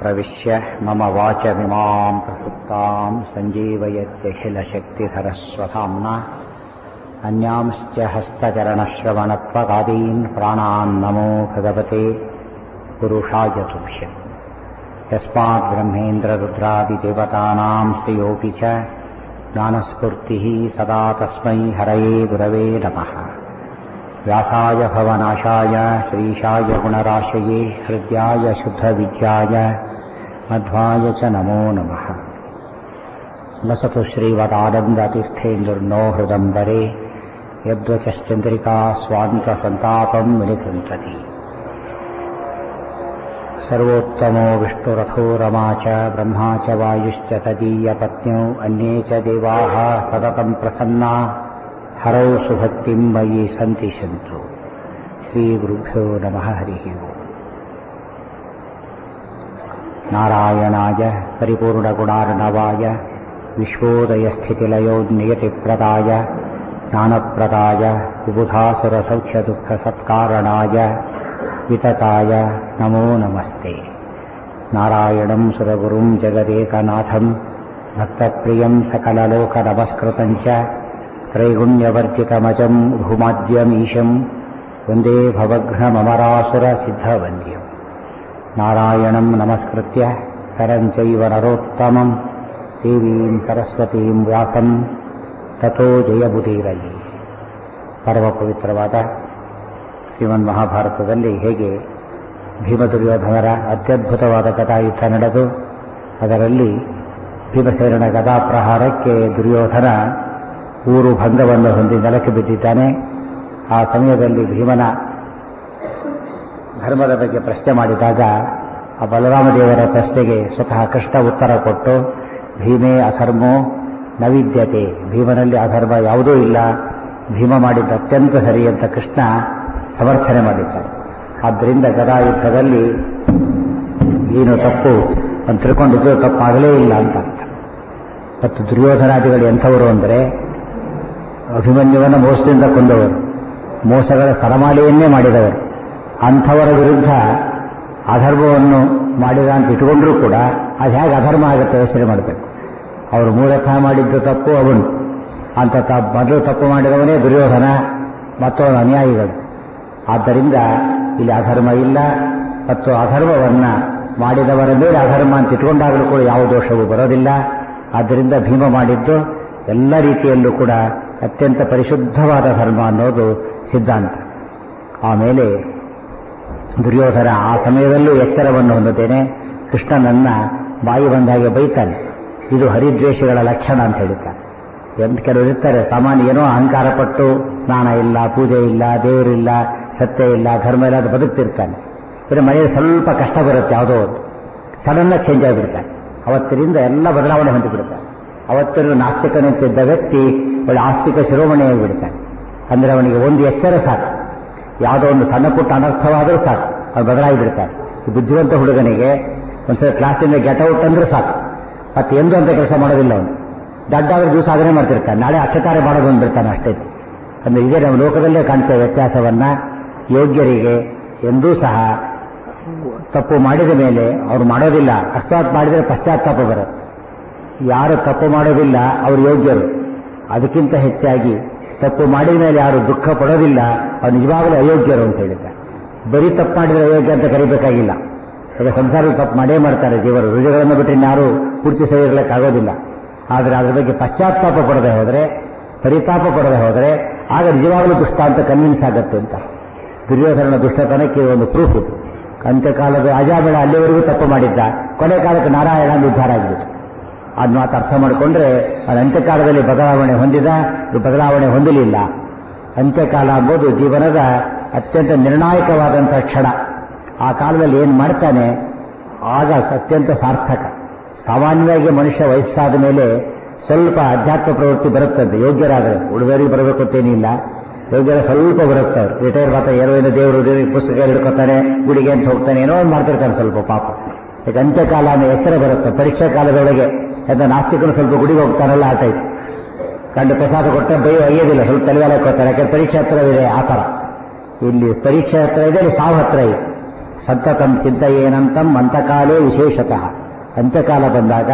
प्रविश्य मम वाचमिमाम् प्रसुप्ताम् सञ्जीवयत्यखिलशक्तिधरस्वधाम्ना अन्यांश्च हस्तचरणश्रवणत्वगादीन् प्राणान् नमो भगवते पुरुषाय तुभ्यम् यस्मात् ब्रह्मेन्द्ररुद्रादिदेवतानाम् श्रियोऽपि च ज्ञानस्फूर्तिः सदा तस्मै हरये गुरवे नमः व्यासाय भवनाशाय श्रीशाय गुणराशये हृद्याय शुद्धविद्याय मध्वाय च नमो नमः लसतु श्रीवदानन्दतीर्थेन्दुर्नो हृदम्बरे यद्वचश्चन्द्रिका स्वान्तसन्तापम् विनिकृन्तति सर्वोत्तमो विष्णुरथो रमा च ब्रह्मा च वायुश्च तदीयपत्न्यौ अन्ये च देवाः सततम् प्रसन्ना हरौ सुभक्तिम् मयि सन्ति सन्तु श्रीगुरुभ्यो नमः हरिः ओम् नारायणाय परिपूर्णगुणार्णवाय विश्वोदयस्थितिलयोन्नियतिप्रदाय ज्ञानप्रदाय विबुधासुरसौख्यदुःखसत्कारणाय वितताय नमो नमस्ते नारायणम् सुरगुरुम् जगदेकनाथम् भक्तप्रियम् सकललोकनमस्कृतम् च त्रैगुण्यवर्जितमजम् भूमाद्यमीशम् वन्दे भवघ्नममरासुरसिद्धवन्द्यम् नारायणम् नमस्कृत्य करम् चैव नरोत्तमम् देवीम् सरस्वतीम् ವ್ಯಾಸಂ ತಥೋ ಜಯಬುಧೀರಯಿ ಪರಮ ಪವಿತ್ರವಾದ ಶ್ರೀಮನ್ ಮಹಾಭಾರತದಲ್ಲಿ ಹೇಗೆ ಭೀಮ ದುರ್ಯೋಧನರ ಅತ್ಯದ್ಭುತವಾದ ಗದಾಯುದ್ಧ ನಡೆದು ಅದರಲ್ಲಿ ಭೀಮಸೇನನ ಗದಾಪ್ರಹಾರಕ್ಕೆ ದುರ್ಯೋಧನ ಊರು ಭಂಗವನ್ನು ಹೊಂದಿ ನೆಲಕ್ಕೆ ಬಿದ್ದಿದ್ದಾನೆ ಆ ಸಮಯದಲ್ಲಿ ಭೀಮನ ಧರ್ಮದ ಬಗ್ಗೆ ಪ್ರಶ್ನೆ ಮಾಡಿದಾಗ ಆ ಬಲರಾಮದೇವರ ಪ್ರಶ್ನೆಗೆ ಸ್ವತಃ ಕೃಷ್ಣ ಉತ್ತರ ಕೊಟ್ಟು ಭೀಮೇ ಅಧರ್ಮೋ ನವಿದ್ಯತೆ ಭೀಮನಲ್ಲಿ ಅಧರ್ಮ ಯಾವುದೂ ಇಲ್ಲ ಭೀಮ ಮಾಡಿದ್ದ ಅತ್ಯಂತ ಸರಿ ಅಂತ ಕೃಷ್ಣ ಸಮರ್ಥನೆ ಮಾಡಿದ್ದಾರೆ ಆದ್ದರಿಂದ ಗದಾಯುದ್ಧದಲ್ಲಿ ಏನು ತಪ್ಪು ಅಂತ ತಿಳ್ಕೊಂಡಿದ್ದು ತಪ್ಪಾಗಲೇ ಇಲ್ಲ ಅಂತ ಅರ್ಥ ಮತ್ತು ದುರ್ಯೋಧನಾದಿಗಳು ಎಂಥವರು ಅಂದರೆ ಅಭಿಮನ್ಯುವನ್ನು ಮೋಸದಿಂದ ಕೊಂದವರು ಮೋಸಗಳ ಸರಮಾಲೆಯನ್ನೇ ಮಾಡಿದವರು ಅಂಥವರ ವಿರುದ್ಧ ಅಧರ್ಮವನ್ನು ಮಾಡಿದ ಅಂತ ಇಟ್ಕೊಂಡ್ರೂ ಕೂಡ ಅದು ಹೇಗೆ ಅಧರ್ಮ ಆಗುತ್ತೆ ಯೋಚನೆ ಮಾಡಬೇಕು ಅವರು ಮೂಲತಃ ಮಾಡಿದ್ದು ತಪ್ಪು ಅವನು ಅಂತ ತ ಮೊದಲು ತಪ್ಪು ಮಾಡಿದವನೇ ದುರ್ಯೋಧನ ಮತ್ತವನ ಅನ್ಯಾಯಿಗಳು ಆದ್ದರಿಂದ ಇಲ್ಲಿ ಅಧರ್ಮ ಇಲ್ಲ ಮತ್ತು ಅಧರ್ಮವನ್ನು ಮಾಡಿದವರ ಮೇಲೆ ಅಧರ್ಮ ಅಂತ ಇಟ್ಕೊಂಡಾಗಲೂ ಕೂಡ ಯಾವ ದೋಷವೂ ಬರೋದಿಲ್ಲ ಆದ್ದರಿಂದ ಭೀಮ ಮಾಡಿದ್ದು ಎಲ್ಲ ರೀತಿಯಲ್ಲೂ ಕೂಡ ಅತ್ಯಂತ ಪರಿಶುದ್ಧವಾದ ಧರ್ಮ ಅನ್ನೋದು ಸಿದ್ಧಾಂತ ಆಮೇಲೆ ದುರ್ಯೋಧನ ಆ ಸಮಯದಲ್ಲೂ ಎಚ್ಚರವನ್ನು ಹೊಂದುತ್ತೇನೆ ಕೃಷ್ಣನನ್ನ ಬಾಯಿ ಬಂದಾಗೆ ಬೈತಾನೆ ಇದು ಹರಿದ್ವೇಷಗಳ ಲಕ್ಷಣ ಅಂತ ಹೇಳ್ತಾನೆ ಎಂಟು ಕೆಲವರು ಇರ್ತಾರೆ ಸಾಮಾನ್ಯ ಏನೋ ಅಹಂಕಾರ ಪಟ್ಟು ಸ್ನಾನ ಇಲ್ಲ ಪೂಜೆ ಇಲ್ಲ ದೇವರಿಲ್ಲ ಸತ್ಯ ಇಲ್ಲ ಧರ್ಮ ಇಲ್ಲ ಅದು ಬದುಕ್ತಿರ್ತಾನೆ ಇನ್ನು ಮನೆಯಲ್ಲಿ ಸ್ವಲ್ಪ ಕಷ್ಟ ಬರುತ್ತೆ ಯಾವುದೋ ಒಂದು ಸಡನ್ನ ಚೇಂಜ್ ಆಗಿಬಿಡ್ತಾನೆ ಅವತ್ತಿನಿಂದ ಎಲ್ಲ ಬದಲಾವಣೆ ಹೊಂದಿಬಿಡ್ತಾನೆ ಅವತ್ತಿನ ನಾಸ್ತಿಕನಂತಿದ್ದ ವ್ಯಕ್ತಿ ಒಳ್ಳೆ ಆಸ್ತಿಕ ಶಿರೋಮಣಿಯಾಗಿ ಬಿಡ್ತಾನೆ ಅಂದರೆ ಅವನಿಗೆ ಒಂದು ಎಚ್ಚರ ಸಾಕು ಯಾವುದೋ ಒಂದು ಸಣ್ಣ ಪುಟ್ಟ ಅನರ್ಥವಾದರೂ ಸಾಕು ಅದು ಬದಲಾಗಿ ಬಿಡ್ತಾನೆ ಈ ಬುದ್ಧಿವಂತ ಹುಡುಗನಿಗೆ ಒಂದ್ಸಲ ಕ್ಲಾಸಿಂದ ಗೆಟ್ ಔಟ್ ಅಂದ್ರೆ ಸಾಕು ಮತ್ತೆ ಎಂದು ಅಂತ ಕೆಲಸ ಮಾಡೋದಿಲ್ಲ ಅವನು ದಡ್ಡಾದ್ರೆ ದಿವಸ ಅದನ್ನೇ ಮಾಡ್ತಿರ್ತಾನೆ ನಾಳೆ ಅಕ್ಷತಾರೆ ಮಾಡೋದು ಅಂದ್ಬಿಡ್ತಾನೆ ಅಷ್ಟೇ ಅಂದ್ರೆ ಇದೇ ನಾವು ಲೋಕದಲ್ಲೇ ಕಾಣ್ತೇವೆ ವ್ಯತ್ಯಾಸವನ್ನ ಯೋಗ್ಯರಿಗೆ ಎಂದೂ ಸಹ ತಪ್ಪು ಮಾಡಿದ ಮೇಲೆ ಅವರು ಮಾಡೋದಿಲ್ಲ ಅಕಸ್ಮಾತ್ ಮಾಡಿದರೆ ಪಶ್ಚಾತ್ತಾಪ ಬರುತ್ತೆ ಯಾರು ತಪ್ಪು ಮಾಡೋದಿಲ್ಲ ಅವರು ಯೋಗ್ಯರು ಅದಕ್ಕಿಂತ ಹೆಚ್ಚಾಗಿ ತಪ್ಪು ಮಾಡಿದ ಮೇಲೆ ಯಾರು ದುಃಖ ಪಡೋದಿಲ್ಲ ಅವ್ರು ನಿಜವಾಗಲೂ ಅಯೋಗ್ಯರು ಅಂತ ಹೇಳಿದ್ದಾರೆ ಬರೀ ತಪ್ಪು ಮಾಡಿದ್ರೆ ಅಯೋಗ್ಯ ಅಂತ ಕರಿಬೇಕಾಗಿಲ್ಲ ಈಗ ಸಂಸಾರದಲ್ಲಿ ತಪ್ಪು ಮಾಡೇ ಮಾಡ್ತಾರೆ ಜೀವರು ರುಜುಗಳನ್ನು ಬಿಟ್ಟರೆ ಯಾರು ಪೂರ್ತಿ ಸೇರಿರ್ಲಿಕ್ಕಾಗೋದಿಲ್ಲ ಆದರೆ ಅದ್ರ ಬಗ್ಗೆ ಪಶ್ಚಾತ್ತಾಪ ಪಡದೆ ಹೋದರೆ ಪರಿತಾಪ ಪಡದೆ ಹೋದರೆ ಆಗ ನಿಜವಾಗಲೂ ದುಷ್ಟ ಅಂತ ಕನ್ವಿನ್ಸ್ ಆಗುತ್ತೆ ಅಂತ ದುರ್ಯೋಧನ ದುಷ್ಟತನಕ್ಕೆ ಒಂದು ಪ್ರೂಫ್ ಇದು ಅಂತ್ಯಕಾಲದ ಅಜಾಮೇಳ ಅಲ್ಲಿವರೆಗೂ ತಪ್ಪು ಮಾಡಿದ್ದ ಕೊನೆ ಕಾಲಕ್ಕೆ ನಾರಾಯಣ ಉದ್ಧಾರ ಆಗಿಬಿಟ್ಟು ಅದ್ ಮಾತು ಅರ್ಥ ಮಾಡಿಕೊಂಡ್ರೆ ಅದು ಅಂತ್ಯಕಾಲದಲ್ಲಿ ಬದಲಾವಣೆ ಹೊಂದಿದ ಬದಲಾವಣೆ ಹೊಂದಲಿಲ್ಲ ಅಂತ್ಯಕಾಲ ಅಂಬೋದು ಜೀವನದ ಅತ್ಯಂತ ನಿರ್ಣಾಯಕವಾದಂತಹ ಕ್ಷಣ ಆ ಕಾಲದಲ್ಲಿ ಏನು ಮಾಡ್ತಾನೆ ಆಗ ಅತ್ಯಂತ ಸಾರ್ಥಕ ಸಾಮಾನ್ಯವಾಗಿ ಮನುಷ್ಯ ವಯಸ್ಸಾದ ಮೇಲೆ ಸ್ವಲ್ಪ ಅಧ್ಯಾತ್ಮ ಪ್ರವೃತ್ತಿ ಬರುತ್ತಂತೆ ಯೋಗ್ಯರಾದರೆ ಉಳಿದವರಿಗೆ ಬರಬೇಕು ಅಂತೇನಿಲ್ಲ ಯೋಗ್ಯರ ಸ್ವಲ್ಪ ಬರುತ್ತೆ ಅವ್ರು ರಿಟೈರ್ ಮಾಡ್ತಾರೆ ಏನೋ ಏನೋ ದೇವರು ಪುಸ್ತಕ ಹಿಡ್ಕೊತಾನೆ ಗುಡಿಗೆ ಅಂತ ಹೋಗ್ತಾನೆ ಏನೋ ಒಂದು ಮಾಡ್ತಿರ್ತಾನೆ ಸ್ವಲ್ಪ ಪಾಪ ಈಗ ಅಂತ್ಯಕಾಲ ಅನ್ನೋ ಎಚ್ಚರ ಬರುತ್ತೆ ಪರೀಕ್ಷಾ ಕಾಲದೊಳಗೆ ಅಂತ ನಾಸ್ತಿಕನು ಸ್ವಲ್ಪ ಗುಡಿಗೆ ಹೋಗ್ತಾನಲ್ಲ ಆ ಟೈಪ್ ಕಂಡು ಪ್ರಸಾದ ಕೊಟ್ಟರೆ ಬೈ ಒಯ್ಯೋದಿಲ್ಲ ಸ್ವಲ್ಪ ತಲೆಗಾಲ ಕೊಡ್ತಾರೆ ಯಾಕಂದ್ರೆ ಪರೀಕ್ಷೆ ಹತ್ರವಿದೆ ಆ ಥರ ಇಲ್ಲಿ ಪರೀಕ್ಷೆ ಹತ್ರ ಇದೆ ಇಲ್ಲಿ ಸಾವು ಹತ್ರ ಇದೆ ಸಂತತಂ ಚಿಂತೆಯೇನಂತಂ ಅಂತಕಾಲೇ ವಿಶೇಷತಃ ಅಂತ್ಯಕಾಲ ಬಂದಾಗ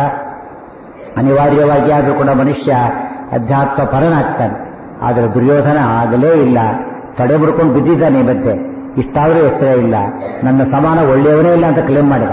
ಅನಿವಾರ್ಯವಾಗಿ ಆದರೂ ಕೂಡ ಮನುಷ್ಯ ಅಧ್ಯಾತ್ಮ ಪರನಾಗ್ತಾನೆ ಆದರೆ ದುರ್ಯೋಧನ ಆಗಲೇ ಇಲ್ಲ ತಡೆ ಬಿಡ್ಕೊಂಡು ಬಿದ್ದಿದ್ದಾನೆ ಮತ್ತೆ ಇಷ್ಟಾದರೂ ಎಚ್ಚರ ಇಲ್ಲ ನನ್ನ ಸಮಾನ ಒಳ್ಳೆಯವನೇ ಇಲ್ಲ ಅಂತ ಕ್ಲೇಮ್ ಮಾಡಿದ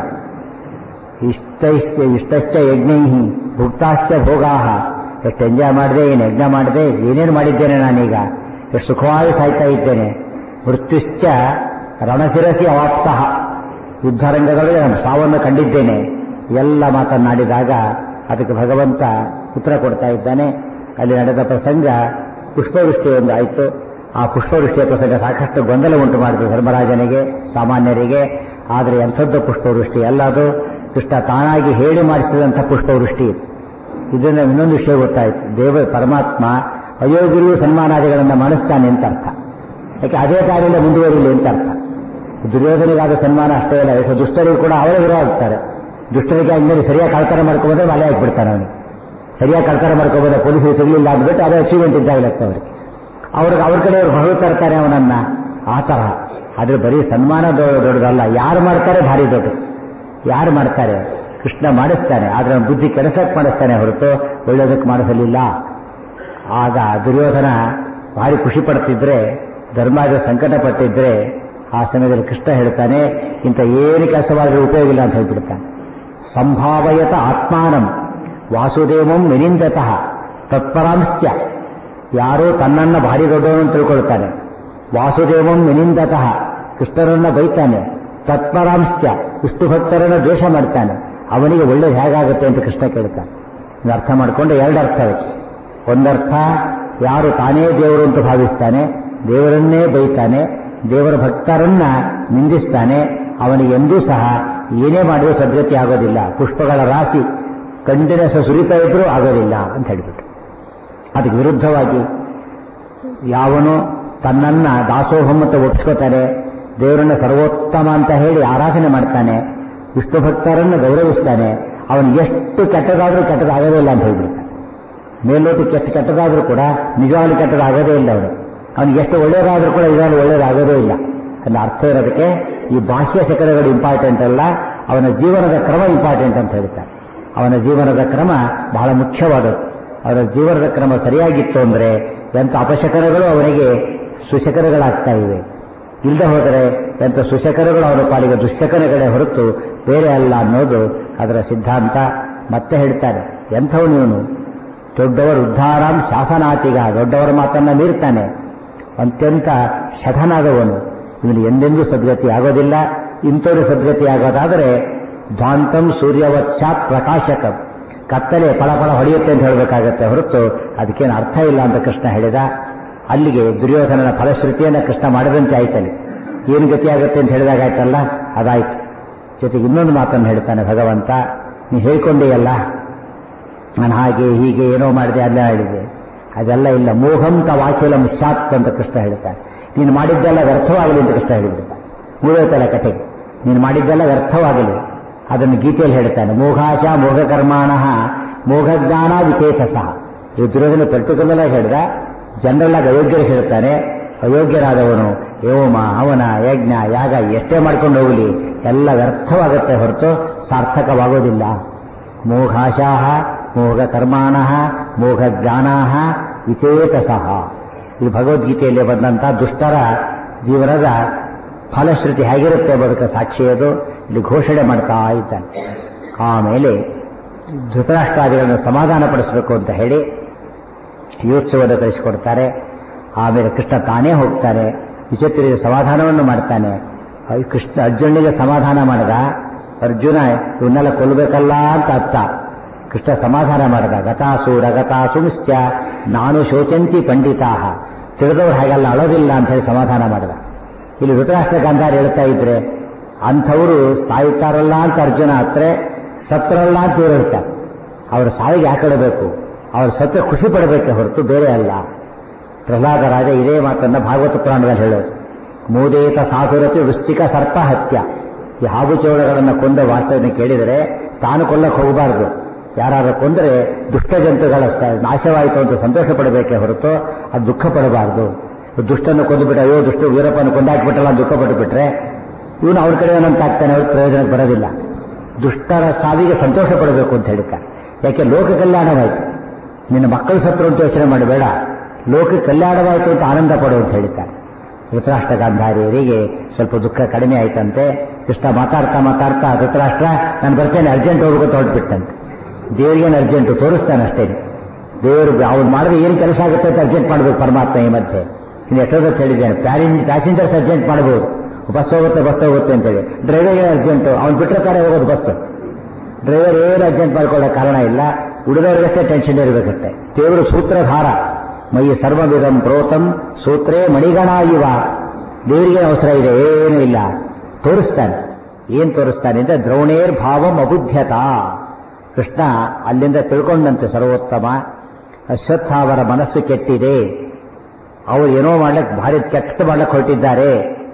ಇಷ್ಟ ಇಷ್ಟ ಇಷ್ಟಶ್ಚ ಯಜ್ಞೈ ಭುಕ್ತಾಶ್ಚ ಭೋಗಾಹ ಎಷ್ಟು ಎಂಜಾಯ್ ಮಾಡಿದೆ ಏನು ಯಜ್ಞ ಮಾಡಿದೆ ಏನೇನು ಮಾಡಿದ್ದೇನೆ ನಾನೀಗ ಎಷ್ಟು ಸುಖವಾಗಿ ಸಾಯ್ತಾ ಇದ್ದೇನೆ ಮೃತ್ಯುಶ್ಚ ರಣಶಿರಸಿ ಅವಾಪ್ತ ಯುದ್ಧರಂಗಗಳಿಗೆ ನಾನು ಸಾವನ್ನು ಕಂಡಿದ್ದೇನೆ ಎಲ್ಲ ಮಾತನ್ನಾಡಿದಾಗ ಅದಕ್ಕೆ ಭಗವಂತ ಉತ್ತರ ಕೊಡ್ತಾ ಇದ್ದಾನೆ ಅಲ್ಲಿ ನಡೆದ ಪ್ರಸಂಗ ಪುಷ್ಪವೃಷ್ಟಿ ಒಂದು ಆಯಿತು ಆ ಪುಷ್ಪವೃಷ್ಟಿಯ ಪ್ರಸಂಗ ಸಾಕಷ್ಟು ಗೊಂದಲ ಉಂಟು ಮಾಡಿತು ಧರ್ಮರಾಜನಿಗೆ ಸಾಮಾನ್ಯರಿಗೆ ಆದರೆ ಎಂಥದ್ದು ಪುಷ್ಪವೃಷ್ಟಿ ಎಲ್ಲದು ಕೃಷ್ಣ ತಾನಾಗಿ ಹೇಳಿ ಮಾಡಿಸಿದಂಥ ಪುಷ್ಪವೃಷ್ಟಿ ಇದರಿಂದ ಇನ್ನೊಂದು ವಿಷಯ ಗೊತ್ತಾಯಿತು ದೇವ ಪರಮಾತ್ಮ ಅಯೋಗ್ಯರಿಗೂ ಸನ್ಮಾನಾದಿಗಳನ್ನು ಮಾಡಿಸ್ತಾನೆ ಅಂತ ಅರ್ಥ ಯಾಕೆ ಅದೇ ಕಾರ್ಯದಿಂದ ಮುಂದುವರಿಲಿ ಅಂತ ಅರ್ಥ ದುರ್ಯೋಧನಿಗಾದ ಸನ್ಮಾನ ಅಷ್ಟೇ ಇಲ್ಲ ಎಷ್ಟು ದುಷ್ಟರಿಗೂ ಕೂಡ ಅವರೇ ವಿರೋಧ ಆಗ್ತಾರೆ ದುಷ್ಟರಿಗೆ ಹಂಗೆ ಸರಿಯಾಗಿ ಕಳ್ತನ ಮಾಡ್ಕೊಂಡ್ರೆ ಮಲೆ ಹಾಕ್ಬಿಡ್ತಾನೆ ಅವನಿಗೆ ಸರಿಯಾಗಿ ಕಳ್ತನ ಮಾಡ್ಕೊಂಡ್ರೆ ಪೊಲೀಸರಿಗೆ ಸಿಗಲಿಲ್ಲ ಅಂದ್ಬಿಟ್ಟು ಅದೇ ಅಚೀವ್ಮೆಂಟ್ ಇದ್ದಾಗಲತ್ತೆ ಅವ್ರಿಗೆ ಅವ್ರಿಗೆ ಅವ್ರ ಕಡೆ ಅವ್ರು ಹೊರಗೆ ತರ್ತಾರೆ ಅವನನ್ನ ಆ ತರಹ ಆದ್ರೆ ಬರೀ ಸನ್ಮಾನ ದೊ- ದೊಡ್ಡದಲ್ಲ ಯಾರು ಮಾಡ್ತಾರೆ ಭಾರಿ ದೊಡ್ಡದು ಯಾರು ಮಾಡ್ತಾರೆ ಕೃಷ್ಣ ಮಾಡಿಸ್ತಾನೆ ಆದ್ರೆ ಅವ್ನ ಬುದ್ಧಿ ಕೆಡಸಕ್ಕೆ ಮಾಡಿಸ್ತಾನೆ ಹೊರತು ಒಳ್ಳೇದಕ್ಕೆ ಮಾಡಿಸಲಿಲ್ಲ ಆಗ ದುರ್ಯೋಧನ ಭಾರಿ ಖುಷಿ ಪಡ್ತಿದ್ರೆ ಧರ್ಮಾದ ಸಂಕಟ ಪಟ್ಟಿದ್ರೆ ಆ ಸಮಯದಲ್ಲಿ ಕೃಷ್ಣ ಹೇಳ್ತಾನೆ ಇಂಥ ಏನು ಕೆಲಸವಾದ್ರೆ ಉಪಯೋಗ ಇಲ್ಲ ಅಂತ ಹೇಳ್ಬಿಡ್ತಾನೆ ಸಂಭಾವಯತ ಆತ್ಮಾನಂ ವಾಸುದೇವಂ ವಿನಿಂದತಃ ತತ್ಪರಾಂಶ್ಚ ಯಾರೋ ತನ್ನನ್ನ ಭಾರಿ ದೊಡ್ಡವನು ಅಂತ ತಿಳ್ಕೊಳ್ತಾನೆ ವಾಸುದೇವಂ ವಿನಿಂದತಃ ಕೃಷ್ಣರನ್ನ ಬೈತಾನೆ ತತ್ಪರಾಂಶ್ಚ ವಿಷ್ಣು ಭಕ್ತರನ್ನ ದ್ವೇಷ ಮಾಡ್ತಾನೆ ಅವನಿಗೆ ಒಳ್ಳೇದು ಹೇಗಾಗುತ್ತೆ ಅಂತ ಕೃಷ್ಣ ಕೇಳ್ತಾನೆ ಇದು ಅರ್ಥ ಮಾಡಿಕೊಂಡು ಎರಡು ಅರ್ಥ ಅದಕ್ಕೆ ಒಂದರ್ಥ ಯಾರು ತಾನೇ ದೇವರು ಅಂತ ಭಾವಿಸ್ತಾನೆ ದೇವರನ್ನೇ ಬೈತಾನೆ ದೇವರ ಭಕ್ತರನ್ನ ನಿಂದಿಸ್ತಾನೆ ಅವನಿಗೆ ಎಂದೂ ಸಹ ಏನೇ ಮಾಡಿದ್ರು ಸದ್ಗತಿ ಆಗೋದಿಲ್ಲ ಪುಷ್ಪಗಳ ರಾಶಿ ಕಂಟಿನ್ಯೂಸ್ ಸುರಿತಾ ಇದ್ರೂ ಆಗೋದಿಲ್ಲ ಅಂತ ಹೇಳಿಬಿಟ್ಟು ಅದಕ್ಕೆ ವಿರುದ್ಧವಾಗಿ ಯಾವನು ತನ್ನನ್ನ ದಾಸೋಹಂ ಅಂತ ಒಪ್ಪಿಸ್ಕೋತಾನೆ ದೇವರನ್ನ ಸರ್ವೋತ್ತಮ ಅಂತ ಹೇಳಿ ಆರಾಧನೆ ಮಾಡ್ತಾನೆ ವಿಷ್ಣು ಭಕ್ತರನ್ನು ಗೌರವಿಸ್ತಾನೆ ಅವನು ಎಷ್ಟು ಕೆಟ್ಟದಾದ್ರೂ ಕೆಟ್ಟದಾಗೋದೇ ಇಲ್ಲ ಅಂತ ಹೇಳ್ಬಿಡ್ತಾನೆ ಮೇಲ್ನೋಟಕ್ಕೆ ಎಷ್ಟು ಕೆಟ್ಟದಾದ್ರೂ ಕೂಡ ನಿಜವಾಗ್ಲೂ ಕೆಟ್ಟದಾಗೋದೇ ಇಲ್ಲ ಅವನು ಅವನಿಗೆ ಎಷ್ಟು ಒಳ್ಳೇದಾದ್ರೂ ಕೂಡ ನಿಜವಾಗ್ಲೂ ಒಳ್ಳೇದಾಗೋದೇ ಇಲ್ಲ ಅದನ್ನ ಅರ್ಥ ಇರೋದಕ್ಕೆ ಈ ಬಾಹ್ಯ ಶಕರಗಳು ಇಂಪಾರ್ಟೆಂಟ್ ಅಲ್ಲ ಅವನ ಜೀವನದ ಕ್ರಮ ಇಂಪಾರ್ಟೆಂಟ್ ಅಂತ ಹೇಳ್ತಾರೆ ಅವನ ಜೀವನದ ಕ್ರಮ ಬಹಳ ಮುಖ್ಯವಾದದ್ದು ಅವನ ಜೀವನದ ಕ್ರಮ ಸರಿಯಾಗಿತ್ತು ಅಂದ್ರೆ ಎಂಥ ಅಪಶಕರಗಳು ಅವನಿಗೆ ಸುಶಕರಗಳಾಗ್ತಾ ಇವೆ ಇಲ್ಲದೆ ಹೋದರೆ ಎಂಥ ಸುಶಕರಗಳು ಅವರ ಪಾಲಿಗೆ ದುಶ್ಶಕರಗಳೇ ಹೊರತು ಬೇರೆ ಅಲ್ಲ ಅನ್ನೋದು ಅದರ ಸಿದ್ಧಾಂತ ಮತ್ತೆ ಹೇಳ್ತಾರೆ ಎಂಥವನು ಇವನು ದೊಡ್ಡವರು ಉದ್ಧಾರಾಂ ಶಾಸನಾತಿಗ ದೊಡ್ಡವರ ಮಾತನ್ನ ಮೀರ್ತಾನೆ ಅತ್ಯಂತ ಶಠನಾದವನು ಇವನು ಎಂದೆಂದೂ ಸದ್ಗತಿ ಆಗೋದಿಲ್ಲ ಇಂಥವ್ರು ಸದ್ಗತಿ ಆಗೋದಾದರೆ ಧ್ವಾಂತಂ ಸೂರ್ಯವತ್ಸಾತ್ ಪ್ರಕಾಶಕಂ ಕತ್ತಲೆ ಫಳಫಳ ಹೊಡೆಯುತ್ತೆ ಅಂತ ಹೇಳಬೇಕಾಗತ್ತೆ ಹೊರತು ಅದಕ್ಕೇನು ಅರ್ಥ ಇಲ್ಲ ಅಂತ ಕೃಷ್ಣ ಹೇಳಿದ ಅಲ್ಲಿಗೆ ದುರ್ಯೋಧನನ ಫಲಶ್ರುತಿಯನ್ನು ಕೃಷ್ಣ ಮಾಡಿದಂತೆ ಆಯ್ತಲ್ಲಿ ಏನು ಗತಿಯಾಗುತ್ತೆ ಅಂತ ಹೇಳಿದಾಗ ಆಯ್ತಲ್ಲ ಅದಾಯ್ತು ಜೊತೆಗೆ ಇನ್ನೊಂದು ಮಾತನ್ನು ಹೇಳ್ತಾನೆ ಭಗವಂತ ನೀ ಹೇಳ್ಕೊಂಡೆಯಲ್ಲ ನಾನು ಹಾಗೆ ಹೀಗೆ ಏನೋ ಮಾಡಿದೆ ಅಲ್ಲ ಹೇಳಿದೆ ಅದೆಲ್ಲ ಇಲ್ಲ ಮೋಹಂತ ವಾಚಲಂ ಸ್ಯಾತ್ ಅಂತ ಕೃಷ್ಣ ಹೇಳ್ತಾನೆ ನೀನು ಮಾಡಿದ್ದೆಲ್ಲ ವ್ಯರ್ಥವಾಗಲಿ ಅಂತ ಕೃಷ್ಣ ಹೇಳಿಬಿಡ್ತಾನೆ ಮುಗಿಯೋತಲ್ಲ ಕಥೆಗೆ ನೀನು ಮಾಡಿದ್ದೆಲ್ಲ ವ್ಯರ್ಥವಾಗಲಿ ಅದನ್ನು ಗೀತೆಯಲ್ಲಿ ಹೇಳ್ತಾನೆ ಮೋಘಾಶ ಮೋಘಕರ್ಮಾಣ ಮೋಘಜ್ಞಾನ ವಿಚೇತಸಃ ಈ ದುರ್ಯೋಧನ ಪರ್ಟಿಕ್ಯುಲರ್ ಆಗಿ ಹೇಳಿದ ಜನರಲ್ ಆಗಿ ಅಯೋಗ್ಯರು ಹೇಳ್ತಾನೆ ಅಯೋಗ್ಯರಾದವನು ಯೋಮ ಅವನ ಯಜ್ಞ ಯಾಗ ಎಷ್ಟೇ ಮಾಡ್ಕೊಂಡು ಹೋಗಲಿ ಎಲ್ಲ ವ್ಯರ್ಥವಾಗುತ್ತೆ ಹೊರತು ಸಾರ್ಥಕವಾಗೋದಿಲ್ಲ ಮೋಘಾಶಾಹ ಮೋಘ ಕರ್ಮಾಣ ಮೋಘ ಜ್ಞಾನ ವಿಚೇತಸಃ ಇದು ಭಗವದ್ಗೀತೆಯಲ್ಲಿ ಬಂದಂತ ದುಷ್ಟರ ಜೀವನದ ಫಲಶ್ರುತಿ ಹೇಗಿರುತ್ತೆ ಬದುಕ ಸಾಕ್ಷಿಯದು ಇಲ್ಲಿ ಘೋಷಣೆ ಮಾಡ್ತಾ ಇದ್ದಾನೆ ಆಮೇಲೆ ಧೃತರಾಷ್ಟ್ರಾದಿಗಳನ್ನು ಸಮಾಧಾನ ಪಡಿಸಬೇಕು ಅಂತ ಹೇಳಿ ಯೋತ್ಸವದ ಕಳಿಸಿಕೊಡ್ತಾರೆ ಆಮೇಲೆ ಕೃಷ್ಣ ತಾನೇ ಹೋಗ್ತಾನೆ ವಿಚಿತ್ರಿಗೆ ಸಮಾಧಾನವನ್ನು ಮಾಡ್ತಾನೆ ಅಯ್ಯ್ ಕೃಷ್ಣ ಅರ್ಜುನಿಗೆ ಸಮಾಧಾನ ಮಾಡಿದ ಅರ್ಜುನ ಇವನ್ನೆಲ್ಲ ಕೊಲ್ಲಬೇಕಲ್ಲ ಅಂತ ಅರ್ಥ ಕೃಷ್ಣ ಸಮಾಧಾನ ಮಾಡಿದ ಗತಾಸು ರಗತಾಸು ನಿಶ್ಚ ನಾನು ಶೋಚಂತಿ ಪಂಡಿತಾಹ ತಿಳಿದವ್ರು ಹಾಗೆಲ್ಲ ಅಳೋದಿಲ್ಲ ಅಂತ ಹೇಳಿ ಸಮಾಧಾನ ಮಾಡಿದ ಇಲ್ಲಿ ಧೃತರಾಷ್ಟ್ರ ಗಾಂಧಾರ ಹೇಳ್ತಾ ಇದ್ರೆ ಅಂಥವರು ಸಾಯ್ತಾರಲ್ಲ ಅಂತ ಅರ್ಜುನ ಹತ್ರೆ ಸತ್ರಲ್ಲ ಅಂತ ಇವ್ರು ಹೇಳ್ತಾರೆ ಅವರ ಸಾವಿಗೆ ಯಾಕಡಬೇಕು ಅವ್ರ ಸತ್ಯ ಖುಷಿ ಪಡಬೇಕೆ ಹೊರತು ಬೇರೆ ಅಲ್ಲ ಪ್ರಹ್ಲಾದ ರಾಜ ಇದೇ ಮಾತನ್ನ ಭಾಗವತ ಪುರಾಣದಲ್ಲಿ ಹೇಳೋದು ಮೂದೇತ ಸಾಧುರಪಿ ವೃಶ್ಚಿಕ ಸರ್ಪ ಹತ್ಯ ಈ ಹಾವು ಚೋಳಗಳನ್ನು ಕೊಂದ ವಾಚನೆ ಕೇಳಿದರೆ ತಾನು ಕೊಲ್ಲಕ್ಕೆ ಹೋಗಬಾರ್ದು ಯಾರಾದ್ರೂ ಕೊಂದರೆ ದುಷ್ಟ ಜಂತುಗಳ ಸ- ನಾಶವಾಯಿತು ಅಂತ ಸಂತೋಷ ಪಡಬೇಕೆ ಹೊರತು ಅದು ದುಃಖ ಪಡಬಾರ್ದು ದುಷ್ಟನ್ನು ಕೊಂದುಬಿಟ್ರೆ ಅಯ್ಯೋ ದುಷ್ಟ ವೀರಪ್ಪನ ಕೊಂದಾಕ್ಬಿಟ್ಟಲ್ಲ ಅಂತ ದುಃಖ ಪಟ್ಟುಬಿಟ್ರೆ ಇವನು ಅವ್ರ ಕಡೆ ಅಂತ ಆಗ್ತಾನೆ ಅವ್ರ ಪ್ರಯೋಜನಕ್ಕೆ ಬರೋದಿಲ್ಲ ದುಷ್ಟರ ಸಾವಿಗೆ ಸಂತೋಷ ಪಡಬೇಕು ಅಂತ ಹೇಳ್ತಾರೆ ಯಾಕೆ ಲೋಕ ಕಲ್ಯಾಣವಾಯಿತು ನಿನ್ನ ಮಕ್ಕಳು ಸತ್ರು ಅಂತ ಯೋಚನೆ ಮಾಡಬೇಡ ಲೋಕ ಕಲ್ಯಾಣವಾಯಿತು ಅಂತ ಆನಂದ ಪಡು ಅಂತ ಹೇಳ್ತಾರೆ ಧೃತರಾಷ್ಟ್ರ ಗಾಂಧಾರಿಯರಿಗೆ ಸ್ವಲ್ಪ ದುಃಖ ಕಡಿಮೆ ಆಯ್ತಂತೆ ಕೃಷ್ಣ ಮಾತಾಡ್ತಾ ಮಾತಾಡ್ತಾ ಧೃತರಾಷ್ಟ್ರ ನಾನು ಬರ್ತೇನೆ ಅರ್ಜೆಂಟ್ ಹೋಗ್ಬೇಕು ಹೊರಟ್ಬಿಟ್ಟಂತೆ ದೇವರಿಗೇನು ಅರ್ಜೆಂಟು ತೋರಿಸ್ತಾನೆ ಅಷ್ಟೇ ದೇವರು ಅವ್ನು ಮಾಡಿದ್ರೆ ಏನು ಕೆಲಸ ಆಗುತ್ತೆ ಅಂತ ಅರ್ಜೆಂಟ್ ಮಾಡಬೇಕು ಪರಮಾತ್ಮ ಈ ಮಧ್ಯೆ ಇನ್ನು ಎಷ್ಟೊತ್ತ ಹೇಳಿದ್ದೇನೆ ಪ್ಯಾರಿಂಜ್ ಪ್ಯಾಸೆಂಜರ್ಸ್ ಅರ್ಜೆಂಟ್ ಮಾಡಬಹುದು ಬಸ್ ಹೋಗುತ್ತೆ ಬಸ್ ಹೋಗುತ್ತೆ ಅಂತೇಳಿ ಡ್ರೈವರ್ಗೆ ಅರ್ಜೆಂಟು ಅವ್ನು ಬಿಟ್ಟರೆ ತಾನೇ ಹೋಗೋದು ಬಸ್ ಡ್ರೈವರ್ ಏನು ಅರ್ಜೆಂಟ್ ಮಾಡ್ಕೊಳ್ಳೋ ಕಾರಣ ಇಲ್ಲ ಉಳಿದವರಿಗಷ್ಟೇ ಟೆನ್ಷನ್ ಇರಬೇಕಷ್ಟೆ ದೇವರು ಸೂತ್ರಧಾರ ಮೈ ಸರ್ವವಿಧಂ ಪ್ರೋತಂ ಸೂತ್ರೇ ಮಣಿಗಣ ಇವ ದೇವರಿಗೆ ಅವಸರ ಇದೆ ಏನೂ ಇಲ್ಲ ತೋರಿಸ್ತಾನೆ ಏನ್ ತೋರಿಸ್ತಾನೆ ಅಂದ್ರೆ ದ್ರೋಣೇರ್ ಭಾವಂ ಅಬುದ್ಧ್ಯತಾ ಕೃಷ್ಣ ಅಲ್ಲಿಂದ ತಿಳ್ಕೊಂಡಂತೆ ಸರ್ವೋತ್ತಮ ಅಶ್ವತ್ಥಾವರ ಮನಸ್ಸು ಕೆಟ್ಟಿದೆ ಅವರು ಏನೋ ಮಾಡ್ಲಿಕ್ಕೆ ಭಾರಿ ಕೆಟ್ಟ ಮಾಡ್ಲಿಕ್ಕೆ ಹೊರಟಿದ್ದಾರೆ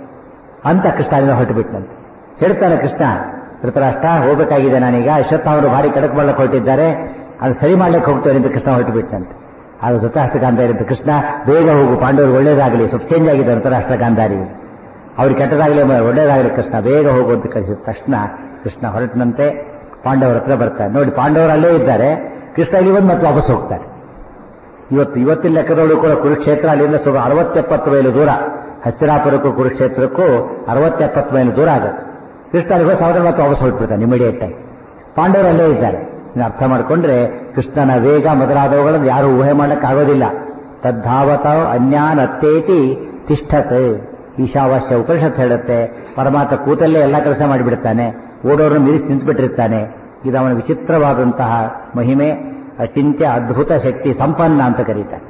ಅಂತ ಕೃಷ್ಣ ಅಲ್ಲಿಂದ ಹೊರಟು ಬಿಟ್ಟಂತೆ ಹೇಳ್ತಾನೆ ಕೃಷ್ಣ ಧೃತರಾಷ್ಟ್ರ ಹೋಗಬೇಕಾಗಿದೆ ನಾನೀಗ ಅಶ್ವತ್ಥಾವರು ಭಾರಿ ಕೆಡಕ್ ಮಾಡ್ಲಿಕ್ಕೆ ಹೊರಟಿದ್ದಾರೆ ಅದು ಸರಿ ಮಾಡ್ಲಿಕ್ಕೆ ಹೋಗ್ತೇವೆ ಅಂತ ಕೃಷ್ಣ ಹೊರಟು ಬಿಟ್ಟಂತೆ ಅದು ಧೃತರಾಷ್ಟ್ರ ಗಾಂಧಾರಿ ಅಂತ ಕೃಷ್ಣ ಬೇಗ ಹೋಗು ಪಾಂಡವರು ಒಳ್ಳೇದಾಗಲಿ ಸ್ವಲ್ಪ ಚೇಂಜ್ ಆಗಿದೆ ಧೃತರಾಷ್ಟ್ರ ಗಾಂಧಾರಿ ಅವ್ರಿಗೆ ಕೆಟ್ಟದಾಗಲಿ ಒಳ್ಳೇದಾಗಲಿ ಕೃಷ್ಣ ಬೇಗ ಹೋಗು ಅಂತ ಕಳಿಸಿದ ತಕ್ಷಣ ಕೃಷ್ಣ ಹೊರಟಿನಂತೆ ಪಾಂಡವರ ಹತ್ರ ಬರ್ತಾರೆ ನೋಡಿ ಪಾಂಡವರು ಅಲ್ಲೇ ಇದ್ದಾರೆ ಕೃಷ್ಣ ಇಲ್ಲಿ ಬಂದು ಮತ್ತೆ ವಾಪಸ್ ಹೋಗ್ತಾರೆ ಇವತ್ತು ಇವತ್ತಿನ ಲೆಕ್ಕದೊಳಗೂ ಕೂಡ ಕುರುಕ್ಷೇತ್ರ ಅಲ್ಲಿಂದ ಸುಮಾರು ಅರವತ್ತೆಪ್ಪತ್ತು ಮೈಲು ದೂರ ಹಸ್ತಿರಾಪುರಕ್ಕೂ ಕುರುಕ್ಷೇತ್ರಕ್ಕೂ ಅರವತ್ತೆಪ್ಪತ್ತು ಮೈಲು ದೂರ ಆಗುತ್ತೆ ಕೃಷ್ಣ ಅಲ್ಲಿಗೆ ಸಾವಿರ ಮತ್ತೆ ವಾಪಸ್ ಹೊರಟ್ಬಿಡ್ತಾನೆ ಇಮಿಡಿಯೇಟ್ ಆಗಿ ಪಾಂಡವರು ಅಲ್ಲೇ ಇದ್ದಾರೆ ಇನ್ನು ಅರ್ಥ ಮಾಡಿಕೊಂಡ್ರೆ ಕೃಷ್ಣನ ವೇಗ ಮೊದಲಾದವುಗಳನ್ನು ಯಾರು ಊಹೆ ಮಾಡಕ್ಕಾಗೋದಿಲ್ಲ ತದ್ಧಾವತ ಅನ್ಯಾನ್ ಅತ್ತೇತಿ ತಿಷ್ಠತ್ ಈಶಾವಾಸ್ಯ ಉಪನಿಷತ್ ಹೇಳುತ್ತೆ ಪರಮಾತ್ಮ ಕೂತಲ್ಲೇ ಎಲ್ಲ ಕೆಲಸ ಮಾಡಿಬಿಡ್ತಾನೆ ಓಡೋರನ್ನು ನಿಲ್ಲಿಸಿ ನಿಂತುಬಿಟ್ಟಿರ್ತಾನೆ ಇದು ಅವನ ವಿಚಿತ್ರವಾದಂತಹ ಮಹಿಮೆ ಅಚಿಂತ್ಯ ಅದ್ಭುತ ಶಕ್ತಿ ಸಂಪನ್ನ ಅಂತ ಕರೀತಾರೆ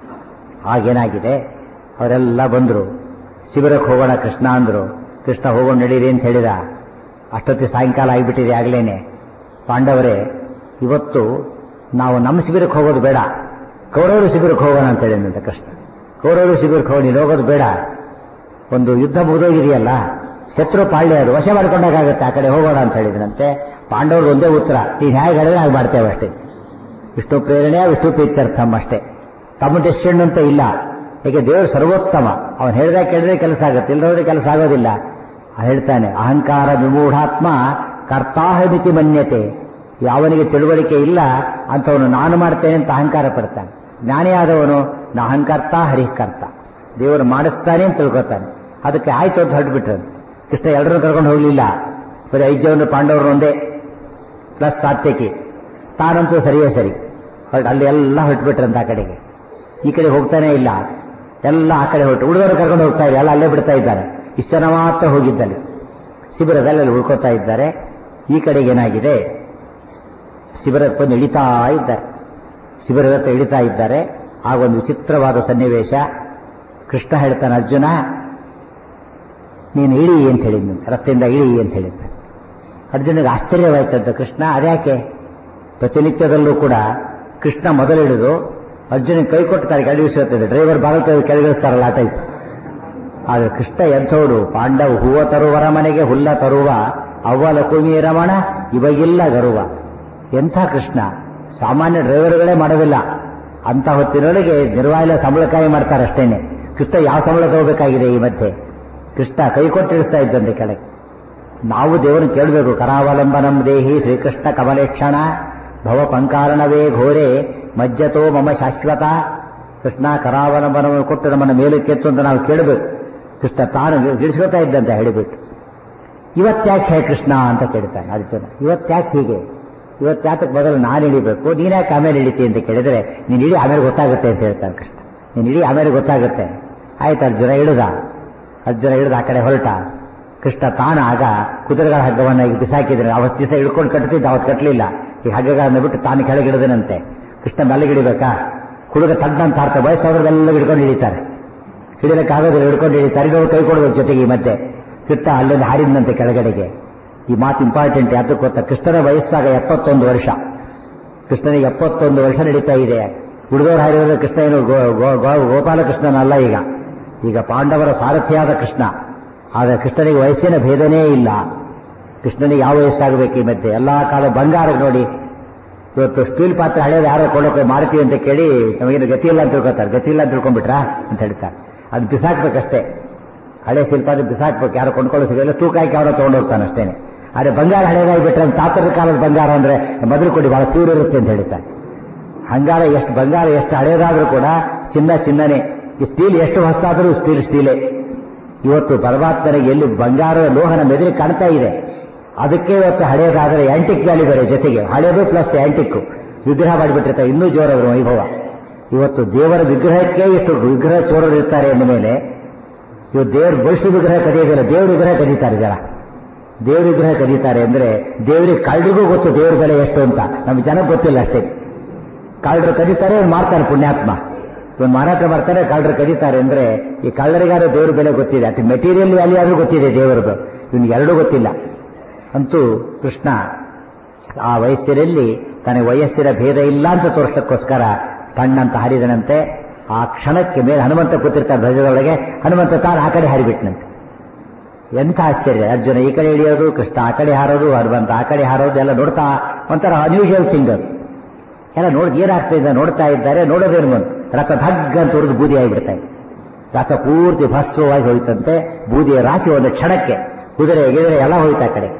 ಆಗೇನಾಗಿದೆ ಅವರೆಲ್ಲ ಬಂದರು ಶಿಬಿರಕ್ಕೆ ಹೋಗೋಣ ಕೃಷ್ಣ ಅಂದರು ಕೃಷ್ಣ ಹೋಗೋಣ ನಡೀರಿ ಅಂತ ಹೇಳಿದ ಅಷ್ಟೊತ್ತಿ ಸಾಯಂಕಾಲ ಆಗಿಬಿಟ್ಟಿದೆ ಆಗ್ಲೇನೆ ಪಾಂಡವರೇ ಇವತ್ತು ನಾವು ನಮ್ಮ ಶಿಬಿರಕ್ಕೆ ಹೋಗೋದು ಬೇಡ ಕೌರವರು ಶಿಬಿರಕ್ಕೆ ಹೋಗೋಣ ಅಂತ ಹೇಳಿದಂತೆ ಕೃಷ್ಣ ಕೌರವರು ಶಿಬಿರಕ್ಕೆ ಹೋಗಿ ನೀನು ಹೋಗೋದು ಬೇಡ ಒಂದು ಯುದ್ಧ ಮುಗಿದೋಗಿದೆಯಲ್ಲ ಶತ್ರು ಪಾಳ್ಯ ಅದು ವಶ ಮಾಡ್ಕೊಂಡಾಗತ್ತೆ ಆ ಕಡೆ ಹೋಗೋಣ ಅಂತ ಹೇಳಿದ್ರಂತೆ ಪಾಂಡವರು ಒಂದೇ ಉತ್ತರ ನೀನು ಹೇಗೆ ಹೇಳಿದ್ರೆ ಹಾಗೆ ಮಾಡ್ತೇವೆ ಅಷ್ಟೇ ವಿಷ್ಣು ಪ್ರೇರಣೆ ವಿಷ್ಣು ಪ್ರೀತ್ಯರ್ಥಂ ಅಷ್ಟೇ ತಮ್ಮ ಡೆಸಿಷನ್ ಅಂತ ಇಲ್ಲ ಹೇಗೆ ದೇವರು ಸರ್ವೋತ್ತಮ ಅವನು ಹೇಳಿದ್ರೆ ಕೇಳಿದ್ರೆ ಕೆಲಸ ಆಗುತ್ತೆ ಇಲ್ಲದ್ರೆ ಕೆಲಸ ಆಗೋದಿಲ್ಲ ಹೇಳ್ತಾನೆ ಅಹಂಕಾರ ವಿಮೂಢಾತ್ಮ ಕರ್ತಾಹಮಿತಿ ಮನ್ಯತೆ ಯಾವನಿಗೆ ತಿಳುವಳಿಕೆ ಇಲ್ಲ ಅಂತವನು ನಾನು ಮಾಡ್ತೇನೆ ಅಂತ ಅಹಂಕಾರ ಪಡ್ತಾನೆ ಜ್ಞಾನಿ ಆದವನು ನಾ ಅಹಂಕರ್ತ ಹರಿಕರ್ತ ದೇವರು ಮಾಡಿಸ್ತಾನೆ ಅಂತ ತಿಳ್ಕೊತಾನೆ ಅದಕ್ಕೆ ಆಯ್ತು ಅಂತ ಹೊರಟ್ಬಿಟ್ರಂತೆ ಕೃಷ್ಣ ಎಲ್ಲರನ್ನು ಕರ್ಕೊಂಡು ಹೋಗ್ಲಿಲ್ಲ ಬರೀ ಐದು ಜನ ಪಾಂಡವರು ಒಂದೇ ಪ್ಲಸ್ ಸಾತ್ಯಕಿ ತಾನಂತೂ ಸರಿಯೇ ಸರಿ ಹೊರಟು ಅಲ್ಲಿ ಎಲ್ಲ ಹೊರಟ್ಬಿಟ್ರಂತ ಆ ಕಡೆಗೆ ಈ ಕಡೆ ಹೋಗ್ತಾನೆ ಇಲ್ಲ ಎಲ್ಲ ಆ ಕಡೆ ಹೊರಟು ಉಳಿದವರು ಕರ್ಕೊಂಡು ಹೋಗ್ತಾ ಇಲ್ಲ ಎಲ್ಲ ಅಲ್ಲೇ ಬಿಡ್ತಾ ಇದ್ದಾನೆ ಇಷ್ಟು ಜನ ಮಾತ್ರ ಹೋಗಿದ್ದಲ್ಲಿ ಶಿಬಿರದಲ್ಲಿ ಅಲ್ಲಿ ಉಳ್ಕೋತಾ ಇದ್ದಾರೆ ಈ ಕಡೆಗೆ ಏನಾಗಿದೆ ಶಿಬಿರಕ್ಕೆ ಬಂದು ಇಳಿತಾ ಇದ್ದಾರೆ ಶಿಬಿರದ ಹತ್ರ ಇಳಿತಾ ಇದ್ದಾರೆ ಆಗ ಒಂದು ವಿಚಿತ್ರವಾದ ಸನ್ನಿವೇಶ ಕೃಷ್ಣ ಹೇಳ್ತಾನೆ ಅರ್ಜುನ ನೀನು ಇಳಿ ಅಂತ ಹೇಳಿದ್ನಂತೆ ರಥದಿಂದ ಇಳಿ ಅಂತ ಹೇಳಿದ್ದ ಅರ್ಜುನಿಗೆ ಆಶ್ಚರ್ಯವಾಯ್ತಂತ ಕೃಷ್ಣ ಅದ್ಯಾಕೆ ಪ್ರತಿನಿತ್ಯದಲ್ಲೂ ಕೂಡ ಕೃಷ್ಣ ಮೊದಲಿಳಿದು ಅರ್ಜುನ ಕೈ ಕೊಟ್ಟು ತಾರೆ ಕೆಳಗಿಸುತ್ತದೆ ಡ್ರೈವರ್ ಬಾಗಿಲು ತೆಗೆದು ಕೆಳಗಿಳಿಸ್ತಾರಲ್ಲ ಆ ಟೈಪ್ ಆದರೆ ಕೃಷ್ಣ ಎಂಥವನು ಪಾಂಡವ ಹೂವ ತರುವರ ಮನೆಗೆ ಹುಲ್ಲ ತರುವ ಅವ್ವಲ ಕುಮಿ ರಮಣ ಇವಾಗಿಲ್ಲ ಗರುವ ಎಂಥ ಕೃಷ್ಣ ಸಾಮಾನ್ಯ ಡ್ರೈವರ್ಗಳೇ ಮಾಡೋದಿಲ್ಲ ಅಂತ ಹೊತ್ತಿನೊಳಗೆ ನಿರ್ವಾಯಿಲ ಸಂಬಳಕಾಯಿ ಮಾಡ್ತಾರೆ ಅಷ್ಟೇನೆ ಕೃಷ್ಣ ಯಾವ ಸಂಬಳ ತಗೋಬೇಕಾಗಿದೆ ಈ ಮಧ್ಯೆ ಕೃಷ್ಣ ಕೈ ಕೊಟ್ಟಿಳಿಸ್ತಾ ಇದ್ದಂತೆ ಕೆಳಗೆ ನಾವು ದೇವರನ್ನು ಕೇಳಬೇಕು ಕರಾವಲಂಬನಂ ದೇಹಿ ಶ್ರೀಕೃಷ್ಣ ಕಮಲೇಕ್ಷಣ ಭವ ಪಂಕಾರಣವೇ ಘೋರೆ ಮಜ್ಜತೋ ಮಮ ಶಾಶ್ವತ ಕೃಷ್ಣ ಕರಾವಲಂಬನವನ್ನು ಕೊಟ್ಟು ನಮ್ಮನ್ನು ಮೇಲಕ್ಕೆತ್ತು ಅಂತ ನಾವು ಕೇಳಬೇಕು ಕೃಷ್ಣ ತಾನು ಗಿಳಿಸ್ಕೊತಾ ಇದ್ದಂತೆ ಹೇಳಿಬಿಟ್ಟು ಇವತ್ತ್ಯಾಕೆ ಹೇ ಕೃಷ್ಣ ಅಂತ ಕೇಳ್ತಾನೆ ಅರ್ಜುನ ಇವತ್ತ್ಯಾಕೆ ಹೀಗೆ ಇವತ್ತ್ಯಾತಕ್ಕೆ ಮೊದಲು ನಾನು ಇಳಿಬೇಕು ನೀನ್ಯಾಕೆ ಆಮೇಲೆ ಇಳಿತಿ ಅಂತ ಕೇಳಿದ್ರೆ ನೀನು ಇಳಿ ಆಮೇಲೆ ಗೊತ್ತಾಗುತ್ತೆ ಅಂತ ಹೇಳ್ತಾನೆ ಕೃಷ್ಣ ನೀನು ಇಳಿ ಆಮೇಲೆ ಗೊತ್ತಾಗುತ್ತೆ ಆಯ್ತು ಅರ್ಜುನ ಇಳಿದ ಅರ್ಜುನ ಇಳಿದ ಆ ಕಡೆ ಹೊರಟ ಕೃಷ್ಣ ತಾನ ಆಗ ಕುದುರೆಗಳ ಹಗ್ಗವನ್ನು ಈಗ ಬಿಸಾಕಿದ್ರೆ ಅವತ್ತು ದಿವಸ ಇಳ್ಕೊಂಡು ಕಟ್ತಿದ್ದ ಅವತ್ತು ಕಟ್ಟಲಿಲ್ಲ ಈ ಹಗ್ಗಗಳನ್ನು ಬಿಟ್ಟು ತಾನು ಕೆಳಗಿಡದನಂತೆ ಕೃಷ್ಣ ಮೆಲ್ಲಗಿಡಿಬೇಕಾ ಹುಡುಗ ತಡ್ಡಂತ ಅರ್ಥ ವಯಸ್ಸಾದ್ರೆಲ್ಲ ಹಿಡ್ಕೊಂಡು ಹಿಡಿತಾರೆ ಹಿಡಿಯಲಿಕ್ಕಾಗೋದಿಲ್ಲ ಹಿಡ್ಕೊಂಡು ಹಿಡಿತಾರೆ ಇನ್ನೊಬ್ರು ಕೈ ಕೊಡ್ಬೇಕು ಜೊತೆಗೆ ಈ ಮಧ್ಯೆ ಕೃಷ್ಣ ಅಲ್ಲಿಂದ ಹಾರಿದಂತೆ ಕೆಳಗಡೆಗೆ ಈ ಮಾತು ಇಂಪಾರ್ಟೆಂಟ್ ಯಾತಕ್ಕೆ ಗೊತ್ತಾ ಕೃಷ್ಣನ ವಯಸ್ಸಾಗ ಎಪ್ಪತ್ತೊಂದು ವರ್ಷ ಕೃಷ್ಣನಿಗೆ ಎಪ್ಪತ್ತೊಂದು ವರ್ಷ ನಡೀತಾ ಇದೆ ಉಳಿದವರು ಹಾರಿದ್ರೆ ಕೃಷ್ಣ ಏನು ಗೋ- ಗೋ- ಗೋ- ಗೋಪಾಲಕೃಷ್ಣನಲ್ಲ ಈಗ ಈಗ ಪಾಂಡವರ ಸಾರಥಿಯಾದ ಕೃಷ್ಣ ಆದರೆ ಕೃಷ್ಣನಿಗೆ ವಯಸ್ಸಿನ ಭೇದನೇ ಇಲ್ಲ ಕೃಷ್ಣನಿಗೆ ಯಾವ ವಯಸ್ಸಾಗಬೇಕು ಈ ಮಧ್ಯೆ ಎಲ್ಲಾ ಕಾಲ ಬಂಗಾರ ನೋಡಿ ಇವತ್ತು ಸ್ಟೀಲ್ ಪಾತ್ರೆ ಹಳೆಯದು ಯಾರೋ ಕೊಳ್ಳೋಕೆ ಮಾರುತ್ತೀವಿ ಅಂತ ಕೇಳಿ ನಮಗೇನು ಗತಿ ಇಲ್ಲ ಅಂತ ತಿಳ್ಕೊತಾರೆ ಗತಿ ಇಲ್ಲ ಅಂತ ತಿಳ್ಕೊಂಡ್ಬಿಟ್ರಾ ಅಂತ ಹೇಳ್ತಾರೆ ಅದು ಬಿಸಾಕ್ಬೇಕಷ್ಟೇ ಹಳೆ ಶಿಲ್ಪ ಅಂದ್ರೆ ಬಿಸಾಕ್ಬೇಕು ಯಾರು ಕೊಂಡ್ಕೊಳ್ಳೋ ಸಿಗಲ್ಲ ತೂಕ ಹಾಕಿ ಅವರ ತೊಗೊಂಡೋಗ್ತಾನೆ ಅಷ್ಟೇನೆ ಆದರೆ ಬಂಗಾರ ಹಳೇದಾಗಿ ಬಿಟ್ರೆ ತಾತದ ಕಾಲದ ಬಂಗಾರ ಅಂದ್ರೆ ಮೊದಲು ಕೊಡಿ ಬಹಳ ಪ್ಯೂರ್ ಇರುತ್ತೆ ಅಂತ ಹೇಳ್ತಾರೆ ಹಂಗಾರ ಎಷ್ಟು ಬಂಗಾರ ಎಷ್ಟು ಹಳೇದಾದ್ರೂ ಕೂಡ ಚಿನ್ನ ಚಿನ್ನನೇ ಈ ಸ್ಟೀಲ್ ಎಷ್ಟು ಹೊಸ್ತಾದ್ರೂ ಸ್ಟೀಲ್ ಸ್ಟೀಲೇ ಇವತ್ತು ಪರಮಾತ್ಮನಿಗೆ ಎಲ್ಲಿ ಬಂಗಾರ ಲೋಹನ ಮೆದುಳಿ ಕಾಣ್ತಾ ಇದೆ ಅದಕ್ಕೆ ಇವತ್ತು ಹಳೆಯದಾದರೆ ಆಂಟಿಕ್ ವ್ಯಾಲಿ ಬೇರೆ ಜೊತೆಗೆ ಹಳೆಯದು ಪ್ಲಸ್ ಆಂಟಿಕ್ ವಿಗ್ರಹ ಮಾಡಿಬಿಟ್ಟಿರ್ತಾರೆ ಇನ್ನೂ ಜೋರವರ ವೈಭವ ಇವತ್ತು ದೇವರ ವಿಗ್ರಹಕ್ಕೆ ಇಷ್ಟು ವಿಗ್ರಹ ಚೋರರು ಇರ್ತಾರೆ ಅಂದ ಮೇಲೆ ಇವತ್ತು ದೇವ್ರ ಬಳಿಸಿ ವಿಗ್ರಹ ಕದಿಯೋದಿಲ್ಲ ದೇವ್ರ ವಿಗ್ರಹ ಕದೀತಾರೆ ಜನ ದೇವ್ರ ವಿಗ್ರಹ ಕದೀತಾರೆ ಅಂದ್ರೆ ದೇವರಿಗೆ ಕಳ್ಳರಿಗೂ ಗೊತ್ತು ದೇವ್ರ ಬೆಲೆ ಎಷ್ಟು ಅಂತ ನಮ್ಗೆ ಜನಕ್ಕೆ ಗೊತ್ತಿಲ್ಲ ಅಷ್ಟೇ ಕಳ್ಳರು ಕದೀತಾರೆ ಇವ್ನು ಮಾಡ್ತಾನೆ ಪುಣ್ಯಾತ್ಮ ಇವನು ಮಾರಾಟ ಮಾಡ್ತಾರೆ ಕಳ್ಳರು ಕದೀತಾರೆ ಅಂದ್ರೆ ಈ ಕಳ್ಳರಿಗಾರು ದೇವ್ರ ಬೆಲೆ ಗೊತ್ತಿದೆ ಅಟ್ ಮೆಟೀರಿಯಲ್ ವ್ಯಾಲ್ಯೂ ಆದ್ರೂ ಗೊತ್ತಿದೆ ದೇವರದು ಇವನಿಗೆ ಎರಡೂ ಗೊತ್ತಿಲ್ಲ ಅಂತೂ ಕೃಷ್ಣ ಆ ವಯಸ್ಸಿನಲ್ಲಿ ತನಗೆ ವಯಸ್ಸಿನ ಭೇದ ಇಲ್ಲ ಅಂತ ತೋರ್ಸಕ್ಕೋಸ್ಕರ ಕಣ್ಣಂತ ಹರಿದನಂತೆ ಆ ಕ್ಷಣಕ್ಕೆ ಮೇಲೆ ಹನುಮಂತ ಕೂತಿರ್ತಾರೆ ಧ್ವಜದೊಳಗೆ ಹನುಮಂತ ತಾನು ಆ ಕಡೆ ಹರಿಬಿಟ್ನಂತೆ ಎಂಥ ಆಶ್ಚರ್ಯ ಅರ್ಜುನ ಈ ಕಡೆ ಇಳಿಯೋದು ಕೃಷ್ಣ ಆ ಕಡೆ ಹಾರೋದು ಹನುಮಂತ ಆ ಕಡೆ ಹಾರೋದು ಎಲ್ಲ ನೋಡ್ತಾ ಒಂಥರ ಅನ್ಯೂಷುವಲ್ ಥಿಂಗ್ ಅದು ಎಲ್ಲ ನೋಡಿ ಏನಾಗ್ತಾ ಇದೆ ನೋಡ್ತಾ ಇದ್ದಾರೆ ನೋಡೋದೇನು ಬಂತು ರಥ ಧಗ್ ಅಂತ ಉರಿದು ಬೂದಿ ಆಗಿಬಿಡ್ತಾ ಇದೆ ರಥ ಪೂರ್ತಿ ಭಸ್ವವಾಗಿ ಹೋಯ್ತಂತೆ ಬೂದಿಯ ರಾಶಿ ಒಂದು ಕ್ಷಣಕ್ಕೆ ಕುದುರೆ ಗಿದರೆ ಎಲ್ಲ ಹೋಯ್ತು ಆ ಕಡೆ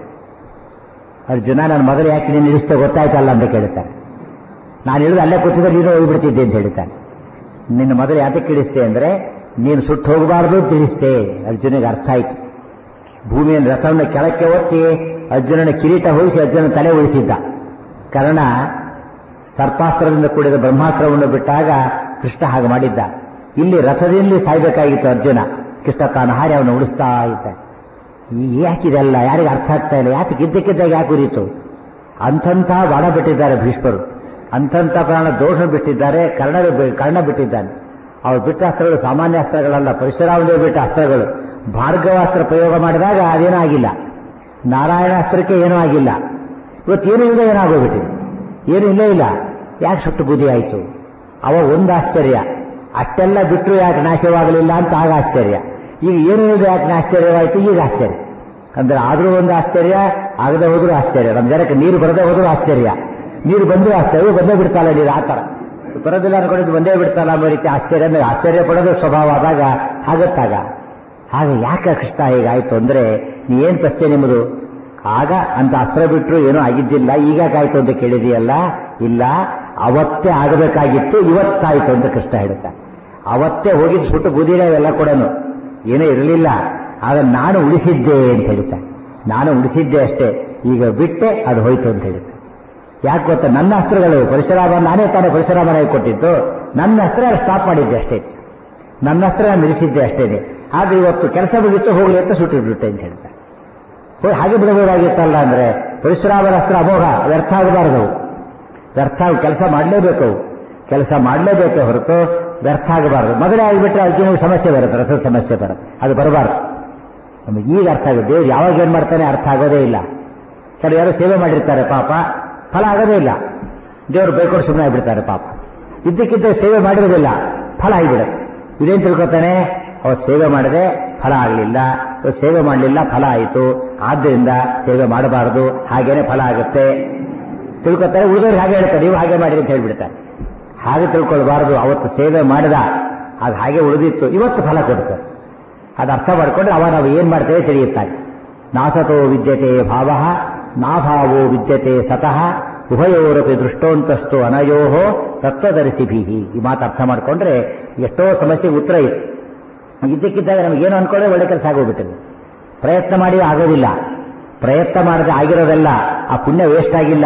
ಅರ್ಜುನ ನಾನು ಮೊದಲು ಯಾಕೆ ನೀನು ಇಳಿಸ್ತೆ ಗೊತ್ತಾಯ್ತಲ್ಲ ಅಂತ ಕೇಳ್ತಾರೆ ನಾನು ಇಳಿದು ಅಲ್ಲೇ ಕೂತಿದ್ರೆ ನೀನು ಹೋಗ್ಬಿಡ್ತಿದ್ದೆ ಅಂತ ಹೇಳ್ತಾನೆ ನಿನ್ನ ಮೊದಲು ಯಾತಕ್ಕೆ ಇಳಿಸ್ತೆ ಅಂದ್ರೆ ನೀನು ಸುಟ್ಟು ಹೋಗಬಾರ್ದು ತಿಳಿಸ್ತೆ ಅರ್ಜುನಿಗೆ ಅರ್ಥ ಆಯ್ತು ಭೂಮಿಯನ್ನು ರಥವನ್ನು ಕೆಳಕ್ಕೆ ಒತ್ತಿ ಅರ್ಜುನನ ಕಿರೀಟ ಹೋಗಿಸಿ ಅರ್ಜುನ ತಲೆ ಉಳಿಸಿದ್ದ ಕಾರಣ ಸರ್ಪಾಸ್ತ್ರದಿಂದ ಕೂಡಿದ ಬ್ರಹ್ಮಾಸ್ತ್ರವನ್ನು ಬಿಟ್ಟಾಗ ಕೃಷ್ಣ ಹಾಗೆ ಮಾಡಿದ್ದ ಇಲ್ಲಿ ರಥದಲ್ಲಿ ಸಾಯ್ಬೇಕಾಗಿತ್ತು ಅರ್ಜುನ ಕೃಷ್ಣ ತಾನು ಹಾರಿ ಅವನು ಉಳಿಸ್ತಾ ಇದ್ದ ಈ ಯಾಕಿದೆಲ್ಲ ಯಾರಿಗೆ ಅರ್ಥ ಆಗ್ತಾ ಇಲ್ಲ ಯಾಕೆ ಗಿದ್ದಕ್ಕಿದ್ದಾಗ ಯಾಕೆ ಉರಿಯಿತು ಅಂಥಂಥ ಬಾಣ ಬಿಟ್ಟಿದ್ದಾರೆ ಭೀಷ್ಮರು ಅಂಥಂಥ ಪ್ರಾಣ ದೋಷ ಬಿಟ್ಟಿದ್ದಾರೆ ಕರ್ಣ ಕರ್ಣ ಬಿಟ್ಟಿದ್ದಾನೆ ಅವ್ರು ಬಿಟ್ಟ ಅಸ್ತ್ರಗಳು ಸಾಮಾನ್ಯ ಅಸ್ತ್ರಗಳಲ್ಲ ಪರಶುರಾಮದೇವ್ ಬಿಟ್ಟ ಅಸ್ತ್ರಗಳು ಭಾರ್ಗವಾಸ್ತ್ರ ಪ್ರಯೋಗ ಮಾಡಿದಾಗ ಅದೇನೂ ಆಗಿಲ್ಲ ನಾರಾಯಣಾಸ್ತ್ರಕ್ಕೆ ಏನೂ ಆಗಿಲ್ಲ ಇವತ್ತೇನೂ ಇಲ್ಲ ಏನಾಗೋಗ್ಬಿಟ್ಟಿದೆ ಏನು ಇಲ್ಲೇ ಇಲ್ಲ ಯಾಕೆ ಸುಟ್ಟು ಬುದ್ಧಿ ಆಯಿತು ಅವ ಒಂದು ಆಶ್ಚರ್ಯ ಅಷ್ಟೆಲ್ಲ ಬಿಟ್ಟರು ಯಾಕೆ ನಾಶವಾಗಲಿಲ್ಲ ಅಂತ ಆಗ ಆಶ್ಚರ್ಯ ಈಗ ಏನು ಇಲ್ಲದೆ ಯಾಕೆ ಆಶ್ಚರ್ಯವಾಯಿತು ಈಗ ಆಶ್ಚರ್ಯ ಅಂದ್ರೆ ಆದ್ರೂ ಒಂದು ಆಶ್ಚರ್ಯ ಆಗದೆ ಹೋದ್ರೂ ಆಶ್ಚರ್ಯ ನಮ್ಮ ಜನಕ್ಕೆ ನೀರು ಬರದೆ ಹೋದ್ರೂ ಆಶ್ಚರ್ಯ ನೀರು ಬಂದರೂ ಆಶ್ಚರ್ಯ ಬಂದೇ ಬಿಡ್ತಾಳ ನೀರು ಆ ಥರ ಬರೋದಿಲ್ಲ ಅನ್ಕೊಂಡಿದ್ದು ಬಂದೇ ಬಿಡ್ತಾಳ ಅನ್ನೋ ರೀತಿ ಆಶ್ಚರ್ಯ ಅಂದ್ರೆ ಆಶ್ಚರ್ಯ ಪಡೋದು ಸ್ವಭಾವ ಆದಾಗ ಆಗತ್ತಾಗ ಹಾಗೆ ಯಾಕೆ ಕೃಷ್ಣ ಹೀಗಾಯ್ತು ಅಂದ್ರೆ ನೀ ಏನ್ ಪ್ರಶ್ನೆ ನಿಮ್ಮದು ಆಗ ಅಂತ ಅಸ್ತ್ರ ಬಿಟ್ಟರು ಏನೂ ಆಗಿದ್ದಿಲ್ಲ ಈಗ ಕಾಯ್ತು ಅಂತ ಕೇಳಿದೆಯಲ್ಲ ಇಲ್ಲ ಅವತ್ತೇ ಆಗಬೇಕಾಗಿತ್ತು ಇವತ್ತಾಯ್ತು ಅಂತ ಕೃಷ್ಣ ಹೇಳ್ತಾ ಅವತ್ತೇ ಹೋಗಿದ್ದು ಸುಟ್ಟು ಬುದಿರ ಇವೆಲ್ಲ ಕೂಡ ಏನೂ ಇರಲಿಲ್ಲ ಆಗ ನಾನು ಉಳಿಸಿದ್ದೆ ಅಂತ ಹೇಳ್ತಾ ನಾನು ಉಳಿಸಿದ್ದೆ ಅಷ್ಟೇ ಈಗ ಬಿಟ್ಟೆ ಅದು ಹೋಯ್ತು ಅಂತ ಹೇಳ್ತಾ ಯಾಕೆ ಗೊತ್ತಾ ನನ್ನ ಅಸ್ತ್ರಗಳು ಪರಶುರಾಮ ನಾನೇ ತಾನೇ ಪರಶುರಾಮನಾಗಿ ಕೊಟ್ಟಿದ್ದು ನನ್ನ ಅಸ್ತ್ರ ಸ್ಟಾಪ್ ಮಾಡಿದ್ದೆ ಅಷ್ಟೇ ನನ್ನ ಅಸ್ತ್ರ ನಾನು ನಿಲ್ಲಿಸಿದ್ದೆ ಅಷ್ಟೇನೆ ಆದ್ರೆ ಇವತ್ತು ಕೆಲಸ ಮುಗಿತು ಹೋಗ್ಲಿ ಅಂತ ಸುಟ್ಟಿಬಿಟ್ಟೆ ಅಂತ ಹೇಳ್ತಾ ಹೋಗಿ ಹಾಗೆ ಬಿಡಬಹುದಾಗಿತ್ತಲ್ಲ ಅಂದ್ರೆ ಪರಶುರಾಮನ ಅಸ್ತ್ರ ಅಮೋಘ ವ್ಯರ್ಥ ಆಗಬಾರದು ವ್ಯರ್ಥ ಕೆಲಸ ಮಾಡಲೇಬೇಕು ಅವು ಕೆಲಸ ಮಾಡಲೇಬೇಕೆ ಹೊರತು ವ್ಯರ್ಥ ಆಗಬಾರದು ಮೊದಲೇ ಆಗಿಬಿಟ್ರೆ ಅರ್ಜುನಿಗೆ ಸಮಸ್ಯೆ ಬರುತ್ತೆ ರಥದ ಸಮಸ್ಯೆ ಬರುತ್ತೆ ಅದು ಬರಬಾರ್ದು ನಮಗೆ ಈಗ ಅರ್ಥ ಆಗುತ್ತೆ ದೇವ್ರು ಯಾವಾಗ ಏನ್ ಮಾಡ್ತಾನೆ ಅರ್ಥ ಆಗೋದೇ ಇಲ್ಲ ಕೆಲವು ಯಾರು ಸೇವೆ ಮಾಡಿರ್ತಾರೆ ಪಾಪ ಫಲ ಆಗೋದೇ ಇಲ್ಲ ದೇವರು ಬೈಕೊಂಡು ಸುಮ್ಮನೆ ಆಗಿಬಿಡ್ತಾರೆ ಪಾಪ ಇದ್ದಕ್ಕಿದ್ದ ಸೇವೆ ಮಾಡಿರೋದಿಲ್ಲ ಫಲ ಆಗಿಬಿಡುತ್ತೆ ಇದೇನ್ ತಿಳ್ಕೊತಾನೆ ಅವತ್ತು ಸೇವೆ ಮಾಡದೆ ಫಲ ಆಗಲಿಲ್ಲ ಸೇವೆ ಮಾಡಲಿಲ್ಲ ಫಲ ಆಯಿತು ಆದ್ದರಿಂದ ಸೇವೆ ಮಾಡಬಾರದು ಹಾಗೇನೆ ಫಲ ಆಗುತ್ತೆ ತಿಳ್ಕೊತಾರೆ ಉಳಿದವ್ರಿಗೆ ಹಾಗೆ ಹೇಳ್ತಾರೆ ನೀವು ಹಾಗೆ ಮಾಡಿರಿ ಅಂತ ಹೇಳ್ಬಿಡ್ತಾರೆ ಹಾಗೆ ತಿಳ್ಕೊಳ್ಬಾರದು ಅವತ್ತು ಸೇವೆ ಮಾಡಿದ ಅದು ಹಾಗೆ ಉಳಿದಿತ್ತು ಇವತ್ತು ಫಲ ಕೊಡುತ್ತೆ ಅದು ಅರ್ಥ ಮಾಡ್ಕೊಂಡ್ರೆ ಅವ ನಾವು ಏನ್ ಮಾಡ್ತೇವೆ ತಿಳಿಯುತ್ತಾರೆ ನಾಸತೋ ವಿದ್ಯತೆ ಭಾವ ನಾಭಾವೋ ವಿದ್ಯತೆ ಸತಃ ಉಭಯೋರಪಿ ದೃಷ್ಟೋಂತಸ್ತು ಅನಯೋಹೋ ತತ್ವದರ್ಶಿ ಭೀಹಿ ಈ ಮಾತು ಅರ್ಥ ಮಾಡ್ಕೊಂಡ್ರೆ ಎಷ್ಟೋ ಸಮಸ್ಯೆಗೆ ಉತ್ತರ ಇದೆ ಇದ್ದಕ್ಕಿದ್ದಾಗ ನಮಗೇನು ಅನ್ಕೊಂಡ್ರೆ ಒಳ್ಳೆ ಕೆಲಸ ಆಗೋಗ್ಬಿಟ್ಟಿದೆ ಪ್ರಯತ್ನ ಮಾಡಿ ಆಗೋದಿಲ್ಲ ಪ್ರಯತ್ನ ಮಾಡದೆ ಆಗಿರೋದೆಲ್ಲ ಆ ಪುಣ್ಯ ವೇಸ್ಟ್ ಆಗಿಲ್ಲ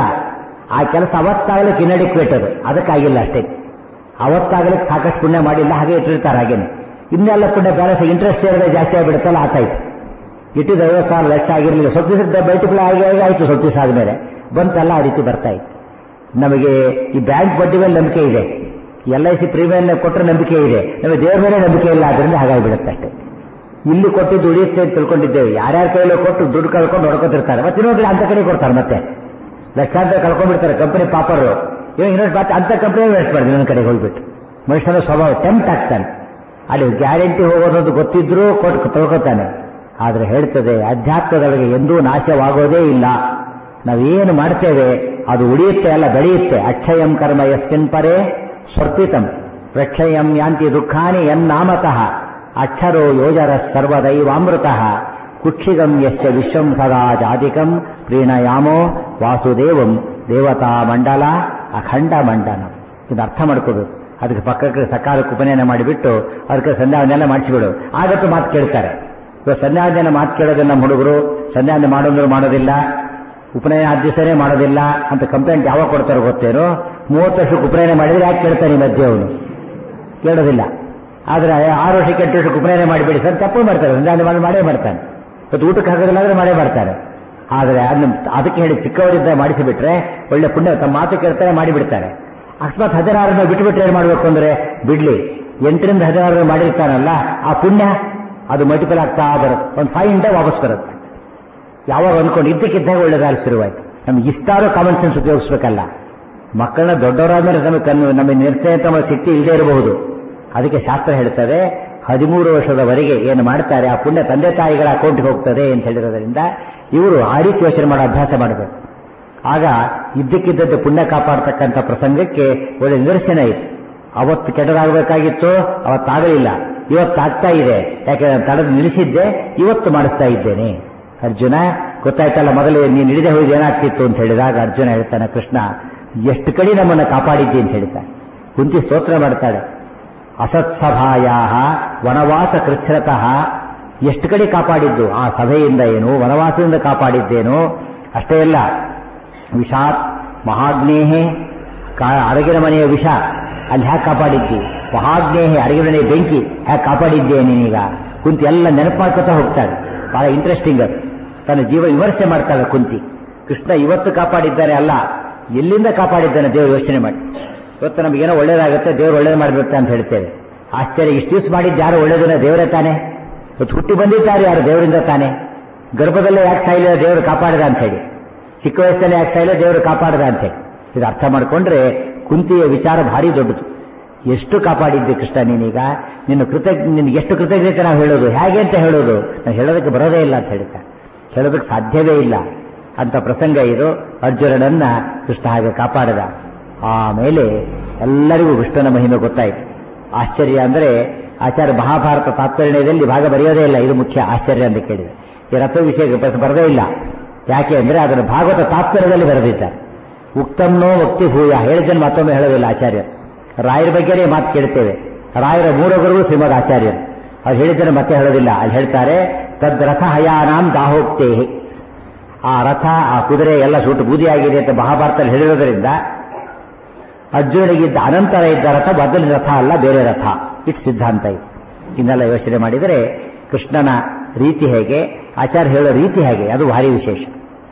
ಆ ಕೆಲಸ ಅವತ್ತಾಗಲಿಕ್ಕೆ ಇನ್ಅಡಿಕ್ವೇಟ್ ಅದು ಅದಕ್ಕಾಗಿಲ್ಲ ಅಷ್ಟೇ ಅವತ್ತಾಗಲಿಕ್ಕೆ ಸಾಕಷ್ಟು ಪುಣ್ಯ ಮಾಡಿಲ್ಲ ಹಾಗೆ ಇಟ್ಟಿರ್ತಾರೆ ಹಾಗೇನೆ ಇನ್ನೆಲ್ಲ ಪುಣ್ಯ ಬ್ಯಾಲೆನ್ಸ್ ಇಂಟ್ರೆಸ್ಟ್ ಸೇರಿದ್ರೆ ಜಾಸ್ತಿ ಆಗಿಬಿಡುತ್ತಲ್ಲ ಆತಾಯ್ತು ಇಟ್ಟಿದ್ದು ಐವತ್ತು ಸಾವಿರ ಲಕ್ಷ ಆಗಿರಲಿಲ್ಲ ಸ್ವಲ್ಪ ದಿವಸ ಮಲ್ಟಿಪ್ಲೈ ಆಗಿ ಆಗಿ ಆಯ್ತು ಸ್ವಲ್ಪ ದಿವಸ ಆದಮೇಲೆ ಬಂತೆಲ್ಲ ಆ ರೀತಿ ಬರ್ತಾ ಇತ್ತು ನಮಗೆ ಈ ಬ್ಯಾಂಕ್ ಬಡ್ಡಿ ಮೇಲೆ ನಂಬಿಕೆ ಇದೆ ಎಲ್ ಐ ಸಿ ಪ್ರೀಮಿಯಂ ಕೊಟ್ಟರೆ ನಂಬಿಕೆ ಇದೆ ನಮಗೆ ದೇವರ ಮೇಲೆ ನಂಬಿಕೆ ಇಲ್ಲ ಅದರಿಂದ ಹಾಗಾಗಿಬಿಡುತ್ತೆ ಅಷ್ಟೇ ಇಲ್ಲಿ ಕೊಟ್ಟಿದ್ದು ಉಳಿಯುತ್ತೆ ಅಂತ ತಿಳ್ಕೊಂಡಿದ್ದೇವೆ ಯಾರ್ಯಾರ ಕೈಲೋ ಕೊಟ್ಟು ದುಡ್ಡು ಕಳ್ಕೊಂಡು ಹೊಡ್ಕೊತಿರ್ತಾರೆ ಮತ್ತೆ ಇನ್ನೊಂದು ಅಂತ ಕಡೆ ಕೊಡ್ತಾರೆ ಮತ್ತೆ ಲಕ್ಷಾಂತರ ಕಳ್ಕೊಂಡ್ಬಿಡ್ತಾರೆ ಕಂಪನಿ ಪಾಪರು ಇವಾಗ ಇನ್ನೊಂದು ಮತ್ತೆ ಅಂತ ಕಂಪನಿ ವೇಸ್ಟ್ ಮಾಡಿದ್ರು ಇನ್ನೊಂದು ಕಡೆಗೆ ಹೋಗ್ಬಿಟ್ಟು ಮನುಷ್ಯನ ಸ್ವಭಾವ ಟೆಂಪ್ಟ್ ಆಗ್ತಾನೆ ಅಲ್ಲಿ ಗ್ಯಾರಂಟಿ ಹೋಗೋದು ಗೊತ್ತಿದ್ರೂ ಕೊಟ್ಟು ತಿಳ್ಕೊತಾನೆ ಆದ್ರೆ ಹೇಳ್ತದೆ ಅಧ್ಯಾತ್ಮದೊಳಗೆ ಎಂದೂ ನಾಶವಾಗೋದೇ ಇಲ್ಲ ನಾವೇನು ಮಾಡ್ತೇವೆ ಅದು ಉಳಿಯುತ್ತೆ ಅಲ್ಲ ಬೆಳೆಯುತ್ತೆ ಅಕ್ಷಯಂ ಕರ್ಮ ಯಸ್ಮಿನ್ ಪರೇ ಸ್ವರ್ಪಿತಂ ಪ್ರಕ್ಷಯಂ ಯಾಂತಿ ದುಃಖಾನಿ ಎನ್ನಾಮತಃ ಅಕ್ಷರೋ ಯೋಜರ ಸರ್ವದೈವಾಮೃತ ಕುಕ್ಷಿಗಂ ಯಸ್ಯ ವಿಶ್ವಂ ಸದಾ ಜಾತಿಕಂ ಪ್ರೀಣಯಾಮೋ ವಾಸುದೇವಂ ದೇವತಾ ಮಂಡಲ ಅಖಂಡ ಮಂಡನ ಇದು ಅರ್ಥ ಮಾಡ್ಕೋಬೇಕು ಅದಕ್ಕೆ ಪಕ್ಕಕ್ಕೆ ಸಕಾಲಕ್ಕೆ ಉಪನಯನ ಮಾಡಿಬಿಟ್ಟು ಅದಕ್ಕೆ ಸಂಧ್ಯಾವನೆಲ್ಲ ಮಾಡಿಸಿಬಿಡು ಆಗತ್ತು ಮಾತು ಕೇಳ್ತಾರೆ ಇವಾಗ ಸಂಧ್ಯಾವನೆಯ ಮಾತು ಕೇಳೋದಿಲ್ಲ ನಮ್ಮ ಹುಡುಗರು ಸಂಧ್ಯಾವನೆ ಮಾಡೋದ್ರು ಮಾಡೋದಿಲ್ಲ ಉಪನಯನ ಆದ ದಿವಸನೇ ಮಾಡೋದಿಲ್ಲ ಅಂತ ಕಂಪ್ಲೇಂಟ್ ಯಾವಾಗ ಕೊಡ್ತಾರೋ ಗೊತ್ತೇನೋ ಮೂವತ್ತು ವರ್ಷಕ್ಕೆ ಉಪನಯನ ಮಾಡಿದ್ರೆ ಯಾಕೆ ಕೇಳ್ತಾನೆ ಈ ಮಧ್ಯೆ ಅವನು ಕೇಳೋದಿಲ್ಲ ಆದ್ರೆ ಆರು ವರ್ಷಕ್ಕೆ ಎಂಟು ವರ್ಷಕ್ಕೆ ಉಪನಯನ ಮಾಡಿಬಿಡಿ ಸರ್ ತಪ್ಪು ಮಾಡ್ತಾರೆ ಸಂಧ್ಯಾವನೆ ಮಾಡಿ ಮಾಡೇ ಮಾಡ್ತಾನೆ ಇವತ್ತು ಊಟಕ್ಕೆ ಹಾಕೋದಿಲ್ಲ ಅಂದ್ರೆ ಮಾಡೇ ಮಾಡ್ತಾರೆ ಆದ್ರೆ ಅದನ್ನ ಅದಕ್ಕೆ ಹೇಳಿ ಚಿಕ್ಕವರಿಂದ ಮಾಡಿಸಿಬಿಟ್ರೆ ಒಳ್ಳೆ ಪುಣ್ಯ ತಮ್ಮ ಮಾತು ಕೇಳ್ತಾರೆ ಮಾಡಿಬಿಡ್ತಾರೆ ಅಕಸ್ಮಾತ್ ಹದಿನಾರನ್ನ ಬಿಟ್ಟುಬಿಟ್ಟು ಏನ್ ಮಾಡ್ಬೇಕು ಅಂದ್ರೆ ಬಿಡ್ಲಿ ಎಂಟರಿಂದ ಹದಿನಾರನ್ನ ಮಾಡಿರ್ತಾನಲ್ಲ ಆ ಪುಣ್ಯ ಅದು ಮಲ್ಟಿಪಲ್ ಆಗ್ತಾ ಬರುತ್ತೆ ಒಂದು ಫೈವ್ ಇಂಟ ವಾಪಸ್ ಬರುತ್ತೆ ಯಾವಾಗ ಅನ್ಕೊಂಡು ಇದ್ದಕ್ಕಿದ್ದಾಗ ಒಳ್ಳೆದಾಗಿ ಶುರುವಾಯ್ತು ನಮ್ಗೆ ಇಷ್ಟಾರು ಕಾಮನ್ ಸೆನ್ಸ್ ಉಪಯೋಗಿಸ್ಬೇಕಲ್ಲ ಮಕ್ಕಳನ್ನ ದೊಡ್ಡವರಾದ್ಮೇಲೆ ನಮಗೆ ಕಣ್ಣು ನಮಗೆ ನಿರ್ಣಯ ತಮ್ಮ ಶಕ್ತಿ ಇಲ್ಲದೆ ಇರಬಹುದು ಅದಕ್ಕೆ ಶಾಸ್ತ್ರ ಹೇಳ್ತದೆ ಹದಿಮೂರು ವರ್ಷದವರೆಗೆ ಏನು ಮಾಡ್ತಾರೆ ಆ ಪುಣ್ಯ ತಂದೆ ತಾಯಿಗಳ ಅಕೌಂಟ್ಗೆ ಹೋಗ್ತದೆ ಅಂತ ಹೇಳಿರೋದ್ರಿಂದ ಇವರು ಆ ರೀತಿ ಯೋಚನೆ ಮಾಡೋ ಅಭ್ಯಾಸ ಮಾಡಬೇಕು ಆಗ ಇದ್ದಕ್ಕಿದ್ದಂತೆ ಪುಣ್ಯ ಕಾಪಾಡ್ತಕ್ಕಂಥ ಪ್ರಸಂಗಕ್ಕೆ ಒಳ್ಳೆ ನಿದರ್ಶನ ಇದೆ ಅವತ್ತು ಕೆಟ್ಟದಾಗಬೇಕಾಗಿತ್ತು ಅವತ್ತಾಗಲಿಲ್ಲ ಇವತ್ತಾಗ್ತಾ ಇದೆ ಯಾಕೆ ನಾನು ತಡೆದು ನಿಲ್ಲಿಸಿದ್ದೆ ಇವತ್ತು ಮಾಡಿಸ್ತಾ ಇದ್ದೇನೆ ಅರ್ಜುನ ಗೊತ್ತಾಯ್ತಲ್ಲ ಮೊದಲೇ ನೀನು ಹಿಡಿದೇ ಹೋಗಿ ಏನಾಗ್ತಿತ್ತು ಅಂತ ಹೇಳಿದಾಗ ಅರ್ಜುನ ಹೇಳ್ತಾನೆ ಕೃಷ್ಣ ಎಷ್ಟು ಕಡೆ ನಮ್ಮನ್ನು ಕಾಪಾಡಿದ್ದಿ ಅಂತ ಹೇಳ್ತಾನೆ ಕುಂತಿ ಸ್ತೋತ್ರ ಮಾಡ್ತಾಳೆ ಅಸತ್ಸಭಾಯಾ ವನವಾಸ ಕೃಚ್ಛ್ರತಃ ಎಷ್ಟು ಕಡೆ ಕಾಪಾಡಿದ್ದು ಆ ಸಭೆಯಿಂದ ಏನು ವನವಾಸದಿಂದ ಕಾಪಾಡಿದ್ದೇನು ಅಷ್ಟೇ ಅಲ್ಲ ವಿಷಾತ್ ಮಹಾಗ್ನೇಹೆ ಅರಗಿನ ಮನೆಯ ವಿಷ ಅಲ್ಲಿ ಹ್ಯಾಕ್ ಕಾಪಾಡಿದ್ದಿ ಮಹಾಗ್ನೇಹೆ ಅರಗಿನ ಮನೆಯ ಬೆಂಕಿ ಹ್ಯಾಕ್ ಕಾಪಾಡಿದ್ದೆ ನೀನೀಗ ಕುಂತಿ ಎಲ್ಲ ನೆನಪು ಮಾಡ್ಕೊತಾ ಹೋಗ್ತಾಳೆ ಬಹಳ ಇಂಟ್ರೆಸ್ಟಿಂಗ್ ಅದು ತನ್ನ ಜೀವ ವಿಮರ್ಶೆ ಮಾಡ್ತಾಳೆ ಕುಂತಿ ಕೃಷ್ಣ ಇವತ್ತು ಕಾಪಾಡಿದ್ದಾನೆ ಅಲ್ಲ ಎಲ್ಲಿಂದ ಕಾಪಾಡಿದ್ದಾನೆ ದೇವರು ಯೋಚನೆ ಮಾಡಿ ಇವತ್ತು ನಮಗೇನೋ ಒಳ್ಳೇದಾಗುತ್ತೆ ದೇವರು ಒಳ್ಳೇದು ಮಾಡಿಬಿಡ್ತಾ ಅಂತ ಹೇಳ್ತೇವೆ ಆಶ್ಚರ್ಯ ಇಷ್ಟು ದಿವಸ ಮಾಡಿದ್ದು ಯಾರು ಒಳ್ಳೇದನ್ನ ದೇವರೇ ತಾನೆ ಇವತ್ತು ಹುಟ್ಟಿ ಬಂದಿದ್ದಾರೆ ಯಾರು ದೇವರಿಂದ ತಾನೆ ಗರ್ಭದಲ್ಲೇ ಯಾಕೆ ಸಾಯಿಲ್ಲ ದೇವರು ಕಾಪಾಡಿದ ಅಂತ ಹೇಳಿ ಚಿಕ್ಕ ವಯಸ್ಸಲ್ಲಿ ಯಾಕೆ ಸಾಯಿಲ್ಲ ದೇವರು ಕಾಪಾಡಿದ ಅಂತ ಹೇಳಿ ಇದು ಅರ್ಥ ಮಾಡ್ಕೊಂಡ್ರೆ ಕುಂತಿಯ ವಿಚಾರ ಭಾರಿ ದೊಡ್ಡದು ಎಷ್ಟು ಕಾಪಾಡಿದ್ದೆ ಕೃಷ್ಣ ನೀನೀಗ ನಿನ್ನ ಕೃತಜ್ಞ ನಿನ್ಗೆ ಎಷ್ಟು ಕೃತಜ್ಞತೆ ನಾವು ಹೇಳೋದು ಹೇಗೆ ಅಂತ ಹೇಳೋದು ನಾನು ಹೇಳೋದಕ್ಕೆ ಬರೋದೇ ಇಲ್ಲ ಅಂತ ಹೇಳ್ತಾರೆ ಹೇಳೋದಕ್ಕೆ ಸಾಧ್ಯವೇ ಇಲ್ಲ ಅಂತ ಪ್ರಸಂಗ ಇದು ಅರ್ಜುನನನ್ನ ಕೃಷ್ಣ ಹಾಗೆ ಕಾಪಾಡಿದ ಆಮೇಲೆ ಎಲ್ಲರಿಗೂ ಕೃಷ್ಣನ ಮಹಿಮೆ ಗೊತ್ತಾಯಿತು ಆಶ್ಚರ್ಯ ಅಂದ್ರೆ ಆಚಾರ್ಯ ಮಹಾಭಾರತ ತಾತ್ಪರ್ಯದಲ್ಲಿ ಭಾಗ ಬರೆಯೋದೇ ಇಲ್ಲ ಇದು ಮುಖ್ಯ ಆಶ್ಚರ್ಯ ಅಂತ ಕೇಳಿದೆ ಈ ರಥ ವಿಷಯ ಬರದೇ ಇಲ್ಲ ಯಾಕೆ ಅಂದ್ರೆ ಅದನ್ನು ಭಾಗವತ ತಾತ್ಪರ್ಯದಲ್ಲಿ ಬರೆದಿದ್ದಾರೆ ಉಕ್ತಮ್ನೋ ವಕ್ತಿ ಭೂಯ ಹೇಳಿದ್ದನ್ನು ಮತ್ತೊಮ್ಮೆ ಹೇಳೋದಿಲ್ಲ ಆಚಾರ್ಯರು ರಾಯರ ಬಗ್ಗೆನೇ ಮಾತು ಕೇಳ್ತೇವೆ ರಾಯರ ಮೂರೊಗರು ಶ್ರೀಮದ್ ಆಚಾರ್ಯರು ಅವ್ರು ಹೇಳಿದ್ದನ್ನು ಮತ್ತೆ ಹೇಳೋದಿಲ್ಲ ಅಲ್ಲಿ ಹೇಳ್ತಾರೆ ತದ್ ರಥ ಹಯಾನಾಂ ದಾಹೋಕ್ತೇಹಿ ಆ ರಥ ಆ ಕುದುರೆ ಎಲ್ಲ ಸುಟ್ಟು ಬೂದಿಯಾಗಿದೆ ಅಂತ ಮಹಾಭಾರತದಲ್ಲಿ ಹೇಳಿರೋದ್ರಿಂದ ಅರ್ಜುನಿಗಿದ್ದ ಅನಂತರ ಇದ್ದ ರಥ ಬದಲಿನ ರಥ ಅಲ್ಲ ಬೇರೆ ರಥ ಇಟ್ ಸಿದ್ಧಾಂತ ಇದು ಇನ್ನೆಲ್ಲ ಯೋಚನೆ ಮಾಡಿದರೆ ಕೃಷ್ಣನ ರೀತಿ ಹೇಗೆ ಆಚಾರ್ಯ ಹೇಳೋ ರೀತಿ ಹೇಗೆ ಅದು ಭಾರಿ ವಿಶೇಷ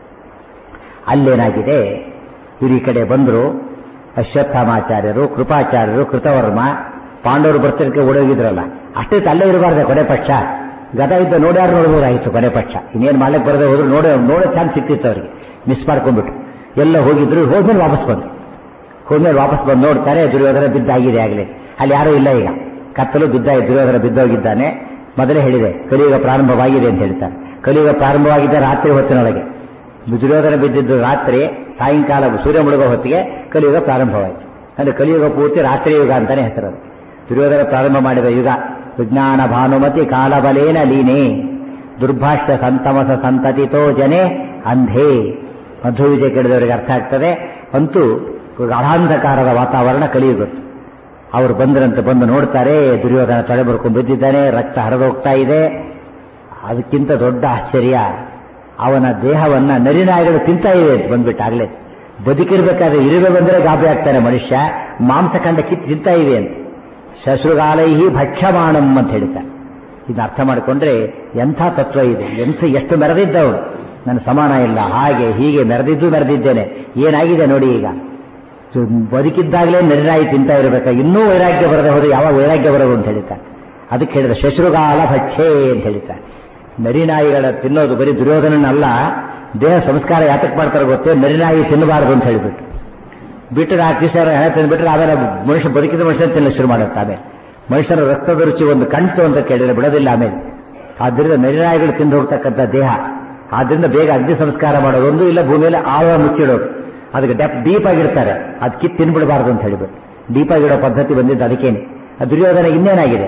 ಅಲ್ಲೇನಾಗಿದೆ ಇವರು ಈ ಕಡೆ ಬಂದರು ಅಶ್ವತ್ಥಾಮಾಚಾರ್ಯರು ಕೃಪಾಚಾರ್ಯರು ಕೃತವರ್ಮ ಪಾಂಡವರು ಬರ್ತಿರಕ್ಕೆ ಓಡೋಗಿದ್ರಲ್ಲ ಅಷ್ಟೇ ಅಲ್ಲೇ ಇರಬಾರ್ದೆ ಕೊನೆ ಪಕ್ಷ ಗದ ಇದ್ದ ನೋಡ್ಯಾರು ನೋಡ್ಬೋದಾಗಿತ್ತು ಕೊನೆ ಪಕ್ಷ ಇನ್ನೇನು ಮಾಡ್ಲಿಕ್ಕೆ ಬರದೆ ಹೋದ್ರು ನೋಡೋ ನೋಡೋ ಚಾನ್ಸ್ ಸಿಕ್ತಿತ್ತು ಅವರಿಗೆ ಮಿಸ್ ಮಾಡ್ಕೊಂಡ್ಬಿಟ್ಟು ಎಲ್ಲ ಹೋಗಿದ್ರು ಹೋದ್ಮೇಲೆ ವಾಪಸ್ ಬಂದ್ರು ಹೋದ್ಮೇಲೆ ವಾಪಸ್ ಬಂದು ನೋಡ್ತಾರೆ ದುರ್ಯೋಧನ ಬಿದ್ದಾಗಿದೆ ಆಗಲಿ ಅಲ್ಲಿ ಯಾರೂ ಇಲ್ಲ ಈಗ ಕತ್ತಲು ಬಿದ್ದ ದುರ್ಯೋಧನ ಬಿದ್ದೋಗಿದ್ದಾನೆ ಮೊದಲೇ ಹೇಳಿದೆ ಕಲಿಯುಗ ಪ್ರಾರಂಭವಾಗಿದೆ ಅಂತ ಹೇಳ್ತಾರೆ ಕಲಿಯುಗ ಪ್ರಾರಂಭವಾಗಿದ್ದ ರಾತ್ರಿ ಹೊತ್ತಿನೊಳಗೆ ದುರ್ಯೋಧನ ಬಿದ್ದಿದ್ದು ರಾತ್ರಿ ಸಾಯಂಕಾಲ ಸೂರ್ಯ ಮುಳುಗೋ ಹೊತ್ತಿಗೆ ಕಲಿಯುಗ ಪ್ರಾರಂಭವಾಯಿತು ಅಂದ್ರೆ ಕಲಿಯುಗ ಪೂರ್ತಿ ರಾತ್ರಿ ಯುಗ ಅಂತಾನೆ ಹೆಸರದು ದುರ್ಯೋಧನ ಪ್ರಾರಂಭ ಮಾಡಿದ ಯುಗ ವಿಜ್ಞಾನ ಭಾನುಮತಿ ಕಾಲಬಲೇನ ಲೀನೆ ದುರ್ಭಾಷ್ಯ ಸಂತಮಸ ಸಂತತಿತೋ ಜನೆ ಅಂಧೇ ಮಧು ವಿಜಯ ಕೇಳಿದವರಿಗೆ ಅರ್ಥ ಆಗ್ತದೆ ಅಂತೂ ಗಾಢಾಂಧಕಾರದ ವಾತಾವರಣ ಕಲಿಯುಗತ್ತು ಅವರು ಬಂದರಂತೆ ಬಂದು ನೋಡ್ತಾರೆ ದುರ್ಯೋಧನ ತಲೆ ಬರ್ಕೊಂಡು ಬಿದ್ದಿದ್ದಾನೆ ರಕ್ತ ಹರಿದೋಗ್ತಾ ಇದೆ ಅದಕ್ಕಿಂತ ದೊಡ್ಡ ಆಶ್ಚರ್ಯ ಅವನ ದೇಹವನ್ನ ನರಿನಾಯಿಗಳು ತಿಂತಾ ಇವೆ ಅಂತ ಬಂದ್ಬಿಟ್ಟಾಗ್ಲೇ ಬದುಕಿರ್ಬೇಕಾದ್ರೆ ಇರುವೆ ಬಂದರೆ ಗಾಬರಿ ಆಗ್ತಾನೆ ಮನುಷ್ಯ ಮಾಂಸ ಕಂಡ ಕಿತ್ತು ತಿಂತಾ ಇವೆ ಅಂತ ಶಶ್ರುಗಾಲೈಹಿ ಭಕ್ಷ್ಯಮಾಣಂ ಅಂತ ಹೇಳ್ತಾರೆ ಇದನ್ನ ಅರ್ಥ ಮಾಡಿಕೊಂಡ್ರೆ ಎಂಥ ತತ್ವ ಇದೆ ಎಂಥ ಎಷ್ಟು ಮೆರೆದಿದ್ದವನು ನನ್ನ ಸಮಾನ ಇಲ್ಲ ಹಾಗೆ ಹೀಗೆ ಮೆರೆದಿದ್ದು ಮೆರೆದಿದ್ದೇನೆ ಏನಾಗಿದೆ ನೋಡಿ ಈಗ ಬದುಕಿದ್ದಾಗಲೇ ನರಿನಾಯಿ ತಿಂತಾ ಇರಬೇಕಾ ಇನ್ನೂ ವೈರಾಗ್ಯ ಬರದೆ ಹೋದ್ರೆ ಯಾವಾಗ ವೈರಾಗ್ಯ ಬರೋದು ಅಂತ ಹೇಳ್ತಾರೆ ಅದಕ್ಕೆ ಹೇಳಿದ ಶಶ್ರುಗಾಲ ಭಕ್ಷೆ ಅಂತ ಹೇಳ್ತಾರೆ ನರಿನಾಯಿಗಳ ತಿನ್ನೋದು ಬರೀ ದುರ್ಯೋಧನನಲ್ಲ ದೇಹ ಸಂಸ್ಕಾರ ಯಾತಕ್ಕೆ ಮಾಡ್ತಾರೆ ಗೊತ್ತೇ ನರಿನಾಯಿ ತಿನ್ನಬಾರದು ಅಂತ ಹೇಳಿಬಿಟ್ಟು ಬಿಟ್ಟು ನಾಲ್ಕು ದಿವಸ ಹೆಣ ತಿಂದ್ಬಿಟ್ರೆ ಆಮೇಲೆ ಮನುಷ್ಯ ಬದುಕಿದ ಮನುಷ್ಯ ತಿನ್ನಲು ಶುರು ಮಾಡುತ್ತೆ ಆಮೇಲೆ ಮನುಷ್ಯನ ರಕ್ತದ ರುಚಿ ಒಂದು ಕಣ್ತು ಅಂತ ಕೇಳಿದ್ರೆ ಬಿಡೋದಿಲ್ಲ ಆಮೇಲೆ ಆದ್ದರಿಂದ ನರಿನಾಯಿಗಳು ತಿಂದು ಹೋಗ್ತಕ್ಕಂಥ ದೇಹ ಆದ್ರಿಂದ ಬೇಗ ಅಗ್ನಿ ಸಂಸ್ಕಾರ ಮಾಡೋದು ಒಂದು ಇಲ್ಲ ಭೂಮಿಯಲ್ಲಿ ಆಳ ಮುಚ್ಚಿಡೋದು ಅದಕ್ಕೆ ಡೆಪ್ ಡೀಪ್ ಆಗಿರ್ತಾರೆ ಅದು ಕಿತ್ತು ತಿನ್ಬಿಡಬಾರ್ದು ಅಂತ ಹೇಳಿಬಿಟ್ಟು ಡೀಪ್ ಆಗಿಡೋ ಪದ್ಧತಿ ಬಂದಿದ್ದು ಅದಕ್ಕೇನೆ ಆ ದುರ್ಯೋಧನ ಇನ್ನೇನಾಗಿದೆ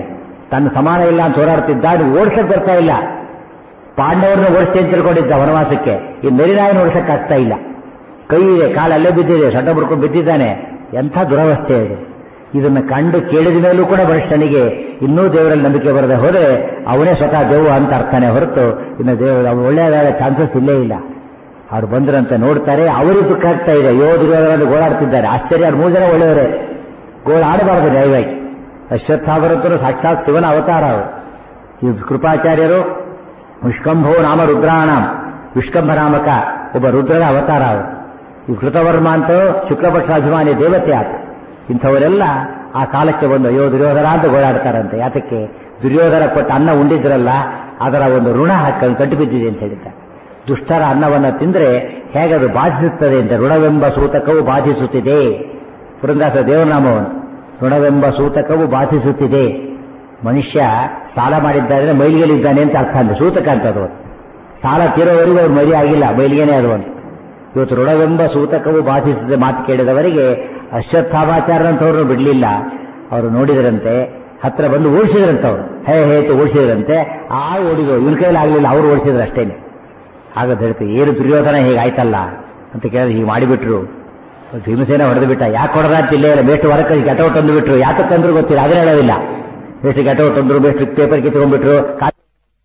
ತನ್ನ ಸಮಾನ ಇಲ್ಲ ಅಂತ ಹೋರಾಡ್ತಿದ್ದ ಅದು ಓಡಿಸಕ್ ಬರ್ತಾ ಇಲ್ಲ ಪಾಂಡವರನ್ನ ಓಡಿಸ್ತೆ ಅಂತ ತಿಳ್ಕೊಂಡಿದ್ದ ವನವಾಸಕ್ಕೆ ಈ ಮೆರಿನಾಯನ ಓಡಿಸಕ್ ಆಗ್ತಾ ಇಲ್ಲ ಕೈ ಇದೆ ಕಾಲು ಅಲ್ಲೇ ಬಿದ್ದಿದೆ ಸೊಟ್ಟ ಬಿಡ್ಕೊಂಡು ಬಿದ್ದಿದ್ದಾನೆ ಎಂಥ ದುರವಸ್ಥೆ ಇದು ಇದನ್ನ ಕಂಡು ಕೇಳಿದ ಮೇಲೂ ಕೂಡ ಮನುಷ್ಯನಿಗೆ ಇನ್ನೂ ದೇವರಲ್ಲಿ ನಂಬಿಕೆ ಬರದೆ ಹೋದ್ರೆ ಅವನೇ ಸ್ವತಃ ದೇವ ಅಂತ ಅರ್ಥನೇ ಹೊರತು ಇನ್ನು ದೇವ ಒಳ್ಳೆಯದಾದ ಚಾನ್ಸಸ್ ಇಲ್ಲೇ ಇಲ್ಲ ಅವ್ರು ಬಂದ್ರಂತ ನೋಡ್ತಾರೆ ಅವರಿಗೆ ದುಃಖ ಆಗ್ತಾ ಇದೆ ಯೋ ದುರ್ಯೋಧನ ಗೋಳಾಡ್ತಿದ್ದಾರೆ ಆಶ್ಚರ್ಯ ಅವ್ರು ಮೂರು ಜನ ಒಳ್ಳೆಯವರೇ ಗೋಳಾಡಬಾರದು ನ್ಯಾಯವಾಗಿ ಅಶ್ವತ್ಥಾವರಂತರು ಸಾಕ್ಷಾತ್ ಶಿವನ ಅವತಾರ ಅವರು ಈ ಕೃಪಾಚಾರ್ಯರು ವಿಷ್ಕಂಭೋ ನಾಮ ರುದ್ರಾಣಂ ವಿಷ್ಕಂಭ ನಾಮಕ ಒಬ್ಬ ರುದ್ರನ ಅವತಾರ ಅವರು ಈ ಕೃತವರ್ಮ ಅಂತ ಶುಕ್ಲಪಕ್ಷಾಭಿಮಾನಿ ದೇವತೆ ಆತ ಇಂಥವರೆಲ್ಲ ಆ ಕಾಲಕ್ಕೆ ಬಂದು ಅಯ್ಯೋ ದುರ್ಯೋಧನ ಅಂತ ಗೋಳಾಡ್ತಾರಂತೆ ಯಾತಕ್ಕೆ ದುರ್ಯೋಧನ ಕೊಟ್ಟ ಅನ್ನ ಉಂಡಿದ್ರಲ್ಲ ಅದರ ಒಂದು ಋಣ ಹಾಕೊಂಡು ಕಟ್ಟು ಬಿದ್ದಿದೆ ಅಂತ ಹೇಳಿದ್ದಾರೆ ದುಷ್ಟರ ಅನ್ನವನ್ನು ತಿಂದ್ರೆ ಹೇಗೆ ಅದು ಬಾಧಿಸುತ್ತದೆ ಅಂತ ಋಣವೆಂಬ ಸೂತಕವು ಬಾಧಿಸುತ್ತಿದೆ ಪುರಂದಾಸ ದೇವನಾಮವನ್ನು ಋಣವೆಂಬ ಸೂತಕವು ಬಾಧಿಸುತ್ತಿದೆ ಮನುಷ್ಯ ಸಾಲ ಮಾಡಿದ್ದಾದ್ರೆ ಮೈಲಿಗೆಲಿದ್ದಾನೆ ಅಂತ ಅರ್ಥ ಅಂದ್ರೆ ಸೂತಕ ಅಂತ ಅದು ಸಾಲ ತೀರೋವರೆಗೂ ಅವ್ರು ಮರಿ ಆಗಿಲ್ಲ ಮೈಲಿಗೆನೇ ಅದು ಅಂತ ಇವತ್ತು ಋಣವೆಂಬ ಸೂತಕವು ಬಾಧಿಸಿದ ಮಾತು ಕೇಳಿದವರಿಗೆ ಅಶ್ವತ್ಥಾಮಾಚಾರ್ಯಂಥವ್ರನ್ನು ಬಿಡಲಿಲ್ಲ ಅವರು ನೋಡಿದ್ರಂತೆ ಹತ್ರ ಬಂದು ಓಡಿಸಿದ್ರಂತೆ ಅವರು ಹೇ ಹೇತು ಓಡಿಸಿದ್ರಂತೆ ಆ ಓಡಿದ್ರು ಇವನ ಕೈಲಿ ಆಗಲಿಲ್ಲ ಅವ್ರು ಓಡಿಸಿದ್ರು ಅಷ್ಟೇನೆ ಆಗ ಹೇಳ್ತು ಏನು ದುರ್ಯೋಧನ ಹೀಗಾಯ್ತಲ್ಲ ಅಂತ ಕೇಳಿದ್ರೆ ಹೀಗೆ ಮಾಡಿಬಿಟ್ರು ಭೀಮಸೇನ ಹೊಡೆದು ಬಿಟ್ಟ ಯಾಕೆ ಹೊಡೆದ ಅಂತ ಇಲ್ಲೇ ಇಲ್ಲ ಬೇಷ್ಟು ಹೊರಕ್ಕೆ ಗೆಟೌಟ್ ತಂದು ಬಿಟ್ರು ಯಾಕೆ ತಂದ್ರು ಗೊತ್ತಿಲ್ಲ ಅದನ್ನ ಹೇಳೋದಿಲ್ಲ ಬೇಷ್ಟು ಗೆಟೌಟ್ ತಂದ್ರು ಬೇಷ್ಟು ಪೇಪರ್ ಕಿತ್ಕೊಂಡ್ಬಿಟ್ರು ಕಾ-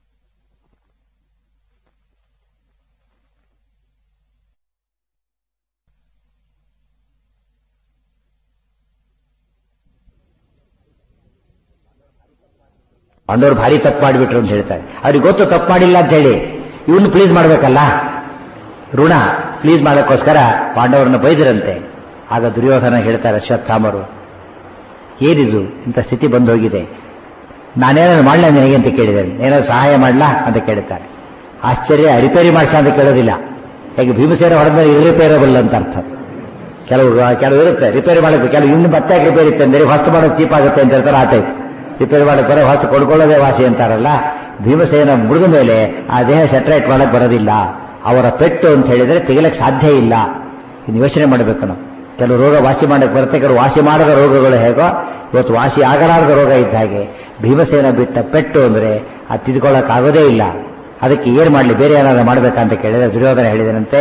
ಪಾಂಡವರು ಭಾರಿ ತಪ್ಪು ಮಾಡಿಬಿಟ್ರು ಅಂತ ಹೇಳ್ತಾರೆ ಅವ್ರಿಗೆ ಗೊತ್ತು ತಪ್ಪು ಮಾಡಿಲ್ಲ ಅಂತ ಹೇಳಿ ಇವನು ಪ್ಲೀಸ್ ಮಾಡ್ಬೇಕಲ್ಲ ಋಣ ಪ್ಲೀಸ್ ಮಾಡೋಕ್ಕೋಸ್ಕರ ಪಾಂಡವರನ್ನ ಬೈದರಂತೆ ಆಗ ದುರ್ಯೋಧನ ಹೇಳ್ತಾರೆ ಅಶ್ವತ್ಥಾಮರು ಏನಿದು ಇಂಥ ಸ್ಥಿತಿ ಬಂದು ಹೋಗಿದೆ ನಾನೇನಾದ್ರು ಮಾಡಲ ನಿನಗೆ ಅಂತ ಕೇಳಿದ್ದೇನೆ ಏನಾದ್ರು ಸಹಾಯ ಮಾಡಲಾ ಅಂತ ಕೇಳುತ್ತಾರೆ ಆಶ್ಚರ್ಯ ರಿಪೇರಿ ಮಾಡಿಸ ಅಂತ ಕೇಳೋದಿಲ್ಲ ಹೇಗೆ ಭೀಮಸೇನ ಹೊಡೆದ್ಮೇಲೆ ಇರ್ರಿಪೇರಬಲ್ ಅಂತ ಅರ್ಥ ಕೆಲವು ಕೆಲವು ಇರುತ್ತೆ ರಿಪೇರಿ ಮಾಡಬೇಕು ಕೆಲವು ಇನ್ನು ಮತ್ತೆ ರಿಪೇರಿ ಇತ್ತು ಅಂದರೆ ಹೊಸ್ತು ಮಾಡೋದು ಚೀಪ್ ಆಗುತ್ತೆ ಅಂತ ಹೇಳ್ತಾರೆ ಆ ಟೈಪ್ ರಿಪೇರಿ ಮಾಡಕ್ಕೆ ಬರೋ ಹೊಸ್ತು ಕೊಂಡ್ಕೊಳ್ಳೋದೇ ವಾಸಿ ಅಂತಾರಲ್ಲ ಭೀಮಸೇನ ಮುಡಿದ ಮೇಲೆ ಆ ದೇಹ ಸೆಟ್ರೇಟ್ ಮಾಡಕ್ ಬರೋದಿಲ್ಲ ಅವರ ಪೆಟ್ಟು ಅಂತ ಹೇಳಿದ್ರೆ ತೆಗಿಲಕ್ಕೆ ಸಾಧ್ಯ ಇಲ್ಲ ಇನ್ನು ಯೋಚನೆ ಮಾಡಬೇಕು ನಾವು ಕೆಲವು ರೋಗ ವಾಸಿ ಮಾಡಕ್ಕೆ ಬರುತ್ತೆ ಕೆಲವು ವಾಸಿ ಮಾಡದ ರೋಗಗಳು ಹೇಗೋ ಇವತ್ತು ವಾಸಿ ಆಗಲಾರದ ರೋಗ ಇದ್ದ ಹಾಗೆ ಭೀಮಸೇನ ಬಿಟ್ಟ ಪೆಟ್ಟು ಅಂದ್ರೆ ಅದು ತಿದ್ಕೊಳ್ಳಕ್ ಆಗೋದೇ ಇಲ್ಲ ಅದಕ್ಕೆ ಏನ್ ಮಾಡಲಿ ಬೇರೆ ಏನಾದ್ರು ಮಾಡ್ಬೇಕಂತ ಕೇಳಿದ್ರೆ ದುರ್ಯೋಧನ ಹೇಳಿದನಂತೆ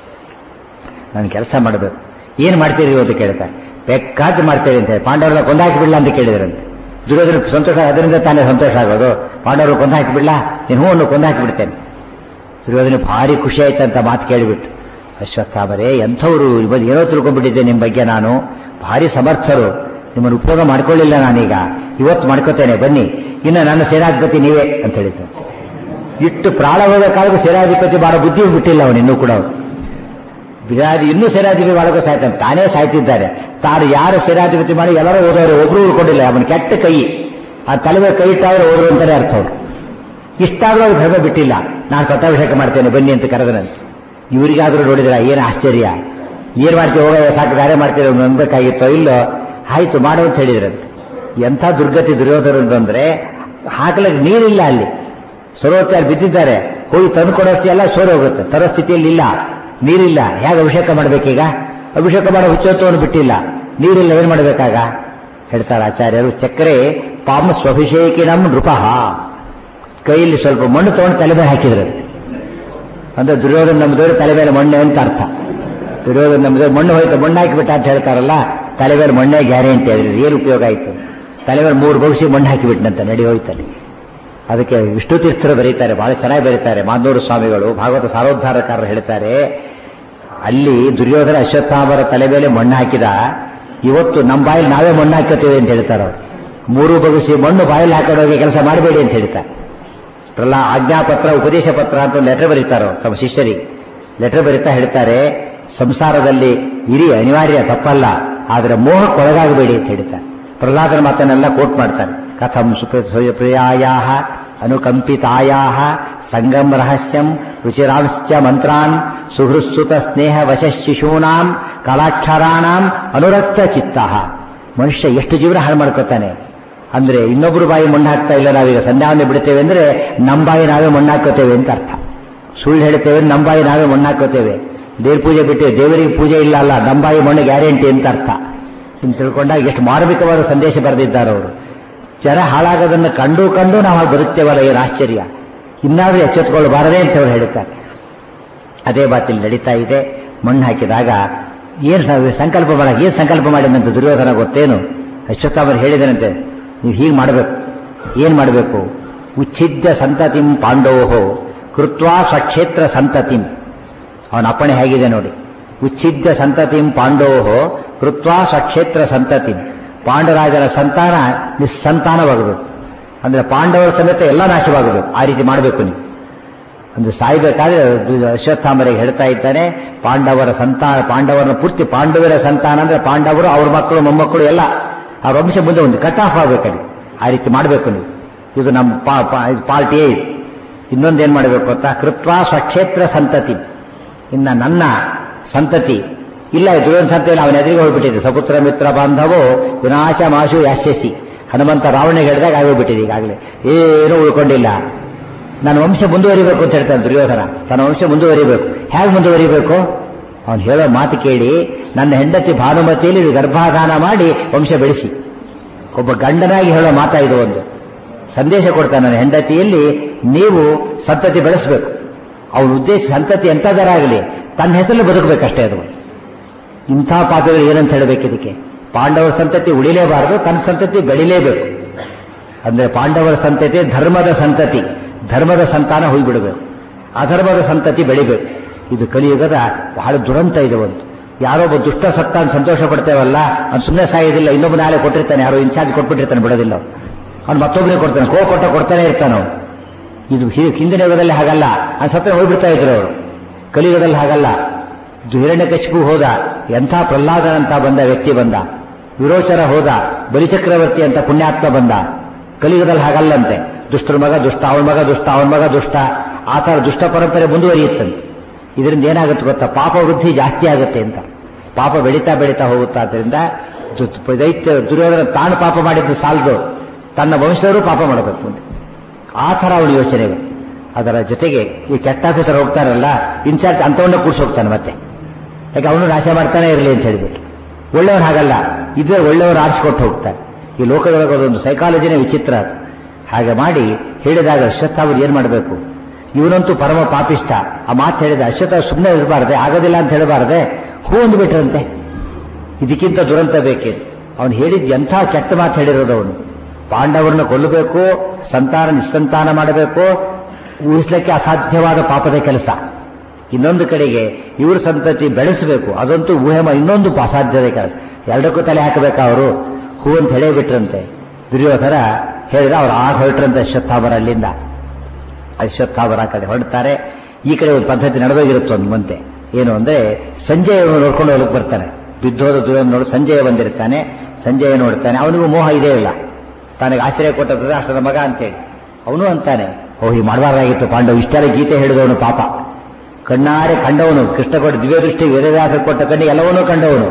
ನಾನು ಕೆಲಸ ಮಾಡಬೇಕು ಏನ್ ಮಾಡ್ತೀರಿ ಅಂತ ಕೇಳ್ತಾರೆ ಬೇಕಾದ್ದು ಮಾಡ್ತೀರಿ ಅಂತ ಹೇಳಿ ಪಾಂಡವರನ್ನ ಕೊಂದಾಕಿ ಬಿಡ್ಲ ಅಂತ ಕೇಳಿದ್ರಂತೆ ದುರ್ಯೋಧನ ಸಂತೋಷ ಅದರಿಂದ ತಾನೇ ಸಂತೋಷ ಆಗೋದು ಪಾಂಡವರು ಕೊಂದಾಕಿ ಬಿಡ್ಲಾ ನೀನು ಹೂವನ್ನು ಕೊಂದಾಕಿ ಬಿಡ್ತೇನೆ ದುರ್ಯೋಧನ ಭಾರಿ ಖುಷಿ ಆಯ್ತಂತ ಮಾತು ಕೇಳಿಬಿಟ್ಟು ಅಶ್ವತ್ಥಾಮರೇ ಎಂಥವ್ರು ಇವತ್ತು ಏನೋ ತಿಳ್ಕೊಂಡ್ಬಿಟ್ಟಿದ್ದೆ ನಿಮ್ಮ ಬಗ್ಗೆ ನಾನು ಭಾರಿ ಸಮರ್ಥರು ನಿಮ್ಮನ್ನು ಉಪಯೋಗ ಮಾಡ್ಕೊಳ್ಳಿಲ್ಲ ನಾನೀಗ ಇವತ್ತು ಮಾಡ್ಕೋತೇನೆ ಬನ್ನಿ ಇನ್ನು ನನ್ನ ಸೇನಾಧಿಪತಿ ನೀವೇ ಅಂತ ಹೇಳಿದ್ರು ಇಟ್ಟು ಪ್ರಾಣ ಹೋದ ಕಾಲಕ್ಕೂ ಸೇನಾಧಿಪತಿ ಮಾಡೋ ಬುದ್ಧಿ ಬಿಟ್ಟಿಲ್ಲ ಅವನು ಇನ್ನೂ ಕೂಡ ಅವ್ನು. ಬಿರಾದಿ ಇನ್ನೂ ಸೇನಾಧಿಪತಿ ಮಾಡೋಕೆ ಸಾಯ್ತಾನೆ ತಾನೇ ಸಾಯ್ತಿದ್ದಾರೆ ತಾನು ಯಾರು ಸೇನಾಧಿಪತಿ ಮಾಡಿ ಎಲ್ಲರೂ ಓದೋರು ಒಬ್ರು ಉಳ್ಕೊಂಡಿಲ್ಲ ಅವನ ಕೆಟ್ಟ ಕೈ ಆ ತಲೆ ಮೇಲೆ ಕೈ ಇಟ್ಟಾದ್ರೆ ಹೋದ್ರು ಅಂತಾನೆ ಅರ್ಥ ಅವ್ರು ಇಷ್ಟಾದ್ರೂ ಅವ್ರು ಧರ್ಮ ಬಿಟ್ಟಿಲ್ಲ ನಾನು ಪಟ್ಟಾಭಿಷೇಕ ಮಾಡ್ತೇನೆ ಬನ್ನಿ ಅಂತ ಕರೆದನಂತೆ ಇವರಿಗಾದ್ರೂ ನೋಡಿದ್ರ ಏನು ಆಶ್ಚರ್ಯ ಏನ್ ಮಾಡ್ತೀವಿ ಹೋಗ ಸಾಕು ದಾರೆ ಮಾಡ್ತೀವಿ ಅನ್ಬೇಕಾಗಿತ್ತೋ ಇಲ್ಲೋ ಆಯ್ತು ಮಾಡು ಅಂತ ಹೇಳಿದ್ರಂತೆ ಎಂಥ ದುರ್ಗತಿ ದುರ್ಯೋಧನ ಅಂದ್ರೆ ಹಾಕ್ಲಿಕ್ಕೆ ನೀರಿಲ್ಲ ಅಲ್ಲಿ ಸರೋವರ ಅಲ್ಲಿ ಬಿದ್ದಿದ್ದಾರೆ ಹೋಗಿ ತಂದು ಕೊಡೋಷ್ಟಿ ಎಲ್ಲ ಸೋರಿ ಹೋಗುತ್ತೆ ತರೋ ಸ್ಥಿತಿಯಲ್ಲಿ ಇಲ್ಲ ನೀರಿಲ್ಲ ಹೇಗೆ ಅಭಿಷೇಕ ಮಾಡ್ಬೇಕೀಗ ಅಭಿಷೇಕ ಮಾಡೋ ಹುಚ್ಚೋತ್ವವನ್ನು ಬಿಟ್ಟಿಲ್ಲ ನೀರಿಲ್ಲ ಏನ್ ಮಾಡ್ಬೇಕಾಗ ಹೇಳ್ತಾರೆ ಆಚಾರ್ಯರು ಚಕ್ರೆ ಪಾಮ ಸ್ವಭಿಷೇಕಿನಂ ನೃಪಃ ಕೈಯಲ್ಲಿ ಸ್ವಲ್ಪ ಮಣ್ಣು ತಗೊಂಡು ತಲೆ ಮೇಲೆ ಹಾಕಿದ್ರಂತೆ ಅಂದ್ರೆ ದುರ್ಯೋಧನ ನಮ್ಮದವರು ತಲೆ ಮೇಲೆ ಮಣ್ಣೆ ಅಂತ ಅರ್ಥ ದುರ್ಯೋಧನ ನಮ್ಮದವ್ರು ಮಣ್ಣು ಹೋಯ್ತು ಮಣ್ಣು ಹಾಕಿಬಿಟ್ಟ ಅಂತ ಹೇಳ್ತಾರಲ್ಲ ತಲೆ ಮೇಲೆ ಮಣ್ಣೆ ಗ್ಯಾರಂಟಿ ಅದ್ರಿಂದ ಏನು ಉಪಯೋಗ ಆಯ್ತು ತಲೆ ಮೇಲೆ ಮೂರು ಬಗ್ಸಿ ಮಣ್ಣು ಹಾಕಿಬಿಟ್ನಂತ ನಡಿ ಹೋಯ್ತಲ್ಲಿ ಅದಕ್ಕೆ ವಿಷ್ಣು ತೀರ್ಥರು ಬರೀತಾರೆ ಬಹಳ ಚೆನ್ನಾಗಿ ಬರೀತಾರೆ ಮಾಧೂರು ಸ್ವಾಮಿಗಳು ಭಾಗವತ ಸಾರೋದ್ಧಾರಕಾರರು ಹೇಳ್ತಾರೆ ಅಲ್ಲಿ ದುರ್ಯೋಧನ ಅಶ್ವತ್ಥಾಮರ ತಲೆ ಮೇಲೆ ಮಣ್ಣು ಹಾಕಿದ ಇವತ್ತು ನಮ್ಮ ಬಾಯಲ್ಲಿ ನಾವೇ ಮಣ್ಣು ಹಾಕೋತೇವೆ ಅಂತ ಹೇಳ್ತಾರೆ ಅವ್ರು ಮೂರು ಬಗ್ಸಿ ಮಣ್ಣು ಬಾಯಲ್ಲಿ ಹಾಕೊಂಡೋಗಿ ಕೆಲಸ ಮಾಡಬೇಡಿ ಅಂತ ಹೇಳ್ತಾರೆ ಪ್ರಹ್ಲಾ ಆಜ್ಞಾಪತ್ರ ಉಪದೇಶ ಪತ್ರ ಅಂತ ಒಂದು ಲೆಟರ್ ಬರೀತಾರೋ ತಮ್ಮ ಶಿಷ್ಯರಿಗೆ ಲೆಟರ್ ಬರೀತಾ ಹೇಳ್ತಾರೆ ಸಂಸಾರದಲ್ಲಿ ಇರಿ ಅನಿವಾರ್ಯ ತಪ್ಪಲ್ಲ ಆದರೆ ಮೋಹಕ್ಕೊಳಗಾಗಬೇಡಿ ಅಂತ ಹೇಳ್ತಾರೆ ಪ್ರಹ್ಲಾದನ ಮಾತನ್ನೆಲ್ಲ ಕೋಟ್ ಮಾಡ್ತಾರೆ ಕಥಂ ಸುಪ್ರಿಯಾಯಾ ಅನುಕಂಪಿತಾಯಾ ಸಂಗಮ್ ರಹಸ್ಯಂ ರುಚಿರಾಂಶ್ಚ ಮಂತ್ರಾನ್ ಸುಹೃತ್ಸುತ ಸ್ನೇಹ ವಶ ಶಿಶೂನಾಂ ಕಲಾಕ್ಷರಾಣಾಂ ಅನುರಕ್ತ ಚಿತ್ತ ಮನುಷ್ಯ ಎಷ್ಟು ಜೀವನ ಹಾಳು ಮಾಡ್ಕೊತಾನೆ ಅಂದ್ರೆ ಇನ್ನೊಬ್ರು ಬಾಯಿ ಮಣ್ಣು ಹಾಕ್ತಾ ಇಲ್ಲ ನಾವೀಗ ಸಂಧ್ಯಾವನೆ ಬಿಡ್ತೇವೆ ಅಂದ್ರೆ ನಮ್ಮ ಬಾಯಿ ನಾವೇ ಮಣ್ಣು ಹಾಕೋತೇವೆ ಅಂತ ಅರ್ಥ ಸುಳ್ಳು ಹೇಳ್ತೇವೆ ನಮ್ಮ ಬಾಯಿ ನಾವೇ ಮಣ್ಣು ಹಾಕೋತೇವೆ ದೇವ್ರ ಪೂಜೆ ಬಿಟ್ಟೇವೆ ದೇವರಿಗೆ ಪೂಜೆ ಇಲ್ಲ ಅಲ್ಲ ನಮ್ಮ ಬಾಯಿ ಮಣ್ಣು ಗ್ಯಾರಂಟಿ ಅಂತ ಅರ್ಥ ಇನ್ನು ತಿಳ್ಕೊಂಡಾಗ ಎಷ್ಟು ಮಾರ್ಮಿಕವಾದ ಸಂದೇಶ ಬರೆದಿದ್ದಾರೆ ಅವರು ಜನ ಹಾಳಾಗೋದನ್ನು ಕಂಡು ಕಂಡು ನಾವು ಹಾಗೆ ಬದುಕ್ತೇವಲ್ಲ ಏನು ಆಶ್ಚರ್ಯ ಇನ್ನಾದ್ರೂ ಎಚ್ಚೆತ್ತುಕೊಳ್ಳಬಾರದೆ ಅಂತ ಅವ್ರು ಹೇಳ್ತಾರೆ ಅದೇ ಬಾತಿಲ್ ನಡೀತಾ ಇದೆ ಮಣ್ಣು ಹಾಕಿದಾಗ ಏನ್ ಸ- ಸಂಕಲ್ಪ ಮಾಡ ಏನ್ ಸಂಕಲ್ಪ ಮಾಡಿದಂತೆ ದುರ್ಯೋಧನ ಗೊತ್ತೇನು ಅಶ್ವತ್ಥಾಮರು ಹೇಳಿದನಂತೆ ನೀವು ಹೀಗೆ ಮಾಡಬೇಕು ಏನ್ ಮಾಡಬೇಕು ಉಚ್ಛಿದ್ಯ ಸಂತತಿಂ ಪಾಂಡವೋ ಕೃತ್ವಾ ಸ್ವಕ್ಷೇತ್ರ ಸಂತತಿಂ ಅವನ ಅಪ್ಪಣೆ ಹೇಗಿದೆ ನೋಡಿ ಉಚ್ಛಿದ್ಯ ಸಂತತಿಂ ಪಾಂಡವೋ ಕೃತ್ವಾ ಸ್ವಕ್ಷೇತ್ರ ಸಂತತಿಂ ಪಾಂಡರಾಜರ ಸಂತಾನ ನಿಸ್ಸಂತಾನವಾಗಬೇಕು ಅಂದ್ರೆ ಪಾಂಡವರ ಸಮೇತ ಎಲ್ಲ ನಾಶವಾಗಬೇಕು ಆ ರೀತಿ ಮಾಡಬೇಕು ನೀವು ಒಂದು ಸಾಯ್ಬೇಕಾದ್ರೆ ದು- ಅಶ್ವತ್ಥಾಮರಿಗೆ ಹೇಳ್ತಾ ಇದ್ದಾನೆ ಪಾಂಡವರ ಸಂತಾನ ಪಾಂಡವರನ್ನ ಪೂರ್ತಿ ಪಾಂಡವರ ಸಂತಾನ ಅಂದ್ರೆ ಪಾಂಡವರು ಅವ್ರ ಮಕ್ಕಳು ಮೊಮ್ಮಕ್ಕಳು ಎಲ್ಲ ಆ ವಂಶ ಮುಂದೆ ಒಂದು ಕಟ್ ಆಫ್ ಆಗ್ಬೇಕಲ್ಲಿ ಆ ರೀತಿ ಮಾಡಬೇಕು ನೀವು ಇದು ನಮ್ಮ ಪಾ- ಪಾ- ಇದು ಪಾರ್ಟಿಯೇ ಇದು ಇನ್ನೊಂದೇನ್ ಮಾಡಬೇಕು ಗೊತ್ತಾ ಕೃತ್ವ ಸ್ವಕ್ಷೇತ್ರ ಸಂತತಿ ಇನ್ನ ನನ್ನ ಸಂತತಿ ಇಲ್ಲ ಈ ದುರ್ಯೋಧನ ಸಂತತಿ ಅವನ ಎದುರಿಗೆ ಹೋಗ್ಬಿಟ್ಟಿದೆ ಸಪುತ್ರ ಮಿತ್ರ ಬಾಂಧವೋ ವಿನಾಶ ಮಾಶು ಯಾಸ್ಯಸಿ ಹನುಮಂತ ರಾವಣಿಗೆ ಹೇಳಿದಾಗ ಆಗೋಗ್ಬಿಟ್ಟಿದೆ ಈಗಾಗಲೇ ಏನೂ ಉಳ್ಕೊಂಡಿಲ್ಲ ನನ್ನ ವಂಶ ಮುಂದುವರಿಬೇಕು ಅಂತ ಹೇಳ್ತಾನೆ ದುರ್ಯೋಧನ ತನ್ನ ವಂಶ ಮುಂದುವರಿಬೇಕು ಹೇಗೆ ಮುಂದುವರಿಬೇಕು ಅವನು ಹೇಳೋ ಮಾತು ಕೇಳಿ ನನ್ನ ಹೆಂಡತಿ ಭಾನುಮತಿಯಲ್ಲಿ ನೀವು ಗರ್ಭಾಧಾನ ಮಾಡಿ ವಂಶ ಬೆಳೆಸಿ ಒಬ್ಬ ಗಂಡನಾಗಿ ಹೇಳೋ ಮಾತಾ ಇದು ಒಂದು ಸಂದೇಶ ಕೊಡ್ತಾನೆ ನನ್ನ ಹೆಂಡತಿಯಲ್ಲಿ ನೀವು ಸಂತತಿ ಬೆಳೆಸಬೇಕು ಅವನ ಉದ್ದೇಶ ಸಂತತಿ ಎಂಥದರಾಗಲಿ ತನ್ನ ಹೆಸರಲ್ಲಿ ಬದುಕಬೇಕಷ್ಟೇ ಅದು ಇಂಥ ಪಾಪಗಳು ಏನಂತ ಹೇಳಬೇಕು ಇದಕ್ಕೆ ಪಾಂಡವರ ಸಂತತಿ ಉಳಿಲೇಬಾರದು ತನ್ನ ಸಂತತಿ ಬೆಳಿಲೇಬೇಕು ಅಂದ್ರೆ ಪಾಂಡವರ ಸಂತತಿ ಧರ್ಮದ ಸಂತತಿ ಧರ್ಮದ ಸಂತಾನ ಹೋಗ್ಬಿಡಬೇಕು ಅಧರ್ಮದ ಸಂತತಿ ಬೆಳಿಬೇಕು ಇದು ಕಲಿಯುಗದ ಬಹಳ ದುರಂತ ಇದೆ ಒಂದು ಯಾರೊಬ್ಬ ದುಷ್ಟ ಸತ್ತ ಅಂತ ಸಂತೋಷ ಪಡ್ತೇವಲ್ಲ ಅವ್ನು ಸುಮ್ಮನೆ ಸಾಯೋದಿಲ್ಲ ಇನ್ನೊಬ್ಬ ನಾಳೆ ಕೊಟ್ಟಿರ್ತಾನೆ ಯಾರೋ ಇನ್ಚಾರ್ಜ್ ಕೊಟ್ಬಿಟ್ಟಿರ್ತಾನೆ ಬಿಡೋದಿಲ್ಲ ಅವ್ನು ಮತ್ತೊಬ್ಬನೇ ಕೊಡ್ತಾನೆ ಕೋ ಕೊಟ್ಟ ಕೊಡ್ತಾನೆ ಇರ್ತಾನೆ ಅವ್ನು ಇದು ಹಿ- ಹಿಂದಿನ ಯುಗದಲ್ಲಿ ಹಾಗಲ್ಲ ಆ ಸತ್ತ ಹೋಗ್ಬಿಡ್ತಾ ಇದ್ರು ಅವರು ಕಲಿಯುಗದಲ್ಲಿ ಹಾಗಲ್ಲ ಹಿರಣ್ಯಕಶಿಪು ಹೋದ ಎಂಥ ಪ್ರಹ್ಲಾದನಂತ ಬಂದ ವ್ಯಕ್ತಿ ಬಂದ ವಿರೋಚರ ಹೋದ ಬಲಿಚಕ್ರವರ್ತಿ ಅಂತ ಪುಣ್ಯಾತ್ಮ ಬಂದ ಕಲಿಯುಗದಲ್ಲಿ ಹಾಗಲ್ಲಂತೆ ದುಷ್ಟರ ಮಗ ದುಷ್ಟ ಅವನ ಮಗ ದುಷ್ಟ ಅವನ ಮಗ ದುಷ್ಟ ಆ ಥರ ದುಷ್ಟ ಪರಂಪರೆ ಮುಂದುವರಿಯುತ್ತಂತೆ ಇದರಿಂದ ಏನಾಗುತ್ತೆ ಗೊತ್ತಾ ಪಾಪ ವೃದ್ಧಿ ಜಾಸ್ತಿ ಆಗುತ್ತೆ ಅಂತ ಪಾಪ ಬೆಳೀತಾ ಬೆಳೀತಾ ಹೋಗುತ್ತಾ ಅದರಿಂದ ದು- ದೈತ್ಯ ದುರ್ಯೋಧನ ತಾನು ಪಾಪ ಮಾಡಿದ್ದು ಸಾಲದು ತನ್ನ ವಂಶದವರು ಪಾಪ ಮಾಡಬೇಕು ಮುಂದೆ ಆ ಥರ ಅವನ ಯೋಚನೆಗಳು ಅದರ ಜೊತೆಗೆ ಈ ಕೆಟ್ಟ ಆಫೀಸರ್ ಹೋಗ್ತಾರಲ್ಲ ಇನ್ಚಾರ್ಜ್ ಅಂತವನ್ನೇ ಕೂರ್ಸಿ ಹೋಗ್ತಾನೆ ಮತ್ತೆ ಯಾಕೆ ಅವನು ನಾಶ ಮಾಡ್ತಾನೆ ಇರಲಿ ಅಂತ ಹೇಳಿಬಿಟ್ಟು ಒಳ್ಳೆಯವ್ರು ಹಾಗಲ್ಲ ಇದ್ರೆ ಒಳ್ಳೆಯವರು ಆರಿಸಿಕೊಟ್ಟು ಹೋಗ್ತಾರೆ ಈ ಲೋಕದೊಳಗೆ ಅದೊಂದು ಸೈಕಾಲಜಿನೇ ವಿಚಿತ್ರ ಅದು. ಹಾಗೆ ಮಾಡಿ ಹೇಳಿದಾಗ ಅಶ್ವತ್ಥ ಅವ್ರು ಏನ್ ಮಾಡಬೇಕು ಇವನಂತೂ ಪರಮ ಪಾಪಿಷ್ಟ ಆ ಮಾತು ಹೇಳಿದ ಅಶ್ವತ್ಥ ಸುಮ್ಮನೆ ಇರಬಾರ್ದೆ ಆಗೋದಿಲ್ಲ ಅಂತ ಹೇಳಬಾರ್ದೆ ಹೂ ಅಂದ್ಬಿಟ್ರಂತೆ ಇದಕ್ಕಿಂತ ದುರಂತ ಬೇಕಿದೆ ಅವನು ಹೇಳಿದ್ ಎಂಥ ಕೆಟ್ಟ ಮಾತು ಹೇಳಿರೋದು ಅವನು ಪಾಂಡವರನ್ನ ಕೊಲ್ಲಬೇಕು ಸಂತಾನ ನಿಸ್ಸಂತಾನ ಮಾಡಬೇಕು ಉಳಿಸ್ಲಿಕ್ಕೆ ಅಸಾಧ್ಯವಾದ ಪಾಪದ ಕೆಲಸ ಇನ್ನೊಂದು ಕಡೆಗೆ ಇವ್ರ ಸಂತತಿ ಬೆಳೆಸಬೇಕು ಅದಂತೂ ಊಹೆ ಮಾ- ಇನ್ನೊಂದು ಅಸಾಧ್ಯದ ಕೆಲಸ ಎರಡಕ್ಕೂ ತಲೆ ಹಾಕಬೇಕಾ ಅವರು ಹೂ ಅಂತ ಹೇಳೇ ಬಿಟ್ರಂತೆ ದುರ್ಯೋಧನ ಹೇಳಿದ್ರೆ ಅವ್ರು ಆಗ ಹೊರಟ್ರಂತೆ ಅಶ್ವತ್ಥಾಮರ ಅಲ್ಲಿಂದ ಅಶ್ವತ್ಥಾಮರ ಆ ಕಡೆ ಹೊರಡ್ತಾರೆ ಈ ಕಡೆ ಒಂದು ಪದ್ಧತಿ ನಡೆದೋಗಿರುತ್ತೆ ಒಂದು ಮುಂದೆ ಏನು ಅಂದ್ರೆ ಸಂಜಯ ನೋಡ್ಕೊಂಡು ಹೋಗಕ್ಕೆ ಬರ್ತಾನೆ ಬಿದ್ದೋದ ದುರ್ಯೋಧನ ನೋಡಿ ಸಂಜಯ ಬಂದಿರ್ತಾನೆ ಸಂಜಯ ನೋಡ್ತಾನೆ ಅವನಿಗೂ ಮೋಹ ಇದೇ ಇಲ್ಲ ತನಗೆ ಆಶ್ರಯ ಕೊಟ್ಟ ಧೃತರಾಷ್ಟ್ರದ ಮಗ ಅಂತೇಳಿ ಅವನು ಅಂತಾನೆ ಓ ಹೀಗೆ ಮಾಡಬಾರ್ದಾಗಿತ್ತು ಪಾಂಡವ್ ಇಷ್ಟೆಲ್ಲ ಗೀತೆ ಹೇಳಿದವನು ಪಾಪ ಕಣ್ಣಾರೆ ಕಂಡವನು ಕೃಷ್ಣ ಕೊಟ್ಟ ದಿವ್ಯ ದೃಷ್ಟಿ ವೇದವ್ಯಾಸ ಕೊಟ್ಟ ಕಣ್ಣಿಗೆ ಎಲ್ಲವನ್ನೂ ಕಂಡವನು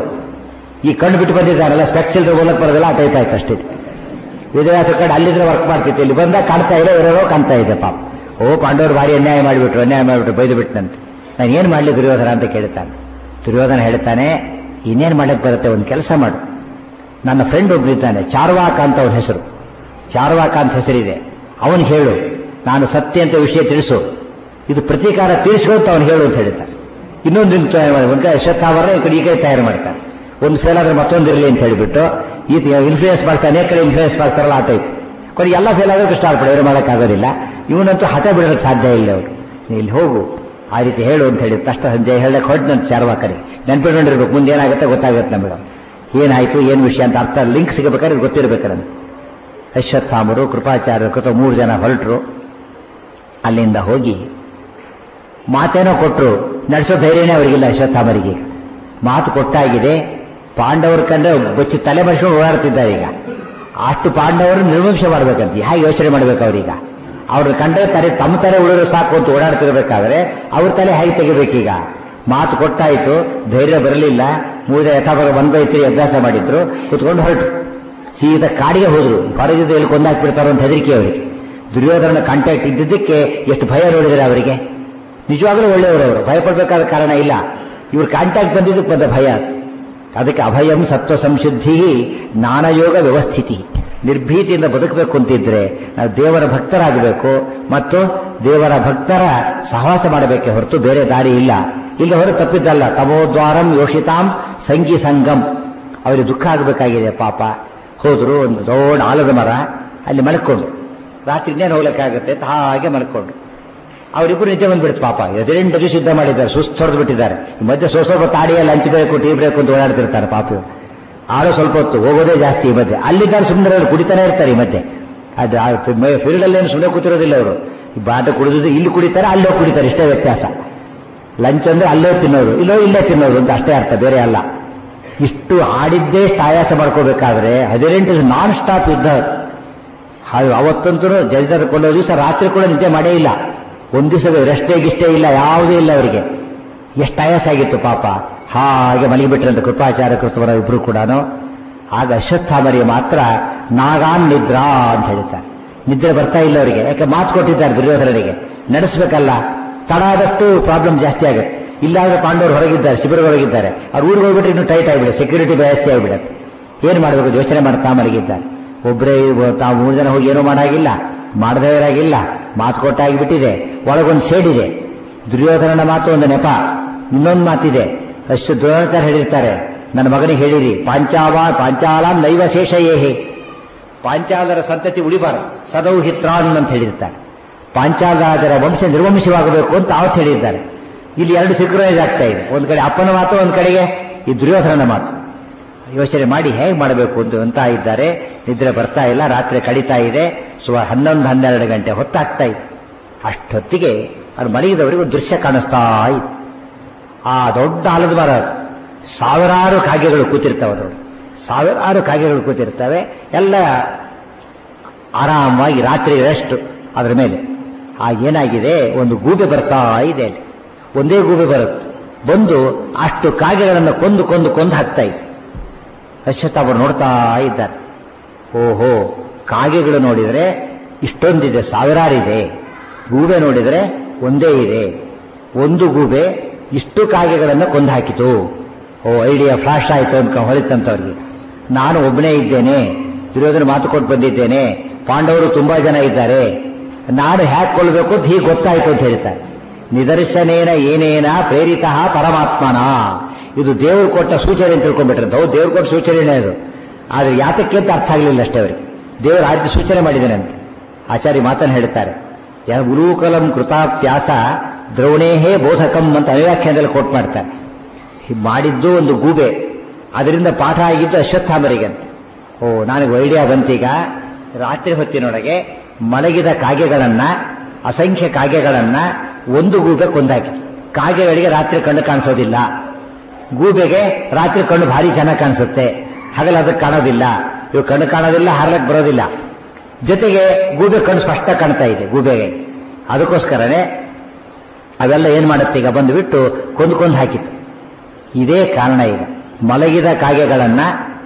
ಈ ಕಣ್ಣು ಬಿಟ್ಟು ಬಂದಿದ್ದಾನಲ್ಲ ಸ್ಪೆಕ್ಸ್ ಇಲ್ಲದೆ ಓದಕ್ಕೆ ಬರೋದಿಲ್ಲ ಆ ಟೈಪ್ ಆಯ್ತು ಅಷ್ಟೇ ವೇದವ್ಯಾಸ ಕಡೆ ಅಲ್ಲಿದ್ರೆ ವರ್ಕ್ ಮಾಡ್ತಿತ್ತು ಇಲ್ಲಿ ಬಂದಾಗ ಕಾಣ್ತಾ ಇಲ್ಲ ಇರೋ ಕಾಣ್ತಾ ಇದೆ ಪಾಪ ಓ ಪಾಂಡವರು ಭಾರಿ ಅನ್ಯಾಯ ಮಾಡಿಬಿಟ್ರು ಅನ್ಯಾಯ ಮಾಡಿಬಿಟ್ರು ಬೈದು ಬಿಟ್ಟನಂತೆ ನಾನು ಏನು ಮಾಡಲಿ ದುರ್ಯೋಧನ ಅಂತ ಕೇಳ್ತಾನೆ ದುರ್ಯೋಧನ ಹೇಳ್ತಾನೆ ಇನ್ನೇನು ಮಾಡಕ್ಕೆ ಬರುತ್ತೆ ಒಂದು ಕೆಲಸ ಮಾಡು ನನ್ನ ಫ್ರೆಂಡ್ ಒಬ್ಬನಿದ್ದಾನೆ ಚಾರ್ವಾಕ ಅಂತ ಅವನ ಹೆಸರು ಚಾರ್ವಾಕ ಅಂತ ಹೆಸರಿದೆ ಅವನು ಹೇಳು ನಾನು ಸತ್ಯ ಅಂತ ವಿಷಯ ತಿಳಿಸು ಇದು ಪ್ರತೀಕಾರ ತೀರಿಸು ಅಂತ ಅವನು ಹೇಳು ಅಂತ ಹೇಳ್ತಾನೆ ಇನ್ನೊಂದು ದಿನ ತಯಾರು ಮಾಡಿ ಒಂದು ಕಡೆ ಅಶ್ವತ್ಥಾವರ ಈ ಕಡೆ ಈ ಕಡೆ ತಯಾರು ಮಾಡ್ತಾನೆ ಒಂದು ಫೇಲ್ ಆದ್ರೆ ಮತ್ತೊಂದಿರಲಿ ಅಂತ ಹೇಳಿಬಿಟ್ಟು ಈತ ಇನ್ಫ್ಲೂಯೆನ್ಸ್ ಮಾಡ್ತಾನೆ ಅನೇಕ ಕಡೆ ಇನ್ಫ್ಲೂಯೆನ್ಸ್ ಮಾಡ್ತಾರಲ್ಲ ಆ ಟೈಪ್ ಕೊಡಿ ಎಲ್ಲ ಫೇಲ್ ಆದ್ರೆ ಕೃಷ್ಣ ಆಡ್ಬಿಡ ಏನು ಮಾಡೋಕ್ಕಾಗೋದಿಲ್ಲ ಇವನಂತೂ ಹಠ ಬಿಡೋದಕ್ಕೆ ಸಾಧ್ಯ ಇಲ್ಲ ಅವರು ನೀ ಇಲ್ಲಿ ಹೋಗು ಆ ರೀತಿ ಹೇಳು ಅಂತ ಹೇಳಿ ತಕ್ಷಣ ಸಂಜೆ ಹೇಳಕ್ಕೆ ಹೊರಟು ಚಾರ್ವಾಕರಿ ನೆನ್ಪಿಟ್ಕೊಂಡಿರ್ಬೇಕು ಮುಂದೆ ಏನಾಗುತ್ತೆ ಗೊತ್ತಾಗುತ್ತೆ ನಮಗೆ ಏನಾಯ್ತು ಏನು ವಿಷಯ ಅಂತ ಅರ್ಥ ಲಿಂಕ್ ಸಿಗಬೇಕಾದ್ರೆ ಗೊತ್ತಿರ್ಬೇಕಾದ್ರೆ ಅಶ್ವತ್ಥಾಮರು ಕೃಪಾಚಾರ್ಯರು ಕೃತ ಮೂರು ಜನ ಹೊರಟರು ಅಲ್ಲಿಂದ ಹೋಗಿ ಮಾತೇನೋ ಕೊಟ್ಟರು ನಡೆಸೋ ಧೈರ್ಯನೇ ಅವರಿಗಿಲ್ಲ ಅಶ್ವತ್ಥಾಮರಿಗೆ ಮಾತು ಕೊಟ್ಟಾಗಿದೆ ಪಾಂಡವರು ಕಂಡ್ರೆ ಬಚ್ಚಿ ತಲೆ ಬಸ್ಕೊಂಡು ಓಡಾಡ್ತಿದ್ದಾರೆ ಈಗ ಅಷ್ಟು ಪಾಂಡವರು ನಿರ್ವಂಶ ಮಾಡ್ಬೇಕಂತ ಹೇಗೆ ಯೋಚನೆ ಮಾಡ್ಬೇಕು ಅವ್ರೀಗ ಅವ್ರ ಕಂಡ್ರೆ ತಲೆ ತಮ್ಮ ತಲೆ ಉಳಿದ್ರೆ ಸಾಕು ಅಂತ ಓಡಾಡ್ತಿರ್ಬೇಕಾದ್ರೆ ಅವ್ರ ತಲೆ ಹೇಗೆ ತೆಗಿಬೇಕೀಗ ಮಾತು ಕೊಟ್ಟಾಯ್ತು ಧೈರ್ಯ ಬರಲಿಲ್ಲ ಮೂಜ ಯಥಾಭಾಗ ಬಂದೈತಿ ಅಭ್ಯಾಸ ಮಾಡಿದ್ರು ಕುತ್ಕೊಂಡು ಹೊರಟು ಸೀದಾ ಕಾಡಿಗೆ ಹೋದ್ರು ಹೊರಗಿದ್ದು ಎಲ್ಲಿ ಕೊಂದಾಕ್ಬಿಡ್ತಾರೋ ಅಂತ ಹೆದರಿಕೆ ಅವರಿಗೆ ದುರ್ಯೋಧನ ಕಾಂಟ್ಯಾಕ್ಟ್ ಇದ್ದಿದ್ದಕ್ಕೆ ಎಷ್ಟು ಭಯ ನೋಡಿದರೆ ಅವರಿಗೆ ನಿಜವಾಗ್ಲೂ ಒಳ್ಳೆಯವರು ಅವರು ಭಯಪಡಬೇಕಾದ ಕಾರಣ ಇಲ್ಲ ಇವ್ರ ಕಾಂಟ್ಯಾಕ್ಟ್ ಬಂದಿದ್ದಕ್ಕೆ ಬಂದ ಭಯ ಅದಕ್ಕೆ ಅಭಯಂ ಸತ್ವ ಸಂಶುದ್ಧಿ ಜ್ಞಾನಯೋಗ ವ್ಯವಸ್ಥಿತಿ ನಿರ್ಭೀತಿಯಿಂದ ಬದುಕಬೇಕು ಅಂತಿದ್ರೆ ನಾವು ದೇವರ ಭಕ್ತರಾಗಬೇಕು ಮತ್ತು ದೇವರ ಭಕ್ತರ ಸಹವಾಸ ಮಾಡಬೇಕೆ ಹೊರತು ಬೇರೆ ದಾರಿ ಇಲ್ಲ ಇಲ್ಲಿ ಹೊರ ತಪ್ಪಿದ್ದಲ್ಲ ತಮೋದ್ವಾರಂ ಯೋಷಿತಾಂ ಸಂಗಿ ಸಂಗಮ್ ಅವರಿಗೆ ದುಃಖ ಆಗಬೇಕಾಗಿದೆ ಪಾಪ ಹೋದ್ರು ಒಂದು ದೊಡ್ಡ ಆಲದ ಮರ ಅಲ್ಲಿ ಮಲ್ಕೊಂಡು ರಾತ್ರಿ ಇನ್ನೇನು ಹೋಗ್ಲಿಕ್ಕಾಗುತ್ತೆ ಅಂತ ಹಾಗೆ ಮಲ್ಕೊಂಡು ಅವರಿಬ್ಬರು ನಿಜ ಬಂದ್ಬಿಡ್ತು ಪಾಪ ಎದುರೆಂಟು ದಿವಸ ಯುದ್ಧ ಮಾಡಿದ್ದಾರೆ ಸುಸ್ತು ಹೊಡೆದು ಬಿಟ್ಟಿದ್ದಾರೆ ಈ ಮಧ್ಯೆ ಸ್ವಲ್ಪ ಸ್ವಲ್ಪ ತಾಡಿಯಲ್ಲಿ ಲಂಚ್ ಬೇಕು ಟೀ ಬೇಕು ಅಂತ ಓಡಾಡ್ತಿರ್ತಾರೆ ಪಾಪ ಇವ್ರು. ಆಳು ಸ್ವಲ್ಪ ಹೊತ್ತು ಹೋಗೋದೇ ಜಾಸ್ತಿ ಈ ಮಧ್ಯೆ ಅಲ್ಲಿದ್ದಾರೆ ಸುಮ್ಮನೆ ಅವರು ಕುಡಿತಾನೆ ಇರ್ತಾರೆ ಈ ಮಧ್ಯೆ ಅದು ಫೀಲ್ಡ್ ಅಲ್ಲೇನು ಸುಮ್ಮನೆ ಕೂತಿರೋದಿಲ್ಲ ಅವರು ಈ ಬಾಟ ಕುಡಿದು ಇಲ್ಲಿ ಕುಡಿತಾರೆ ಅಲ್ಲೋ ಕುಡಿತಾರೆ ಇಷ್ಟೇ ವ್ಯತ್ಯಾಸ ಲಂಚ್ ಅಂದ್ರೆ ಅಲ್ಲೇ ತಿನ್ನೋರು ಇಲ್ಲೋ ಇಲ್ಲೇ ತಿನ್ನೋರು ಅಂತ ಅಷ್ಟೇ ಅರ್ಥ ಬೇರೆ ಅಲ್ಲ ಇಷ್ಟು ಆಡಿದ್ದೇ ಆಯಾಸ ಮಾಡ್ಕೋಬೇಕಾದ್ರೆ ಹದಿನೆಂಟು ನಾನ್ ಸ್ಟಾಪ್ ಯುದ್ಧ ಹಾಗೆ ಅವತ್ತಂತೂ ಜಲ್ದರ್ ಕೊಳ್ಳೋ ದಿವಸ ರಾತ್ರಿ ಕೂಡ ನಿದ್ದೆ ಮಾಡೇ ಇಲ್ಲ ಒಂದ್ ದಿವಸ ರೆಸ್ಟೇ ಗಿಷ್ಟೇ ಇಲ್ಲ ಯಾವುದೂ ಇಲ್ಲ ಅವರಿಗೆ ಎಷ್ಟು ಆಯಾಸ ಆಗಿತ್ತು ಪಾಪ ಹಾಗೆ ಮಲಗಿಬಿಟ್ರಂತ ಕೃಪಾಚಾರ್ಯ ಕೃತವರ ಇಬ್ರು ಕೂಡ ಆಗ ಅಶ್ವತ್ಥಾಮರಿಗೆ ಮಾತ್ರ ನಾಗಾನ್ ನಿದ್ರಾ ಅಂತ ಹೇಳ್ತಾರೆ ನಿದ್ರೆ ಬರ್ತಾ ಇಲ್ಲ ಅವರಿಗೆ ಯಾಕೆ ಮಾತು ಕೊಟ್ಟಿದ್ದಾರೆ ದುರ್ಯೋಧನರಿಗೆ ನಡೆಸಬೇಕಲ್ಲ ತಡ ಆದಷ್ಟು ಪ್ರಾಬ್ಲಮ್ ಜಾಸ್ತಿ ಆಗುತ್ತೆ ಇಲ್ಲಾಂದ್ರೆ ಪಾಂಡವರು ಹೊರಗಿದ್ದಾರೆ ಶಿಬಿರ ಹೊರಗಿದ್ದಾರೆ ಅವ್ರು ಊರಿಗೆ ಹೋಗ್ಬಿಟ್ರೆ ಇನ್ನೂ ಟೈಟ್ ಆಗಿಬಿಡುತ್ತೆ ಸೆಕ್ಯೂರಿಟಿ ಜಾಸ್ತಿ ಆಗಿಬಿಡುತ್ತೆ ಏನ್ ಮಾಡಬೇಕು ಯೋಚನೆ ಮಾಡ್ತಾ ಮಲಗಿದ್ದಾರೆ ಒಬ್ಬರೇ ತಾವು ಮೂರು ಜನ ಹೋಗಿ ಏನೂ ಮಾಡಾಗಿಲ್ಲ ಮಾಡದೇ ಇರಾಗಿಲ್ಲ ಮಾತು ಕೊಟ್ಟಾಗಿಬಿಟ್ಟಿದೆ ಒಳಗೊಂದು ಸೇಡಿದೆ ದುರ್ಯೋಧನನ ಮಾತು ಒಂದು ನೆಪ ಇನ್ನೊಂದು ಮಾತಿದೆ ಅಷ್ಟು ದ್ರೋಣಾಚಾರ್ಯ ಹೇಳಿರ್ತಾರೆ ನನ್ನ ಮಗನಿಗೆ ಹೇಳಿರಿ ಪಾಂಚಾವ ಪಾಂಚಾಲಾಂ ನೈವ ಶೇಷ ಏಹಿ ಪಾಂಚಾಲರ ಸಂತತಿ ಉಳಿಬಾರದು ಸದೌ ಹಿತ್ರಾನ್ ಅಂತ ಹೇಳಿರ್ತಾರೆ ಪಾಂಚಾಲರ ವಂಶ ನಿರ್ವಂಶವಾಗಬೇಕು ಅಂತ ಅವತ್ತು ಹೇಳಿದ್ದಾರೆ ಇಲ್ಲಿ ಎರಡು ಸಿಂಕ್ರನೈಸ್ ಆಗ್ತಾ ಇದೆ ಒಂದ್ ಕಡೆ ಅಪ್ಪನ ಮಾತು ಒಂದ್ ಕಡೆಗೆ ಈ ದುರ್ಯೋಧನನ ಮಾತು ಯೋಚನೆ ಮಾಡಿ ಹೇಗೆ ಮಾಡಬೇಕು ಅಂತ ಅಂತ ಇದ್ದಾರೆ ನಿದ್ರೆ ಬರ್ತಾ ಇಲ್ಲ ರಾತ್ರಿ ಕಡಿತಾ ಇದೆ ಸುಮಾರು ಹನ್ನೊಂದು ಹನ್ನೆರಡು ಗಂಟೆ ಹೊತ್ತಾಗ್ತಾ ಇದೆ ಅಷ್ಟೊತ್ತಿಗೆ ಅವ್ರು ಮಲಗಿದವರಿಗೆ ಒಂದು ದೃಶ್ಯ ಕಾಣಿಸ್ತಾ ಇತ್ತು ಆ ದೊಡ್ಡ ಆಲದ ಮರ ಅದು. ಸಾವಿರಾರು ಕಾಗೆಗಳು ಕೂತಿರ್ತವೆ ನೋಡಿ ಸಾವಿರಾರು ಕಾಗೆಗಳು ಕೂತಿರ್ತವೆ ಎಲ್ಲ ಆರಾಮವಾಗಿ ರಾತ್ರಿ ರೆಸ್ಟ್ ಅದರ ಮೇಲೆ ಆಗೇನಾಗಿದೆ ಒಂದು ಗೂಬೆ ಬರ್ತಾ ಇದೆ ಅಲ್ಲಿ ಒಂದೇ ಗೂಬೆ ಬರುತ್ತೆ ಬಂದು ಅಷ್ಟು ಕಾಗೆಗಳನ್ನು ಕೊಂದು ಕೊಂದು ಕೊಂದು ಹಾಕ್ತಾ ಇದೆ ಅಶ್ವತ್ಥ ಅವರು ನೋಡ್ತಾ ಇದ್ದಾರೆ ಓಹೋ ಕಾಗೆಗಳು ನೋಡಿದರೆ ಇಷ್ಟೊಂದಿದೆ ಸಾವಿರಾರಿದೆ ಗೂಬೆ ನೋಡಿದರೆ ಒಂದೇ ಇದೆ ಒಂದು ಗೂಬೆ ಇಷ್ಟು ಕಾಗೆಗಳನ್ನು ಕೊಂದು ಹಾಕಿತು ಓ ಐಡಿಯಾ ಫ್ಲಾಶ್ ಆಯಿತು ಅಂತ ಹೊಳಿತಂತವ್ರಿಗೆ ನಾನು ಒಬ್ಬನೇ ಇದ್ದೇನೆ ದುರ್ಯೋಧನ ಮಾತು ಕೊಟ್ಟು ಬಂದಿದ್ದೇನೆ ಪಾಂಡವರು ತುಂಬಾ ಜನ ಇದ್ದಾರೆ ನಾನು ಹ್ಯಾಕ್ ಕೊಳ್ಬೇಕು ಅಂತ ಹೀಗೆ ಗೊತ್ತಾಯ್ತು ಅಂತ ಹೇಳ್ತಾರೆ ನಿದರ್ಶನೇನ ಏನೇನ ಪ್ರೇರಿತ ಪರಮಾತ್ಮನ ಇದು ದೇವರು ಕೊಟ್ಟ ಸೂಚನೆ ಅಂತ ತಿಳ್ಕೊಂಡ್ಬಿಟ್ರಂತ ಹೌದು ದೇವ್ರು ಕೊಟ್ಟ ಸೂಚನೆನೇ ಅದು ಆದ್ರೆ ಯಾತಕ್ಕೆ ಅಂತ ಅರ್ಥ ಆಗಲಿಲ್ಲ ಅಷ್ಟೇ ಅವರಿಗೆ ದೇವರು ಆದ್ಯ ಸೂಚನೆ ಮಾಡಿದ್ದಾನೆ ಅಂತ ಆಚಾರ್ಯ ಮಾತನ್ನು ಹೇಳ್ತಾರೆ ಯಾ ಗುರುಕಲಂ ಕೃತಾಪ್ಯಾಸ ದ್ರೋಣೇಹೇ ಬೋಧಕಂ ಅಂತ ಅನುವ್ಯಾಖ್ಯಾನದಲ್ಲಿ ಕೋಟ್ ಮಾಡ್ತಾರೆ ಹೀಗ್ ಮಾಡಿದ್ದು ಒಂದು ಗೂಬೆ ಅದರಿಂದ ಪಾಠ ಆಗಿದ್ದು ಅಶ್ವತ್ಥಾಮರಿಗೆ ಅಂತ ಓ ನನಗೆ ಐಡಿಯಾ ಬಂತೀಗ ರಾತ್ರಿ ಹೊತ್ತಿನೊಳಗೆ ಮಲಗಿದ ಕಾಗೆಗಳನ್ನ ಅಸಂಖ್ಯ ಕಾಗೆಗಳನ್ನ ಒಂದು ಗೂಬೆ ಕೊಂದಾಕಿ ಕಾಗೆಗಳಿಗೆ ರಾತ್ರಿ ಕಣ್ಣು ಕಾಣಿಸೋದಿಲ್ಲ ಗೂಬೆಗೆ ರಾತ್ರಿ ಕಣ್ಣು ಭಾರಿ ಚೆನ್ನಾಗಿ ಕಾಣಿಸುತ್ತೆ ಹಗಲು ಅದಕ್ಕೆ ಕಾಣೋದಿಲ್ಲ ಇವು ಕಣ್ಣು ಕಾಣೋದಿಲ್ಲ ಹಾರ್ಲಕ್ ಬರೋದಿಲ್ಲ ಜೊತೆಗೆ ಗೂಬೆ ಕಣ್ಣು ಸ್ಪಷ್ಟ ಕಾಣ್ತಾ ಇದೆ ಗೂಬೆಗೆ ಅದಕ್ಕೋಸ್ಕರನೇ ಅವೆಲ್ಲ ಏನ್ ಮಾಡುತ್ತೆ ಈಗ ಬಂದುಬಿಟ್ಟು ಕೊಂದು ಕೊಂದು ಹಾಕಿತು ಇದೇ ಕಾರಣ ಈಗ ಮಲಗಿದ ಕಾಗೆಗಳನ್ನ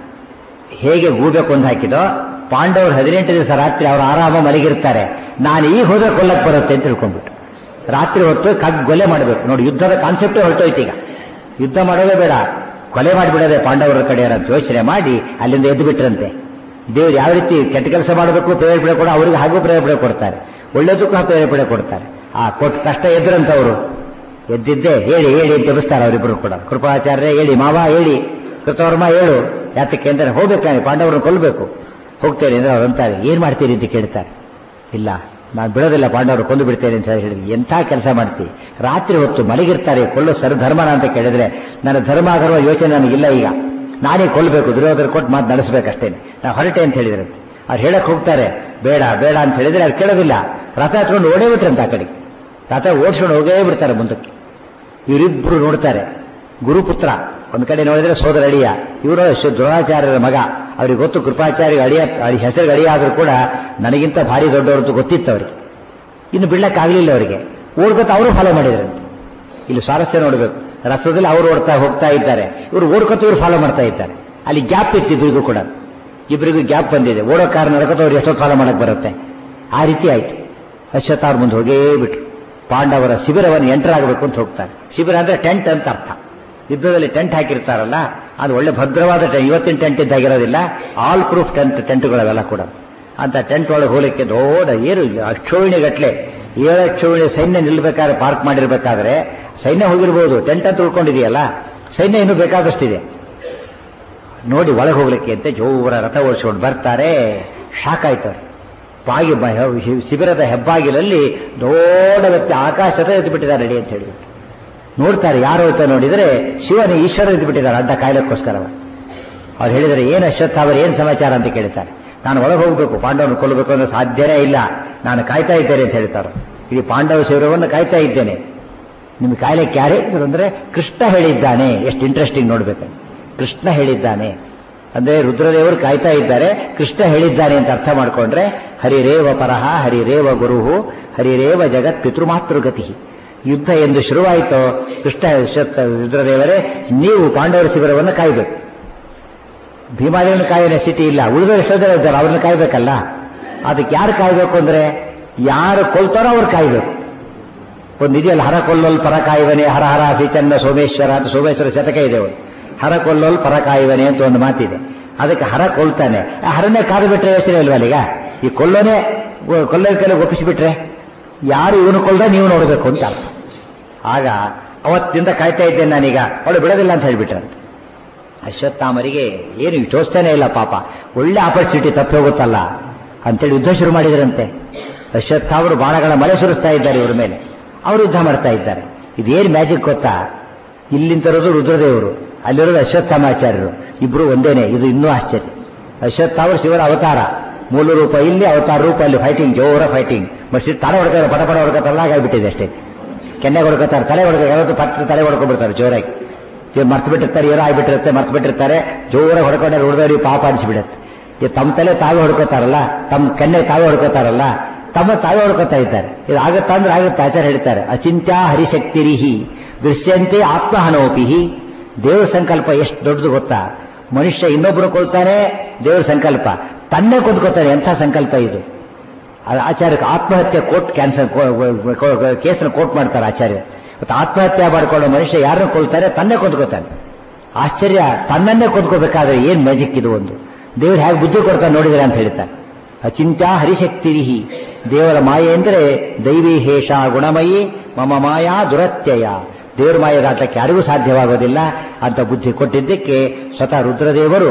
ಹೇಗೆ ಗೂಬೆ ಕೊಂದು ಹಾಕಿದೋ ಪಾಂಡವರು ಹದಿನೆಂಟು ದಿವಸ ರಾತ್ರಿ ಅವರು ಆರಾಮ ಮಲಗಿರ್ತಾರೆ ನಾನು ಈಗ ಹೋದ್ರೆ ಕೊಲ್ಲಕ್ ಬರುತ್ತೆ ಅಂತ ತಿಳ್ಕೊಂಡ್ಬಿಟ್ಟು ರಾತ್ರಿ ಹೊತ್ತು ಕಗ್ ಕೊಲೆ ಮಾಡಬೇಕು ನೋಡಿ ಯುದ್ಧದ ಕಾನ್ಸೆಪ್ಟೇ ಹೊರಟೋಯ್ತು ಈಗ ಯುದ್ಧ ಮಾಡೋದೇ ಬೇಡ ಕೊಲೆ ಮಾಡಿಬಿಡೋದೆ ಪಾಂಡವರ ಕಡೆ ಅಂತ ಯೋಚನೆ ಮಾಡಿ ಅಲ್ಲಿಂದ ಎದ್ದು ಬಿಟ್ರಂತೆ ದೇವ್ರು ಯಾವ ರೀತಿ ಕೆಟ್ಟ ಕೆಲಸ ಮಾಡಬೇಕು ಪ್ರೇರೇಪಣೆ ಕೂಡ ಅವರಿಗೆ ಹಾಗೂ ಪ್ರೇರೇಪಣೆ ಕೊಡ್ತಾರೆ ಒಳ್ಳೇದಕ್ಕೂ ಪ್ರೇರೇಪಣೆ ಕೊಡ್ತಾರೆ ಆ ಕೊಟ್ಟ ಕಷ್ಟ ಎದ್ರಂತವರು ಎದ್ದಿದ್ದೆ ಹೇಳಿ ಹೇಳಿ ಅಂತ ಎಬ್ಬಿಸ್ತಾರೆ ಅವರಿಬ್ಬರು ಕೂಡ ಕೃಪಾಚಾರ್ಯ ಹೇಳಿ ಮಾವ ಹೇಳಿ ಕೃತವರ್ಮ ಹೇಳು ಯಾತಕ್ಕೆ ಅಂದರೆ ಹೋಗ್ಬೇಕು ನಾನು ಪಾಂಡವರನ್ನು ಕೊಲ್ಲಬೇಕು ಹೋಗ್ತೇನೆ ಅಂದ್ರೆ ಅವ್ರು ಅಂತಾರೆ ಏನ್ ಮಾಡ್ತೀರಿ ಅಂತ ಕೇಳ್ತಾರೆ ಇಲ್ಲ ನಾನು ಬಿಡೋದಿಲ್ಲ ಪಾಂಡವರು ಕೊಂದು ಬಿಡ್ತೇನೆ ಅಂತ ಹೇಳಿ ಎಂಥ ಕೆಲಸ ಮಾಡ್ತಿ ರಾತ್ರಿ ಹೊತ್ತು ಮಲಗಿರ್ತಾರೆ ಕೊಲ್ಲೋ ಸರ್ ಧರ್ಮನ ಅಂತ ಕೇಳಿದ್ರೆ ನನ್ನ ಧರ್ಮ ಧರ್ಮ ಯೋಚನೆ ನನಗಿಲ್ಲ ಈಗ ನಾನೇ ಕೊಲ್ಲಬೇಕು ದುರ್ಯೋಧನ ಕೊಟ್ಟು ಮಾತು ನಡೆಸಬೇಕಷ್ಟೇನೆ ನಾವು ಹೊರಟೆ ಅಂತ ಹೇಳಿದ್ರೆ ಅವ್ರು ಹೇಳಕ್ ಹೋಗ್ತಾರೆ ಬೇಡ ಬೇಡ ಅಂತ ಹೇಳಿದ್ರೆ ಅವ್ರು ಕೇಳೋದಿಲ್ಲ ರಥ ಹತ್ಕೊಂಡು ಓಡೇ ಬಿಟ್ರಂತ ಆ ಕಡೆ ರಥ ಓಡಿಸ್ಕೊಂಡು ಹೋಗೇ ಬಿಡ್ತಾರೆ ಮುಂದಕ್ಕೆ ಇವರಿಬ್ರು ನೋಡ್ತಾರೆ ಗುರುಪುತ್ರ ಒಂದ್ ಕಡೆ ನೋಡಿದ್ರೆ ಸೋದರ ಅಳಿಯ ಇವರು ದ್ರೋಣಾಚಾರ್ಯರ ಮಗ ಅವ್ರಿಗೆ ಗೊತ್ತು ಕೃಪಾಚಾರ್ಯ ಅಳಿಯ ಅಳಿ ಹೆಸರಿಗೆ ಅಳಿಯ ಆದ್ರೂ ಕೂಡ ನನಗಿಂತ ಭಾರಿ ದೊಡ್ಡವರು ಗೊತ್ತಿತ್ತು ಅವರಿಗೆ ಇನ್ನು ಬಿಡ್ಲಕ್ಕಾಗಲಿಲ್ಲ ಅವರಿಗೆ ಓಡ್ಕೊತ ಅವರು ಫಾಲೋ ಮಾಡಿದ್ರಂತೆ ಇಲ್ಲಿ ಸ್ವಾರಸ್ಯ ನೋಡಬೇಕು ರಥದಲ್ಲಿ ಅವರು ಓಡ್ತಾ ಹೋಗ್ತಾ ಇದ್ದಾರೆ ಇವರು ಓಡ್ಕೊತ ಇವರು ಫಾಲೋ ಮಾಡ್ತಾ ಇದ್ದಾರೆ ಅಲ್ಲಿ ಗ್ಯಾಪ್ ಇತ್ತು ಇಬ್ಬರಿಗೂ ಕೂಡ ಇಬ್ಬರಿಗೂ ಗ್ಯಾಪ್ ಬಂದಿದೆ ಓಡೋ ಕಾರ್ ನಡ್ಕೊತ ಅವ್ರು ಎಷ್ಟೊತ್ತು ಫಾಲೋ ಮಾಡಕ್ ಬರುತ್ತೆ ಆ ರೀತಿ ಆಯ್ತು ಅಶ್ವತ್ಥಾರ್ ಮುಂದೆ ಹೋಗೇ ಬಿಟ್ರು ಪಾಂಡವರ ಶಿಬಿರವನ್ನು ಎಂಟರ್ ಆಗಬೇಕು ಅಂತ ಹೋಗ್ತಾರೆ ಶಿಬಿರ ಅಂದ್ರೆ ಟೆಂಟ್ ಅಂತ ಅರ್ಥ ಯುದ್ಧದಲ್ಲಿ ಟೆಂಟ್ ಹಾಕಿರ್ತಾರಲ್ಲ ಅದು ಒಳ್ಳೆ ಭದ್ರವಾದ ಟೆಂಟ್ ಇವತ್ತಿನ ಟೆಂಟ್ ಇದ್ದಾಗಿರೋದಿಲ್ಲ ಆಲ್ ಪ್ರೂಫ್ ಟೆಂಟ್ ಟೆಂಟ್ಗಳವೆಲ್ಲ ಕೂಡ ಅಂತ ಟೆಂಟ್ ಒಳಗೆ ಹೋಗ್ಲಿಕ್ಕೆ ದೊಡ್ಡ ಏನು ಅಕ್ಷೋಹಿಣಿ ಗಟ್ಲೆ ಏಳು ಅಕ್ಷೋಹಿಣಿ ಸೈನ್ಯ ನಿಲ್ಬೇಕಾದ್ರೆ ಪಾರ್ಕ್ ಮಾಡಿರ್ಬೇಕಾದ್ರೆ ಸೈನ್ಯ ಹೋಗಿರ್ಬೋದು ಟೆಂಟ್ ಅಂತ ಉಳ್ಕೊಂಡಿದೆಯಲ್ಲ ಸೈನ್ಯ ಇನ್ನೂ ಬೇಕಾದಷ್ಟಿದೆ ನೋಡಿ ಒಳಗೆ ಹೋಗ್ಲಿಕ್ಕೆ ಅಂತ ಜೋರ ರಥ ಓಡಿಸ್ಕೊಂಡು ಬರ್ತಾರೆ ಶಾಕ್ ಆಯ್ತು ಅವ್ರಿಗೆ. ಬಾಗಿ ಬ- ಹೆ- ಶಿಬಿರದ ಹೆಬ್ಬಾಗಿಲಲ್ಲಿ ದೊಡ್ಡ ವ್ಯಕ್ತಿ ಆಕಾಶದ ಎದ್ದು ಬಿಟ್ಟಿದ್ದಾರೆ ರೆಡಿ ಅಂತ ಹೇಳಿ ನೋಡ್ತಾರೆ ಯಾರು ಅಂತ ನೋಡಿದರೆ ಶಿವನ ಈಶ್ವರ ಎದ್ದು ಬಿಟ್ಟಿದ್ದಾರೆ ಅಡ್ಡ ಕಾಯ್ಲಕ್ಕೋಸ್ಕರ ಅವ್ರು ಹೇಳಿದರೆ ಏನು ಅಶ್ವತ್ಥಾವರ್ ಏನು ಸಮಾಚಾರ ಅಂತ ಕೇಳ್ತಾರೆ ನಾನು ಒಳಗೆ ಹೋಗ್ಬೇಕು ಪಾಂಡವನ ಕೊಲ್ಲಬೇಕು ಅಂದ್ರೆ ಸಾಧ್ಯನೇ ಇಲ್ಲ ನಾನು ಕಾಯ್ತಾ ಇದ್ದೇನೆ ಅಂತ ಹೇಳ್ತಾರೆ ಈ ಪಾಂಡವ ಶಿಬಿರವನ್ನು ಕಾಯ್ತಾ ಇದ್ದೇನೆ ನಿಮ್ಗೆ ಕಾಯ್ಲಿಕ್ಕೆ ಯಾರು ಹೇಳಿದ್ರು ಅಂದ್ರೆ ಕೃಷ್ಣ ಹೇಳಿದ್ದಾನೆ ಎಷ್ಟು ಇಂಟ್ರೆಸ್ಟಿಂಗ್ ನೋಡ್ಬೇಕು ಕೃಷ್ಣ ಹೇಳಿದ್ದಾನೆ ಅಂದ್ರೆ ರುದ್ರದೇವರು ಕಾಯ್ತಾ ಇದ್ದಾರೆ ಕೃಷ್ಣ ಹೇಳಿದ್ದಾನೆ ಅಂತ ಅರ್ಥ ಮಾಡ್ಕೊಂಡ್ರೆ ಹರಿರೇವ ಪರಹ ಹರಿರೇವ ಗುರುಹು ಹರಿರೇವ ಜಗತ್ ಪಿತೃಮಾತೃಗತಿ ಯುದ್ಧ ಎಂದು ಶುರುವಾಯಿತು ಕೃಷ್ಣ ಶ್ವತ್- ರುದ್ರದೇವರೇ ನೀವು ಪಾಂಡವರ ಶಿಬಿರವನ್ನು ಕಾಯ್ಬೇಕು ಭೀಮಾದೇವನ ಕಾಯೋ ನೆಸಿಟಿ ಇಲ್ಲ ಉಳಿದವರು ಎಷ್ಟೋ ಜನ ಇದ್ದಾರೆ ಅವ್ರನ್ನ ಕಾಯ್ಬೇಕಲ್ಲ ಅದಕ್ಕೆ ಯಾರು ಕಾಯ್ಬೇಕು ಅಂದ್ರೆ ಯಾರು ಕೊಲ್ತಾರೋ ಅವ್ರು ಕಾಯ್ಬೇಕು ಒಂದು ಇದೆಯಲ್ಲ ಹರ ಕೊಲ್ಲೋಲ್ ಪರ ಕಾಯುವನೆ ಹರ ಹರ ಸಿಚನ್ನ ಸೋಮೇಶ್ವರ ಅಂತ ಸೋಮೇಶ್ವರ ಶತಕ ಇದೆ ಒಂದು ಹರ ಕೊಲ್ಲೋಲ್ ಪರ ಕಾಯುವನೆ ಅಂತ ಒಂದು ಮಾತಿದೆ ಅದಕ್ಕೆ ಹರ ಕೊಲ್ತಾನೆ ಆ ಹರನೇ ಕಾದು ಬಿಟ್ರೆ ಯೋಚನೆ ಇಲ್ವಲ್ಲ ಈಗ ಈ ಕೊಲ್ಲೋನೆ ಕೊಲ್ಲೋ ಕೈಲಿ ಒಪ್ಪಿಸಿಬಿಟ್ರೆ ಯಾರು ಇವನು ಕೊಲ್ದ ನೀವು ನೋಡಬೇಕು ಅಂತ ಅರ್ಥ ಆಗ ಅವತ್ತಿಂದ ಕಾಯ್ತಾ ಇದ್ದೇನೆ ನಾನೀಗ ಅವಳು ಬಿಡೋದಿಲ್ಲ ಅಂತ ಹೇಳ್ಬಿಟ್ರಂತೆ ಅಶ್ವತ್ಥಾಮರಿಗೆ ಏನು ಯೋಚಿಸ್ತಾನೆ ಇಲ್ಲ ಪಾಪ ಒಳ್ಳೆ ಆಪರ್ಚುನಿಟಿ ತಪ್ಪಿ ಹೋಗುತ್ತಲ್ಲ ಅಂತೇಳಿ ಯುದ್ಧ ಶುರು ಮಾಡಿದ್ರಂತೆ ಅಶ್ವತ್ಥಾಮರು ಬಾಣಗಳ ಮಳೆ ಸುರಿಸ್ತಾ ಇದ್ದಾರೆ ಇವ್ರ ಮೇಲೆ ಅವರು ಯುದ್ಧ ಮಾಡ್ತಾ ಇದ್ದಾರೆ ಇದೇನು ಮ್ಯಾಜಿಕ್ ಗೊತ್ತಾ ಇಲ್ಲಿಂತಿರೋದು ರುದ್ರದೇವರು ಅಲ್ಲಿರೋದು ಅಶ್ವತ್ಥಾಮಾಚಾರ್ಯರು ಇಬ್ರು ಒಂದೇನೆ ಇದು ಇನ್ನೂ ಆಶ್ಚರ್ಯ ಅಶ್ವತ್ಥಾಮರು ಶಿವರ ಅವತಾರ ಮೂಲ ರೂಪ ಇಲ್ಲಿ ಅವತಾರ ರೂಪ ಅಲ್ಲಿ ಫೈಟಿಂಗ್ ಜೋರ ಫೈಟಿಂಗ್ ಮತ್ತೆ ತಲೆ ಹೊಡ್ತಾರೆ ಪಟ ಪಟ ಹೊಡ್ಕೊತಾರಲ್ಲ ಹಾಗಾಗ್ಬಿಟ್ಟಿದೆ ಅಷ್ಟೇ ಕೆನ್ನೆ ಹೊಡ್ಕೋತಾರೆ ತಲೆ ಹೊಡ್ಕೊ ಯಾವತ್ತು ಪಟ್ಟು ತಲೆ ಹೊಡ್ಕೊಂಡ್ಬಿಡ್ತಾರೆ ಜೋರಾಗಿ ಇವ್ ಮರ್ತು ಬಿಟ್ಟಿರ್ತಾರೆ ಏನೋ ಆಗ್ಬಿಟ್ಟಿರುತ್ತೆ ಮರ್ತು ಬಿಟ್ಟಿರ್ತಾರೆ ಜೋರಾಗಿ ಹೊಡ್ಕೊಂಡ್ರೆ ಉಳಿದವ್ರಿಗೆ ಪಾಪ ಅನಿಸ್ಬಿಡುತ್ತೆ ಈ ತಮ್ಮ ತಲೆ ತಾವೇ ಹೊಡ್ಕೋತಾರಲ್ಲ ತಮ್ಮ ಕನ್ನೆ ತಾವೇ ಹೊಡ್ಕೋತಾರಲ್ಲ ತಮ್ಮ ತಾವೇ ಹೊಡ್ಕೋತಾ ಇದ್ದಾರೆ ಇದು ಆಗುತ್ತಾ ಅಂದ್ರೆ ಆಗುತ್ತೆ ಆಚಾರ ಹೇಳ್ತಾರೆ ಅಚಿಂತ್ಯ ಹರಿಶಕ್ತಿರಿಹಿ ದೃಶ್ಯಂತೆ ಆತ್ಮಹನೋಪಿಹಿ ದೇವ್ರ ಸಂಕಲ್ಪ ಎಷ್ಟು ದೊಡ್ಡದು ಗೊತ್ತಾ ಮನುಷ್ಯ ಇನ್ನೊಬ್ರು ಕೊಲ್ತಾನೆ ದೇವ್ರ ಸಂಕಲ್ಪ ತನ್ನೇ ಕೊಂದ್ಕೋತಾನೆ ಎಂಥ ಸಂಕಲ್ಪ ಇದು ಅದು ಆಚಾರ್ಯಕ್ಕೆ ಆತ್ಮಹತ್ಯೆ ಕೋರ್ಟ್ ಕ್ಯಾನ್ಸರ್ ಕೇಸನ್ನು ಕೋರ್ಟ್ ಮಾಡ್ತಾರೆ ಆಚಾರ್ಯ ಮತ್ತು ಆತ್ಮಹತ್ಯೆ ಮಾಡಿಕೊಳ್ಳೋ ಮನುಷ್ಯ ಯಾರನ್ನು ಕೊಲ್ತಾರೆ ತನ್ನೇ ಕೊಂದ್ಕೋತಾನೆ ಆಶ್ಚರ್ಯ ತನ್ನನ್ನೇ ಕೊಂದ್ಕೋಬೇಕಾದ್ರೆ ಏನ್ ಮ್ಯಾಜಿಕ್ ಇದು ಒಂದು ದೇವರು ಹೇಗೆ ಬುದ್ಧಿ ಕೊಡ್ತಾನೆ ನೋಡಿದ್ರೆ ಅಂತ ಹೇಳ್ತಾರೆ ಅಚಿಂತ್ಯ ಹರಿಶಕ್ತಿರಿಹಿ ದೇವರ ಮಾಯೆ ಅಂದರೆ ದೈವಿ ಹೇಷ ಗುಣಮಯಿ ಮಮ ಮಾಯಾ ದುರತ್ಯಯ ದೇವರ ಮಾಯೆ ದಾಟಕ್ಕೆ ಯಾರಿಗೂ ಸಾಧ್ಯವಾಗೋದಿಲ್ಲ ಅಂತ ಬುದ್ಧಿ ಕೊಟ್ಟಿದ್ದಕ್ಕೆ ಸ್ವತಃ ರುದ್ರದೇವರು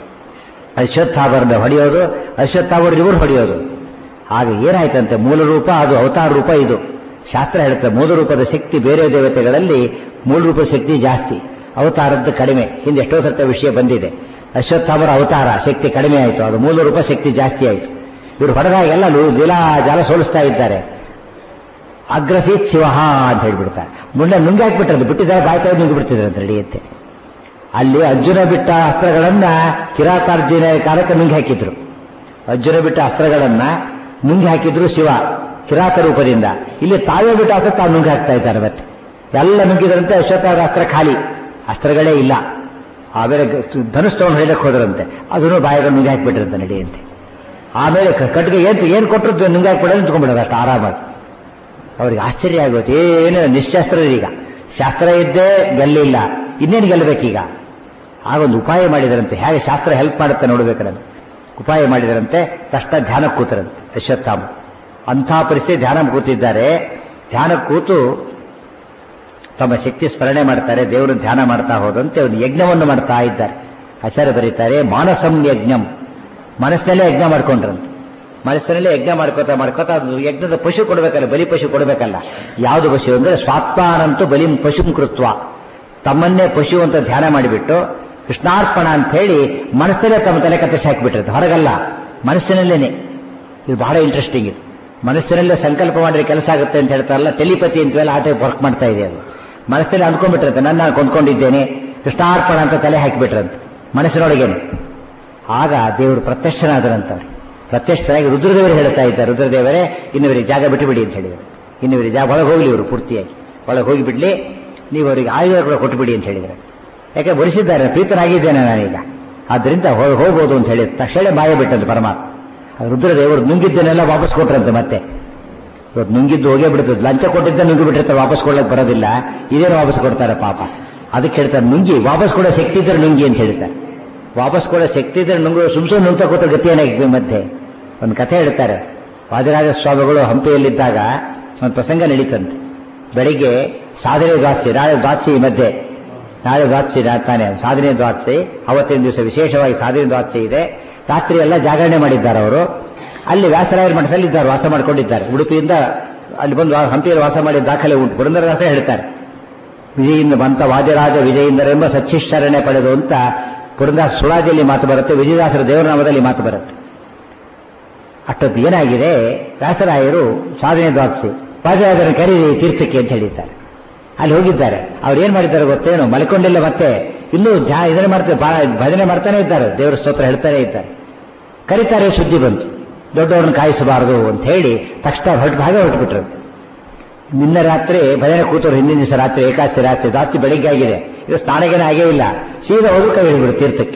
ಅಶ್ವತ್ಥಾವರನ್ನ ಹೊಡೆಯೋದು ಅಶ್ವತ್ಥಾವರ ಇವರು ಹೊಡೆಯೋದು ಆಗ ಏನಾಯ್ತಂತೆ ಮೂಲ ರೂಪ ಅದು ಅವತಾರ ರೂಪ ಇದು ಶಾಸ್ತ್ರ ಹೇಳುತ್ತೆ ಮೂಲ ರೂಪದ ಶಕ್ತಿ ಬೇರೆ ದೇವತೆಗಳಲ್ಲಿ ಮೂಲ ರೂಪದ ಶಕ್ತಿ ಜಾಸ್ತಿ ಅವತಾರದ್ದು ಕಡಿಮೆ ಹಿಂದೆ ಎಷ್ಟೋ ಸರ್ತ ವಿಷಯ ಬಂದಿದೆ ಅಶ್ವತ್ಥಾಮರ ಅವತಾರ ಶಕ್ತಿ ಕಡಿಮೆ ಆಯಿತು ಅದು ಮೂಲ ರೂಪ ಶಕ್ತಿ ಜಾಸ್ತಿ ಆಯಿತು ಇವರು ಹೊಡೆದಾಗೆಲ್ಲ ಲೀಲಾ ಜಾಲ ಸೋಲಿಸ್ತಾ ಇದ್ದಾರೆ ಅಗ್ರಸೀತ್ ಶಿವಹ ಅಂತ ಹೇಳ್ಬಿಡ್ತಾರೆ ಮುಂದೆ ನುಂಗಾಕ್ಬಿಟ್ರದು ಬಿಟ್ಟಿದ್ದಾರೆ ಬಾಯ್ತಾ ನುಂಗಿ ಬಿಡ್ತಿದ್ರು ಅಂತ ನಡೆಯುತ್ತೆ ಅಲ್ಲಿ ಅರ್ಜುನ ಬಿಟ್ಟ ಅಸ್ತ್ರಗಳನ್ನ ಕಿರಾತಾರ್ಜುನ ಕಾಲಕ್ಕೆ ನುಂಗಿ ಹಾಕಿದ್ರು ಅರ್ಜುನ ಬಿಟ್ಟ ಅಸ್ತ್ರಗಳನ್ನ ನುಂಗಿ ಹಾಕಿದ್ರು ಶಿವ ಕಿರಾತ ರೂಪದಿಂದ ಇಲ್ಲಿ ತಾವೇ ಬಿಟ್ಟ ಅಸ್ತ್ರ ತಾವು ನುಂಗಿ ಹಾಕ್ತಾ ಇದ್ದಾರೆ ಮತ್ತೆ ಎಲ್ಲ ನುಂಗಿದ್ರಂತೆ ಅಶ್ವತ್ಥಾವರ ಅಸ್ತ್ರ ಖಾಲಿ ಅಸ್ತ್ರಗಳೇ ಇಲ್ಲ ಆಮೇಲೆ ಧನುಷ್ ತಗೊಂಡು ಹೇಳಕ್ ಹೋದ್ರಂತೆ ಅದನ್ನು ಬಾಯಿಗೆ ನುಂಗಿ ಹಾಕ್ಬಿಟ್ರಂತೆ ನಡೆಯುತ್ತೆ ಆಮೇಲೆ ಕ- ಕಟ್ಗೆ ಏನ್ ಏನ್ ಕೊಟ್ಟರು ನುಂಗಿ ಹಾಕ್ಬಿಡೋದು ನಿಂತ್ಕೊಂಡ್ಬಿಡೋದು ಅಷ್ಟು ಆರಾಮಾಗಿ ಅವ್ರಿಗೆ ಆಶ್ಚರ್ಯ ಆಗುತ್ತೆ ಏನು ನಿಶ್ಶಾಸ್ತ್ರ ಈಗ ಶಾಸ್ತ್ರ ಇದ್ದೇ ಗೆಲ್ಲಿಲ್ಲ ಇನ್ನೇನು ಗೆಲ್ಲಬೇಕೀಗ ಆಗೊಂದು ಉಪಾಯ ಮಾಡಿದರಂತೆ ಹೇಗೆ ಶಾಸ್ತ್ರ ಹೆಲ್ಪ್ ಮಾಡುತ್ತೆ ನೋಡ್ಬೇಕಂತೆ ಉಪಾಯ ಮಾಡಿದರಂತೆ ತಕ್ಷಣ ಧ್ಯಾನ ಕೂತರಂತೆ ಅಶ್ವತ್ಥಾಮ ಅಂಥ ಪರಿಸ್ಥಿತಿ ಧ್ಯಾನ ಕೂತಿದ್ದಾರೆ ಧ್ಯಾನ ಕೂತು ತಮ್ಮ ಶಕ್ತಿ ಸ್ಮರಣೆ ಮಾಡ್ತಾರೆ ದೇವರು ಧ್ಯಾನ ಮಾಡ್ತಾ ಹೋದಂತೆ ಒಂದು ಯಜ್ಞವನ್ನು ಮಾಡ್ತಾ ಇದ್ದಾರೆ ಆಚಾರ್ಯ ಬರೀತಾರೆ ಮಾನಸಂ ಯಜ್ಞಂ ಮನಸ್ಸಿನಲ್ಲೇ ಯಜ್ಞ ಮಾಡ್ಕೊಂಡ್ರಂತೆ ಮನಸ್ಸಿನಲ್ಲೇ ಯಜ್ಞ ಮಾಡ್ಕೋತಾ ಮಾಡ್ಕೋತಾ ಅದು ಯಜ್ಞದ ಪಶು ಕೊಡಬೇಕಲ್ಲ ಬಲಿ ಪಶು ಕೊಡಬೇಕಲ್ಲ ಯಾವುದು ಪಶು ಅಂದ್ರೆ ಸ್ವಾತ್ಮಾನಂತೂ ಬಲಿ ಪಶುಂ ಕೃತ್ವ ತಮ್ಮನ್ನೇ ಪಶು ಅಂತ ಧ್ಯಾನ ಮಾಡಿಬಿಟ್ಟು ಕೃಷ್ಣಾರ್ಪಣ ಅಂತ ಹೇಳಿ ಮನಸ್ಸಲ್ಲೇ ತಮ್ಮ ತಲೆ ಕತ್ತರಿಸಿ ಹಾಕಿಬಿಟ್ಟಿರುತ್ತೆ ಹೊರಗಲ್ಲ ಮನಸ್ಸಿನಲ್ಲೇನೆ ಇದು ಬಹಳ ಇಂಟ್ರೆಸ್ಟಿಂಗ್ ಇದು ಮನಸ್ಸಿನಲ್ಲೇ ಸಂಕಲ್ಪ ಮಾಡಿದ್ರೆ ಕೆಲಸ ಆಗುತ್ತೆ ಅಂತ ಹೇಳ್ತಾರಲ್ಲ ಟೆಲಿಪತಿ ಅಂತವೆಲ್ಲ ಆ ಟೈಪ್ ವರ್ಕ್ ಮಾಡ್ತಾ ಇದೆ ಅದು ಮನಸ್ಸಲ್ಲಿ ಅನ್ಕೊಂಡ್ಬಿಟ್ಟಿರುತ್ತೆ ನನ್ನ ನಾನು ಕೊಂದ್ಕೊಂಡಿದ್ದೇನೆ ಕೃಷ್ಣಾರ್ಪಣ ಅಂತ ತಲೆ ಹಾಕಿಬಿಟ್ರಂತೆ ಮನಸ್ಸಿನೊಳಗೇನೆ ಆಗ ದೇವರು ಪ್ರತ್ಯಕ್ಷನಾದರಂತವ್ರು ಪ್ರತ್ಯಕ್ಷನಾಗಿ ರುದ್ರದೇವರು ಹೇಳ್ತಾ ಇದ್ದಾರೆ ರುದ್ರದೇವರೇ ಇನ್ನುವರಿಗೆ ಜಾಗ ಬಿಟ್ಟು ಬಿಡಿ ಅಂತ ಹೇಳಿದರು ಇನ್ನುವರಿಗೆ ಜಾಗ ಒಳಗೆ ಹೋಗ್ಲಿ ಇವರು ಪೂರ್ತಿಯಾಗಿ ಒಳಗೆ ಹೋಗಿ ಬಿಡ್ಲಿ ನೀವು ಅವರಿಗೆ ಆಯುಧ ಕೂಡ ಕೊಟ್ಟು ಬಿಡಿ ಅಂತ ಹೇಳಿದರೆ ಯಾಕೆ ಬರಿಸಿದ್ದಾರೆ ಪ್ರೀತನಾಗಿದ್ದೇನೆ ನಾನೀಗ ಆದ್ದರಿಂದ ಹೋ- ಹೋಗ್ಬೋದು ಅಂತ ಹೇಳಿ ತಕ್ಷಣ ಬಾಯ ಬಿಟ್ಟಂತೆ ಪರಮಾತ್ಮ ಅದು ರುದ್ರದೇವರು ನುಂಗಿದ್ದನ್ನೆಲ್ಲ ವಾಪಸ್ ಕೊಟ್ರಂತೆ ಮತ್ತೆ ಇವತ್ತು ನುಂಗಿದ್ದು ಹೋಗೇ ಬಿಡ್ತದೆ ಲಂಚ ಕೊಟ್ಟಿದ್ದ ನುಂಗಿ ಬಿಟ್ಟಿರ್ತಾರೆ ವಾಪಸ್ ಕೊಡ್ಲಿಕ್ಕೆ ಬರೋದಿಲ್ಲ ಇದೇನು ವಾಪಸ್ ಕೊಡ್ತಾರೆ ಪಾಪ ಅದಕ್ಕೆ ಹೇಳ್ತಾರೆ ನುಂಗಿ ವಾಪಸ್ ಕೂಡ ಶಕ್ತಿ ಇದ್ರೆ ನುಂಗಿ ಅಂತ ಹೇಳ್ತಾರೆ ವಾಪಸ್ ಕೂಡ ಶಕ್ತಿ ಇದ್ರೆ ನುಂಗು ಸುಮ್ ಸುಮ್ಮನೆ ನುಂಗ್ತಾ ಕೂತ ಗತಿ ಏನಾಗಿದೆ ಮಧ್ಯೆ ಒಂದು ಕಥೆ ಹೇಳ್ತಾರೆ ವಾದಿರಾಜ ಸ್ವಾಮಿಗಳು ಹಂಪಿಯಲ್ಲಿದ್ದಾಗ ಒಂದು ಪ್ರಸಂಗ ನಡೀತಂತೆ ಬೆಳಿಗ್ಗೆ ಸಾಧನೆ ದ್ವಾಸಿ ನಾಳೆ ದ್ವಾಸಿ ಈ ಮಧ್ಯೆ ನಾಳೆ ದ್ವಾಸಿ ತಾನೆ ಸಾಧನೆ ದ್ವಾಸಿ ಅವತ್ತಿನ ದಿವಸ ವಿಶೇಷವಾಗಿ ಸಾಧನೆ ದ್ವಾಸಿ ಇದೆ ರಾತ್ರಿ ಎಲ್ಲ ಜಾಗರಣೆ ಮಾಡಿದ್ದಾರೆ ಅವರು ಅಲ್ಲಿ ವ್ಯಾಸರಾಯರ ಮಠದಲ್ಲಿ ಇದ್ದಾರೆ ವಾಸ ಮಾಡ್ಕೊಂಡಿದ್ದಾರೆ ಉಡುಪಿಯಿಂದ ಅಲ್ಲಿ ಬಂದು ಹಂಪಿಯಲ್ಲಿ ವಾಸ ಮಾಡಿದ ದಾಖಲೆ ಉಂಟು ಪುರಂದರದಾಸ ಹೇಳ್ತಾರೆ ವಿಜಯಿಂದ ಬಂತ ವಾದ್ಯರಾಜ ವಿಜಯೇಂದ್ರೆಂಬ ಸಚ್ಚಿಶ್ಚರಣೆ ಪಡೆದು ಅಂತ ಪುರಂದಾಸ ಸುಳಾದಿಯಲ್ಲಿ ಮಾತು ಬರುತ್ತೆ ವಿಜಯದಾಸರ ದೇವರನಾಮದಲ್ಲಿ ಮಾತು ಬರುತ್ತೆ ಅಷ್ಟೊತ್ತು ಏನಾಗಿದೆ ವ್ಯಾಸರಾಯರು ಸಾಧನೆ ದ್ವಾದಿಸಿ ವಾದ್ಯರಾಜನ ಕರೀರಿ ತೀರ್ಥಕ್ಕೆ ಅಂತ ಹೇಳಿದ್ದಾರೆ ಅಲ್ಲಿ ಹೋಗಿದ್ದಾರೆ ಅವ್ರು ಏನ್ ಮಾಡಿದ್ದಾರೆ ಗೊತ್ತೇನು ಮಲ್ಕೊಂಡಿಲ್ಲ ಮತ್ತೆ ಇನ್ನೂ ಜಾ ಇದನ್ನೇ ಮಾಡ್ತಾರೆ ಬಾ- ಭಜನೆ ಮಾಡ್ತಾನೆ ಇದ್ದಾರೆ ದೇವರ ಸ್ತೋತ್ರ ಹೇಳ್ತಾನೆ ಇದ್ದಾರೆ ಕರೀತಾರೆ ಸುದ್ದಿ ಬಂತು ದೊಡ್ಡವ್ರನ್ನ ಕಾಯಿಸಬಾರದು ಅಂತ ಹೇಳಿ ತಕ್ಷಣ ಹೊರಟು ಹಾಗೆ ಹೊರಟುಬಿಟ್ರು ನಿನ್ನೆ ರಾತ್ರಿ ಭಜನೆ ಕೂತರು ಹಿಂದಿನ ದಿವಸ ರಾತ್ರಿ ಏಕಾದಶಿ ರಾತ್ರಿ ದಾಚಿ ಬೆಳಿಗ್ಗೆ ಆಗಿದೆ ಇದು ಸ್ನಾನಗೇನೆ ಆಗೇ ಇಲ್ಲ ಸೀದಾ ಹೋಗಿ ಕೈ ಹಿಡಿದ್ಬಿಡು ತೀರ್ಥಕ್ಕೆ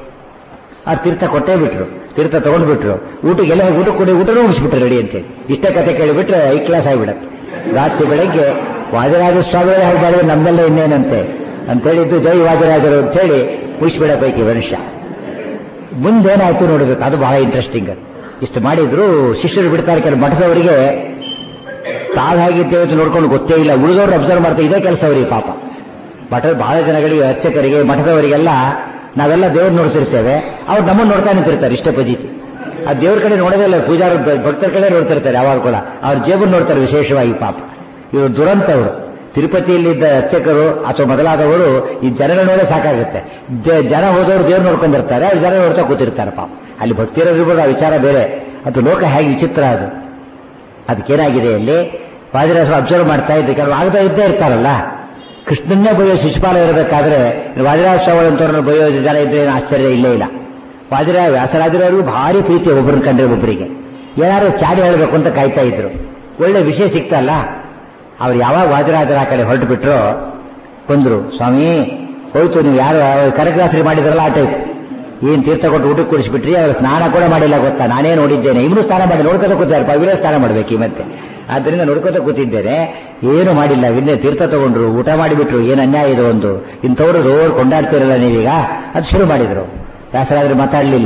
ಆ ತೀರ್ಥ ಕೊಟ್ಟೇ ಬಿಟ್ರು ತೀರ್ಥ ತಗೊಂಡ್ಬಿಟ್ರು ಊಟಕ್ಕೆ ಎಲ್ಲ ಊಟ ಕೊಡಿ ಊಟನೂ ಉಳಿಸ್ಬಿಟ್ರು ರೆಡಿ ಅಂತೇಳಿ ಇಷ್ಟೇ ಕತೆ ಕೇಳಿಬಿಟ್ರೆ ಐ ಕ್ಲಾಸ್ ಆಗಿಬಿಡತ್ತೆ ರಾತ್ರಿ ಬೆಳಗ್ಗೆ ವಾಜರಾಜ ಸ್ವಾಮಿಗಳೇ ಹಾಗೆ ಮಾಡಿದ್ರೆ ನಮ್ದೆಲ್ಲ ಇನ್ನೇನಂತೆ ಅಂತೇಳಿದ್ದು ಜೈ ವಾಜರಾಜರು ಅಂತೇಳಿ ಮುಗಿಸ್ಬಿಡ ಪೈಕಿ ಮನುಷ್ಯ ಮುಂದೇನಾಯ್ತು ನೋಡಬೇಕು ಅದು ಬಹಳ ಇಂಟ್ರೆಸ್ಟಿಂಗ್ ಅದು ಇಷ್ಟು ಮಾಡಿದ್ರು ಶಿಷ್ಯರು ಬಿಡ್ತಾರೆ ಕೆಲವು ಮಠದವರಿಗೆ ತಾವಾಗಿದ್ದೇವೆ ಅಂತ ನೋಡ್ಕೊಂಡು ಗೊತ್ತೇ ಇಲ್ಲ ಉಳಿದವರು ಅಬ್ಸರ್ವ್ ಮಾಡ್ತಾ ಇದೇ ಕೆಲಸ ಅವರಿಗೆ ಪಾಪ ಮಠದ ಬಹಳ ಜನಗಳಿಗೆ ಅರ್ಚಕರಿಗೆ ಮಠದವರಿಗೆಲ್ಲ ನಾವೆಲ್ಲ ದೇವ್ರು ನೋಡ್ತಿರ್ತೇವೆ ಅವ್ರು ನಮ್ಮನ್ನು ನೋಡ್ತಾ ನಿಂತಿರ್ತಾರೆ ಇಷ್ಟ ಪಜಿತಿ ಆ ದೇವ್ರ ಕಡೆ ನೋಡೋದೇ ಇಲ್ಲ ಪೂಜಾರ ಭಕ್ತರ ಕಡೆ ನೋಡ್ತಿರ್ತಾರೆ ಯಾವಾಗ ಕೂಡ ಅವ್ರ ಜೇಬನ್ನು ನೋಡ್ತಾರೆ ವಿಶೇಷವಾಗಿ ಪಾಪ ಇವರು ದುರಂತ ಅವರು ತಿರುಪತಿಯಲ್ಲಿದ್ದ ಅರ್ಚಕರು ಅಥವಾ ಮೊದಲಾದವರು ಈ ಜನಗಳ ನೋಡೇ ಸಾಕಾಗುತ್ತೆ ದೆ- ಜನ ಹೋದವರು ದೇವ್ರು ನೋಡ್ಕೊಂಡಿರ್ತಾರೆ ಅವ್ರು ಜನ ನೋಡ್ತಾ ಕೂತಿರ್ತಾರೆ ಪಾಪ ಅಲ್ಲಿ ಭಕ್ತಿರೋದ್ರೂ ಆ ವಿಚಾರ ಬೇರೆ ಅದು ಲೋಕ ಹೇಗೆ ವಿಚಿತ್ರ ಅದು ಅದಕ್ಕೇನಾಗಿದೆ ಅಲ್ಲಿ ವಾದಿರಾಜ ಅಬ್ಸರ್ವ್ ಮಾಡ್ತಾ ಇದ್ದೆ ಕೆಲವು ಆಗದ ಇದ್ದೇ ಇರ್ತಾರಲ್ಲ ಕೃಷ್ಣನ್ನೇ ಬೈಯೋ ಶಿಶುಪಾಲ ಇರಬೇಕಾದ್ರೆ ವಾದಿರಾಜ ಸ್ವಾಮಿಗಳಂತವ್ರನ್ನ ಬೈಯೋ ಜನ ಇದ್ರೆ ಏನು ಆಶ್ಚರ್ಯ ಇಲ್ಲೇ ಇಲ್ಲ ವಾದಿರಾಜ ವ್ಯಾಸರಾಜರವ್ರಿಗೂ ಭಾರಿ ಪ್ರೀತಿ ಒಬ್ಬರನ್ನ ಕಂಡ್ರೆ ಒಬ್ಬರಿಗೆ ಏನಾದ್ರು ಚಾಡಿ ಹೇಳಬೇಕು ಅಂತ ಕಾಯ್ತಾ ಇದ್ರು ಒಳ್ಳೆ ವಿಷಯ ಸಿಕ್ತಲ್ಲ ಅವ್ರು ಯಾವಾಗ ವಾದಿರಾಜರ ಆ ಕಡೆ ಹೊರಟು ಬಿಟ್ರೋ ಬಂದ್ರು ಸ್ವಾಮಿ ಹೋಯ್ತು ನೀವು ಯಾರು ಕನಕದಾಸರಿ ಮಾಡಿದ್ರಲ್ಲ ಆ ಟೈಪ್ ಏನ್ ತೀರ್ಥ ಕೊಟ್ಟು ಊಟಕ್ಕೆ ಕುಡಿಸ್ಬಿಟ್ರಿ ಅವ್ರು ಸ್ನಾನ ಕೂಡ ಮಾಡಿಲ್ಲ ಗೊತ್ತಾ ನಾನೇ ನೋಡಿದ್ದೇನೆ ಇವನು ಸ್ನಾನ ಮಾಡಿ ನೋಡ್ಕೊತ ಕೂತಾರೆ ಇವರೇ ಸ್ನಾನ ಮಾಡ್ಬೇಕು ಈ ಮತ್ತೆ ಆದ್ರಿಂದ ನೋಡ್ಕೊತ ಕೂತಿದ್ದೇನೆ ಏನು ಮಾಡಿಲ್ಲ ಇನ್ನೇ ತೀರ್ಥ ತಗೊಂಡ್ರು ಊಟ ಮಾಡಿಬಿಟ್ರು ಏನ್ ಅನ್ಯಾಯ ಇದು ಒಂದು ಇಂಥವ್ರು ರೋಡ್ ಕೊಂಡಾಡ್ತಿರಲ್ಲ ನೀವೀಗ ಅದು ಶುರು ಮಾಡಿದ್ರು ವ್ಯಾಸರಾದ್ರೆ ಮಾತಾಡ್ಲಿಲ್ಲ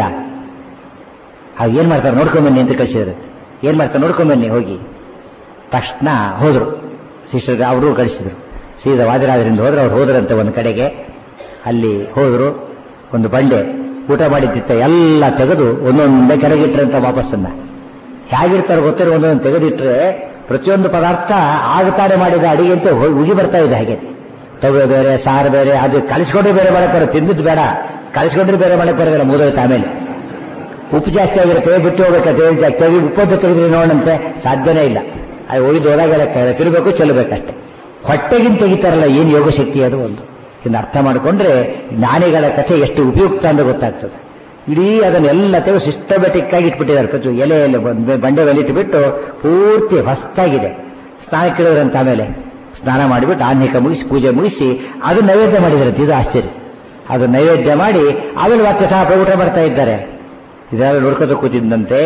ಹಾಗೆ ಏನ್ ಮಾಡ್ತಾರೆ ನೋಡ್ಕೊಂಬನ್ನಿ ಅಂತ ಕಳಿಸಿದ್ರು ಏನ್ ಮಾಡ್ತಾರೆ ನೋಡ್ಕೊಂಬನ್ನಿ ಹೋಗಿ ತಕ್ಷಣ ಹೋದ್ರು ಶಿಷ್ಯರಿಗೆ ಅವರು ಕಳಿಸಿದ್ರು ಸೀದಾ ವಾದಿರಾದ್ರಿಂದ ಹೋದ್ರೆ ಅವ್ರು ಹೋದ್ರಂತೆ ಒಂದು ಕಡೆಗೆ ಅಲ್ಲಿ ಹೋದ್ರು ಒಂದು ಬಂಡೆ ಊಟ ಮಾಡಿದ್ದಿತ್ತ ಎಲ್ಲ ತೆಗೆದು ಒಂದೊಂದೇ ಕೆಳಗಿಟ್ರಂತ ವಾಪಸ್ಸನ್ನ ಹೇಗಿರ್ತಾರೆ ಗೊತ್ತಿರೋ ಒಂದೊಂದು ತೆಗೆದಿಟ್ರೆ ಪ್ರತಿಯೊಂದು ಪದಾರ್ಥ ಆಗತಾನೆ ಮಾಡಿದ ಅಡಿಗೆ ಅಂತ ಹೊ- ಉಗಿ ಬರ್ತಾ ಇದೆ ಹಾಗೆ ತಗೋ ಬೇರೆ ಸಾರು ಬೇರೆ ಅದು ಕಲಿಸ್ಕೊಂಡ್ರೆ ಬೇರೆ ಮಾಡಕ್ ಬರೋ ತಿಂದಿದ್ದು ಬೇಡ ಕಲಿಸ್ಕೊಂಡ್ರೆ ಬೇರೆ ಮಾಡಕ್ ಬರೋದಿಲ್ಲ ಮುಗಿದೋಯ್ತು ಆಮೇಲೆ ಉಪ್ಪು ಜಾಸ್ತಿ ಆಗಿರುತ್ತೆ ಬಿಟ್ಟು ಹೋಗ್ಬೇಕು ತೆಗೆದು ಜಾಸ್ತಿ ತೆಗೆದು ಉಪ್ಪದ್ದು ತೆಗೆದ್ರೆ ನೋಡಂತೆ ಸಾಧ್ಯನೇ ಇಲ್ಲ ಅದು ಒಯ್ದು ಹೋದಾಗೆಲ್ಲ ತಿರುಗಬೇಕು ಚೆಲ್ಲಬೇಕಷ್ಟೆ ಹೊಟ್ಟೆಗಿಂತ ತೆಗಿತಾರಲ್ಲ ಏನು ಯೋಗ ಶಕ್ತಿ ಅದು ಒಂದು ಇನ್ನು ಅರ್ಥ ಮಾಡಿಕೊಂಡ್ರೆ ಜ್ಞಾನಿಗಳ ಕಥೆ ಎಷ್ಟು ಉಪಯುಕ್ತ ಅಂತ ಗೊತ್ತಾಗ್ತದೆ ಇಡೀ ಅದನ್ನೆಲ್ಲ ತೆಗೆದು ಸಿಸ್ಟಮೆಟಿಕ್ ಆಗಿ ಇಟ್ಬಿಟ್ಟಿದ್ದಾರೆ ಪ್ರತಿ ಎಲೆ ಎಲೆ ಬಂದೆ- ಬಂಡೆ ಮೇಲೆ ಇಟ್ಬಿಟ್ಟು ಪೂರ್ತಿ ಹೊಸ್ತಾಗಿದೆ ಸ್ನಾನ ಕೇಳಿದ್ರಂತ ಆಮೇಲೆ ಸ್ನಾನ ಮಾಡಿಬಿಟ್ಟು ಆನ್ಹಿಕ ಮುಗಿಸಿ ಪೂಜೆ ಮುಗಿಸಿ ಅದು ನೈವೇದ್ಯ ಮಾಡಿದ್ರಂತೆ ಇದು ಆಶ್ಚರ್ಯ ಅದು ನೈವೇದ್ಯ ಮಾಡಿ ಆಮೇಲೆ ಮತ್ತೆ ಸಹ ಊಟ ಮಾಡ್ತಾ ಇದ್ದಾರೆ ಇದೆಲ್ಲ ನೋಡ್ಕೊತ ಕೂತಿದ್ದಂತೆ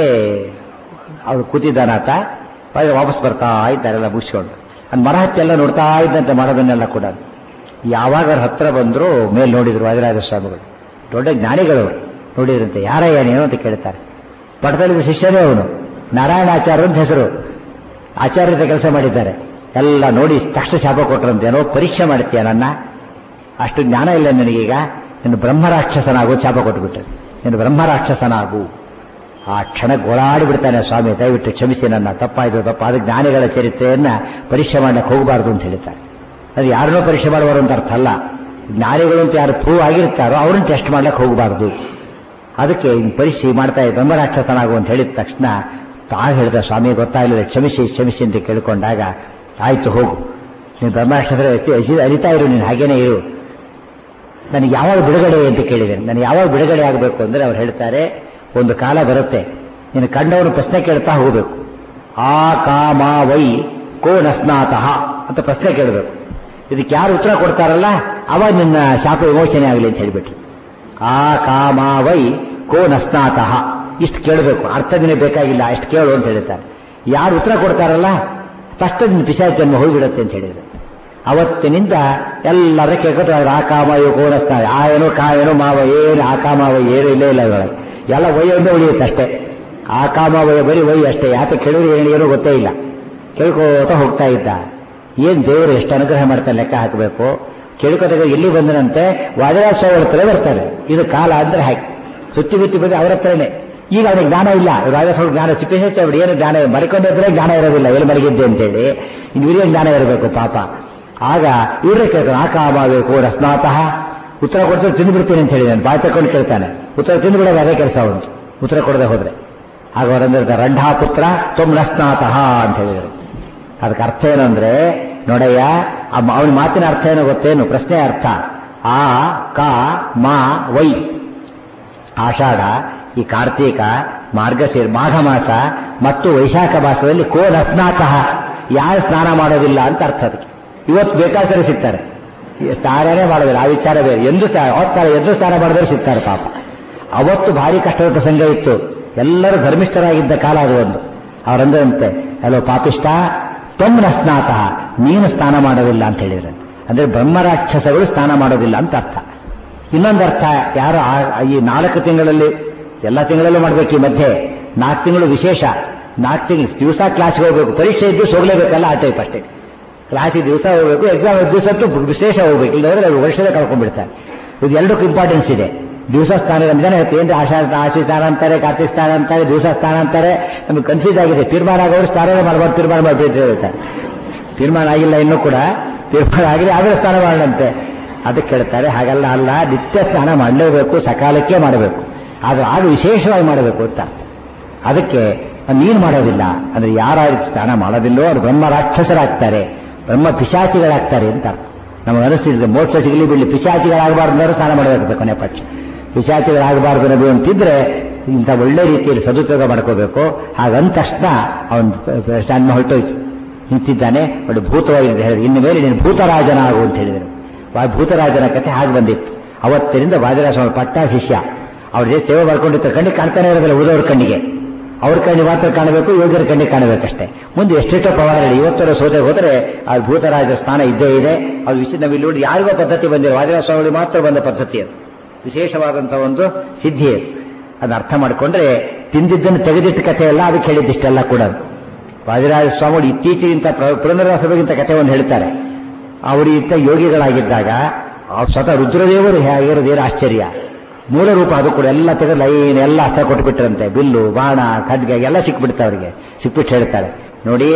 ಅವ್ರು ಕೂತಿದ್ದಾನಾತ ಹಾಗೆ ವಾಪಸ್ ಬರ್ತಾ ಇದ್ದಾರೆಲ್ಲ ಮುಗಿಸ್ಕೊಂಡು ಅದು ಮರ ಹತ್ತಿ ಎಲ್ಲ ನೋಡ್ತಾ ಇದ್ದಂತೆ ಮರದನ್ನೆಲ್ಲ ಕೂಡ ಯಾವಾಗ ಅವ್ರ ಹತ್ರ ಬಂದ್ರು ಮೇಲೆ ನೋಡಿದ್ರು ವಾದಿರಾಜ ಸ್ವಾಮಿಗಳು ದೊಡ್ಡ ಜ್ಞಾನಿಗಳು ಅವ್ರು. ನೋಡಿದ್ರಂತೆ ಯಾರಯ್ಯ ನೀನು ಅಂತ ಕೇಳ್ತಾರೆ ಪಟ್ಟದಲ್ಲಿದ್ದ ಶಿಷ್ಯನೇ ಅವನು ನಾರಾಯಣಾಚಾರ್ಯ ಅಂತ ಹೆಸರು ಆಚಾರ್ಯದ ಕೆಲಸ ಮಾಡಿದ್ದಾರೆ ಎಲ್ಲ ನೋಡಿ ತಕ್ಷಣ ಶಾಪ ಕೊಟ್ಟರಂತೆ ಏನೋ ಪರೀಕ್ಷೆ ಮಾಡ್ತೀಯ ನನ್ನ ಅಷ್ಟು ಜ್ಞಾನ ಇಲ್ಲ ನನಗೀಗ ನೀನು ಬ್ರಹ್ಮರಾಕ್ಷಸನಾಗು ಶಾಪ ಕೊಟ್ಟುಬಿಟ್ಟೆ ನೀನು ಬ್ರಹ್ಮರಾಕ್ಷಸನಾಗು ಆ ಕ್ಷಣ ಗೋಳಾಡಿ ಬಿಡ್ತಾನೆ ಸ್ವಾಮಿ ದಯವಿಟ್ಟು ಕ್ಷಮಿಸಿ ನನ್ನ ತಪ್ಪಾಯ್ತು ತಪ್ಪ ಅದು ಜ್ಞಾನಿಗಳ ಚರಿತ್ರೆಯನ್ನ ಪರೀಕ್ಷೆ ಮಾಡಕ್ಕೆ ಹೋಗಬಾರ್ದು ಅಂತ ಹೇಳ್ತಾರೆ ಅದು ಯಾರನ್ನೋ ಪರೀಕ್ಷೆ ಮಾಡುವರು ಅಂತ ಅರ್ಥ ಅಲ್ಲ ಜ್ಞಾನಿಗಳು ಅಂತ ಯಾರು ಪ್ರೂವ್ ಆಗಿರ್ತಾರೋ ಅವ್ರನ್ನ ಟೆಸ್ಟ್ ಮಾಡ್ಲಿಕ್ಕೆ ಹೋಗಬಾರ್ದು ಅದಕ್ಕೆ ಹಿಂಗ್ ಪರೀಕ್ಷೆ ಮಾಡ್ತಾ ಇದ್ದ ಬ್ರಹ್ಮರಾಕ್ಷಸನಾಗು ಅಂತ ಹೇಳಿದ ತಕ್ಷಣ ತಾ ಹೇಳಿದ ಸ್ವಾಮಿ ಗೊತ್ತಾಗಲಿಲ್ಲ ಕ್ಷಮಿಸಿ ಕ್ಷಮಿಸಿ ಅಂತ ಕೇಳಿಕೊಂಡಾಗ ಆಯ್ತು ಹೋಗು ನೀನು ಬ್ರಹ್ಮರಾಕ್ಷಸರ ಅರಿತಾ ಇರು ನೀನು ಹಾಗೇನೇ ಇರು ನನಗೆ ಯಾವಾಗ ಬಿಡುಗಡೆ ಅಂತ ಕೇಳಿದ್ದೇನೆ ನನಗೆ ಯಾವಾಗ ಬಿಡುಗಡೆ ಆಗಬೇಕು ಅಂದ್ರೆ ಅವ್ರು ಹೇಳ್ತಾರೆ ಒಂದು ಕಾಲ ಬರುತ್ತೆ ನೀನು ಕಂಡವನು ಪ್ರಶ್ನೆ ಕೇಳ್ತಾ ಹೋಗಬೇಕು ಆ ಕಾಮ ವೈ ಕೋ ನಸ್ನಾತಃ ಅಂತ ಪ್ರಶ್ನೆ ಕೇಳಬೇಕು ಇದಕ್ಕೆ ಯಾರು ಉತ್ತರ ಕೊಡ್ತಾರಲ್ಲ ಅವಾಗ ನಿನ್ನ ಶಾಪ ವಿಮೋಚನೆ ಆಗಲಿ ಅಂತ ಹೇಳಿಬಿಟ್ರು ಆ ಕಾಮ ವೈ ಕೋ ನಸ್ನಾತಃ ಇಷ್ಟು ಕೇಳಬೇಕು ಅರ್ಥ ದಿನ ಬೇಕಾಗಿಲ್ಲ ಇಷ್ಟು ಕೇಳು ಅಂತ ಹೇಳ್ತಾರೆ ಯಾರು ಉತ್ತರ ಕೊಡ್ತಾರಲ್ಲ ತಕ್ಷಣ ನಿನ್ನ ಪಿಶಾಚ ಜನ್ಮ ಹೋಗಿಬಿಡುತ್ತೆ ಅಂತ ಹೇಳಿದ್ರು ಅವತ್ತಿನಿಂದ ಎಲ್ಲರ ಕೇಳ್ಕೊತ ಆ ಕಾಮ ಇವು ಕೋಣಿಸ್ತಾರೆ ಆ ಏನು ಕಾ ಏನು ಮಾವ ಏನು ಆ ಕಾಮಾವ ಏನು ಇಲ್ಲೇ ಇಲ್ಲ ಅದರೊಳಗೆ ಎಲ್ಲ ಒಯ್ಯೊಂದೇ ಉಳಿಯುತ್ತೆ ಅಷ್ಟೇ ಆ ಕಾಮ ವಯ ಬರೀ ಒಯ್ಯಿ ಅಷ್ಟೇ ಯಾಕೆ ಕೇಳಿದ್ರೆ ಏನು ಏನೂ ಗೊತ್ತೇ ಇಲ್ಲ ಕೇಳ್ಕೋತ ಹೋಗ್ತಾ ಇದ್ದ ಏನ್ ದೇವರು ಎಷ್ಟು ಅನುಗ್ರಹ ಮಾಡ್ತಾರೆ ಲೆಕ್ಕ ಹಾಕಬೇಕು ಕೇಳ್ಕೋದಾಗ ಎಲ್ಲಿ ಬಂದನಂತೆ ವಾದರಾಜ ಸ್ವಾಮಿ ಹತ್ರ ಬರ್ತಾರೆ ಇದು ಕಾಲ ಅಂದ್ರೆ ಹಾಕಿ ಸುತ್ತಿ ಗುತ್ತಿ ಬಂದು ಅವ್ರ ಹತ್ರನೇ ಈಗ ಅವನಿಗೆ ಜ್ಞಾನ ಇಲ್ಲ ರಾಜಸ್ವಾಮಿ ಜ್ಞಾನ ಸಿಪ್ಪೇಶ ಅವ್ರು ಏನು ಜ್ಞಾನ ಮರಿಕೊಂಡಿದ್ರೆ ಜ್ಞಾನ ಇರೋದಿಲ್ಲ ಎಲ್ಲಿ ಮಲಗಿದ್ದೆ ಅಂತೇಳಿ ಇನ್ನು ಇವರಿಗೆ ಜ್ಞಾನ ಇರಬೇಕು ಪಾಪ ಆಗ ಇವರೇ ಕೇಳ್ತಾನೆ ಆ ಕಾಮಬೇಕು ರಸ್ನಾತಃ ಉತ್ತರ ಕೊಡ್ತಾರೆ ತಿಂದ್ಬಿಡ್ತೀನಿ ಅಂತ ಹೇಳಿ ನಾನು ಬಾಯಿ ತಕೊಂಡು ಕೇಳ್ತಾನೆ ಉತ್ತರ ತಿಂದ್ಬಿಡೋದು ಅದೇ ಕೆಲಸ ಅವನು ಉತ್ತರ ಕೊಡದೆ ಹೋದ್ರೆ ಆಗ ಅವರಂದ್ರೆ ರಂಢಾ ಪುತ್ರ ತೊಮ್ ರಸ್ನಾತಃ ಅಂತ ಹೇಳಿದರು ಅದಕ್ಕೆ ಅರ್ಥ ಏನು ಅಂದ್ರೆ ನೋಡಯ್ಯ ಅವನ ಮಾತಿನ ಅರ್ಥ ಏನೋ ಗೊತ್ತೇನು ಪ್ರಶ್ನೆ ಅರ್ಥ ಆ ಕ ಮಾ ವೈ ಆಷಾಢ ಈ ಕಾರ್ತೀಕ ಮಾರ್ಗಶೀರ್ ಮಾಘ ಮಾಸ ಮತ್ತು ವೈಶಾಖ ಮಾಸದಲ್ಲಿ ಕೋ ನಸ್ನಾತಃ ಯಾರು ಸ್ನಾನ ಮಾಡೋದಿಲ್ಲ ಅಂತ ಅರ್ಥ ಅದಕ್ಕೆ ಇವತ್ತು ಬೇಕಾದ್ರೆ ಸಿಗ್ತಾರೆ ಸ್ನಾನನೇ ಮಾಡೋದಿಲ್ಲ ಆ ವಿಚಾರ ಬೇರೆ ಎಂದು ಹೋಗ್ತಾರೆ ಎಂದು ಸ್ನಾನ ಮಾಡಿದ್ರೆ ಸಿಗ್ತಾರೆ ಪಾಪ ಅವತ್ತು ಭಾರಿ ಕಷ್ಟದ ಪ್ರಸಂಗ ಇತ್ತು ಎಲ್ಲರೂ ಧರ್ಮಿಷ್ಠರಾಗಿದ್ದ ಕಾಲ ಅದು ಒಂದು ಅವರಂದ್ರಂತೆ ಹಲೋ ಪಾಪಿಷ್ಟ ತೊಮ್ಮ ಸ್ನಾತಃ ನೀನು ಸ್ನಾನ ಮಾಡೋದಿಲ್ಲ ಅಂತ ಹೇಳಿದ್ರೆ ಅಂದ್ರೆ ಬ್ರಹ್ಮರಾಕ್ಷಸಗಳು ಸ್ನಾನ ಮಾಡೋದಿಲ್ಲ ಅಂತ ಅರ್ಥ ಇನ್ನೊಂದು ಅರ್ಥ ಯಾರು ಈ ನಾಲ್ಕು ತಿಂಗಳಲ್ಲಿ ಎಲ್ಲ ತಿಂಗಳಲ್ಲೂ ಮಾಡ್ಬೇಕು ಈ ಮಧ್ಯೆ ನಾಲ್ಕು ತಿಂಗಳು ವಿಶೇಷ ನಾಲ್ಕು ತಿಂಗಳು ದಿವಸ ಕ್ಲಾಸ್ಗೆ ಹೋಗ್ಬೇಕು ಪರೀಕ್ಷೆ ಇದ್ದು ಹೋಗ್ಲೇಬೇಕಲ್ಲ ಆ ಟೈಪ್ ಅಷ್ಟೇ ಕ್ಲಾಸಿಗೆ ದಿವಸ ಹೋಗ್ಬೇಕು ಎಕ್ಸಾಮ್ ದಿವಸದ್ದು ವಿಶೇಷ ಹೋಗ್ಬೇಕು ಇಲ್ಲದ್ರೆ ವರ್ಷದ ಕಳ್ಕೊಂಡ್ಬಿಡ್ತಾರೆ ಇದು ಎರಡಕ್ಕೂ ಇಂಪಾರ್ಟೆನ್ಸ್ ಇದೆ ದಿವಸ ಸ್ಥಾನ ರಂಜಾನೆ ಏನ್ರಿ ಆಶಾ ಆಶಿ ಸ್ಥಾನ ಅಂತಾರೆ ಕಾರ್ತಿಕ ಸ್ಥಾನ ಅಂತಾರೆ ದಿವಸ ಸ್ಥಾನ ಅಂತಾರೆ ನಮಗೆ ಕನ್ಫ್ಯೂಸ್ ಆಗಿದೆ ತೀರ್ಮಾನ ಆಗೋರು ಸ್ನಾನ ಮಾಡಬಾರ್ದು ತೀರ್ಮಾನ ಮಾಡಬೇಕು ಹೇಳ್ತಾರೆ ತೀರ್ಮಾನ ಆಗಿಲ್ಲ ಇನ್ನೂ ಕೂಡ ತೀರ್ಮಾನ ಆಗಿದೆ ಆಮೇಲೆ ಸ್ನಾನ ಮಾಡಂತೆ ಅದಕ್ಕೆ ಹೇಳ್ತಾರೆ ಹಾಗಲ್ಲ ಅಲ್ಲ ನಿತ್ಯ ಸ್ನಾನ ಮಾಡಲೇಬೇಕು ಸಕಾಲಕ್ಕೆ ಮಾಡಬೇಕು ಆದ್ರೆ ಆಗ ವಿಶೇಷವಾಗಿ ಮಾಡಬೇಕು ಅಂತ ಅದಕ್ಕೆ ನೀನು ಮಾಡೋದಿಲ್ಲ ಅಂದ್ರೆ ಯಾರು ಸ್ನಾನ ಮಾಡೋದಿಲ್ಲೋ ಅವ್ರು ಬ್ರಹ್ಮ ರಾಕ್ಷಸರಾಗ್ತಾರೆ ಬ್ರಹ್ಮ ಪಿಶಾಚಿಗಳಾಗ್ತಾರೆ ಅಂತ ನಮಗೆ ಅನಿಸ್ತಿದ್ರೆ ಮೋಕ್ಷ ಸಿಗಲಿ ಬಿಡಲಿ ಪಿಶಾಚಿಗಳಾಗಬಾರ್ದು ಅಂದ್ರೆ ಸ್ನಾನ ಮಾಡಬೇಕು ಕೊನೆ ಪಕ್ಷ ಪಿಶಾಚಿಗಳಾಗಬಾರ್ದು ನಬಿ ಅಂತಿದ್ರೆ ಇಂಥ ಒಳ್ಳೆ ರೀತಿಯಲ್ಲಿ ಸದುಪಯೋಗ ಮಾಡ್ಕೋಬೇಕು ಹಾಗಂದ ತಕ್ಷಣ ಅವನು ಸಣ್ಣ ಹೊರಟೋಯ್ತು ನಿಂತಿದ್ದಾನೆ ಒಳ್ಳೆ ಭೂತವಾಗಿ ಹೇಳಿದ್ರು ಇನ್ನು ಮೇಲೆ ನೀನು ಭೂತರಾಜನಾಗು ಅಂತ ಹೇಳಿದರು ಭೂತರಾಜನ ಕಥೆ ಹಾಗೆ ಬಂದಿತ್ತು ಅವತ್ತಿನಿಂದ ವಾದಿರಾಜ ಪಟ್ಟ ಶಿಷ್ಯ ಅವ್ರ ಜೊತೆ ಸೇವೆ ಮಾಡ್ಕೊಂಡಿದ್ದ ಕಣ್ಣಿಗೆ ಕಾಣ್ತಾನೆ ಇರೋದಿಲ್ಲ ಉಳಿದವ್ರ ಕಣ್ಣಿಗೆ ಅವ್ರ ಕಣ್ಣಿಗೆ ಮಾತ್ರ ಕಾಣಬೇಕು ಯೋಗರ ಕಣ್ಣಿಗೆ ಕಾಣಬೇಕಷ್ಟೇ ಮುಂದೆ ಎಷ್ಟೆಷ್ಟೋ ಪವಾಡಗಳು ಇವತ್ತರ ಸೋತೆ ಹೋದರೆ ಆ ಭೂತರಾಜ ಸ್ಥಾನ ಇದ್ದೇ ಇದೆ ಅದು ವಿಷಯ ನಾವು ಇಲ್ಲಿ ನೋಡಿ ಯಾರಿಗೋ ಪದ್ಧತಿ ಬಂದಿದೆ ವಾದಿರಾಜ ಸ್ವಾಮಿ ಮಾತ್ರ ಬಂದ ಪದ್ಧತಿ ಅದು ವಿಶೇಷವಾದಂತಹ ಒಂದು ಸಿದ್ಧಿ ಅದು ಅದನ್ನ ಅರ್ಥ ಮಾಡಿಕೊಂಡ್ರೆ ತಿಂದಿದ್ದನ್ನು ತೆಗೆದಿಟ್ಟ ಕಥೆ ಎಲ್ಲ ಅದಕ್ಕೆ ಹೇಳಿದ್ದಿಷ್ಟೆಲ್ಲ ಕೂಡ ವಾದಿರಾಜ ಸ್ವಾಮಿ ಇತ್ತೀಚೆಗಿಂತ ಪುರಂದರದಾಸ ಬಗ್ಗಿಂತ ಕಥೆ ಒಂದು ಹೇಳ್ತಾರೆ ಅವರಿಗಿಂತ ಯೋಗಿಗಳಾಗಿದ್ದಾಗ ಸ್ವತಃ ರುದ್ರದೇವರು ಹೇಗಿರೋದೇನು ಆಶ್ಚರ್ಯ ಮೂಲ ರೂಪ ಅದು ಕೂಡ ಎಲ್ಲ ತೆಗೆದು ಲೈನ್ ಎಲ್ಲ ಅಸ್ತ್ರ ಕೊಟ್ಟು ಬಿಟ್ಟರಂತೆ ಬಿಲ್ಲು ಬಾಣ ಖಡ್ಗ ಎಲ್ಲ ಸಿಕ್ಬಿಡ್ತಾ ಅವರಿಗೆ ಸಿಕ್ಬಿಟ್ಟು ಹೇಳ್ತಾರೆ ನೋಡಿ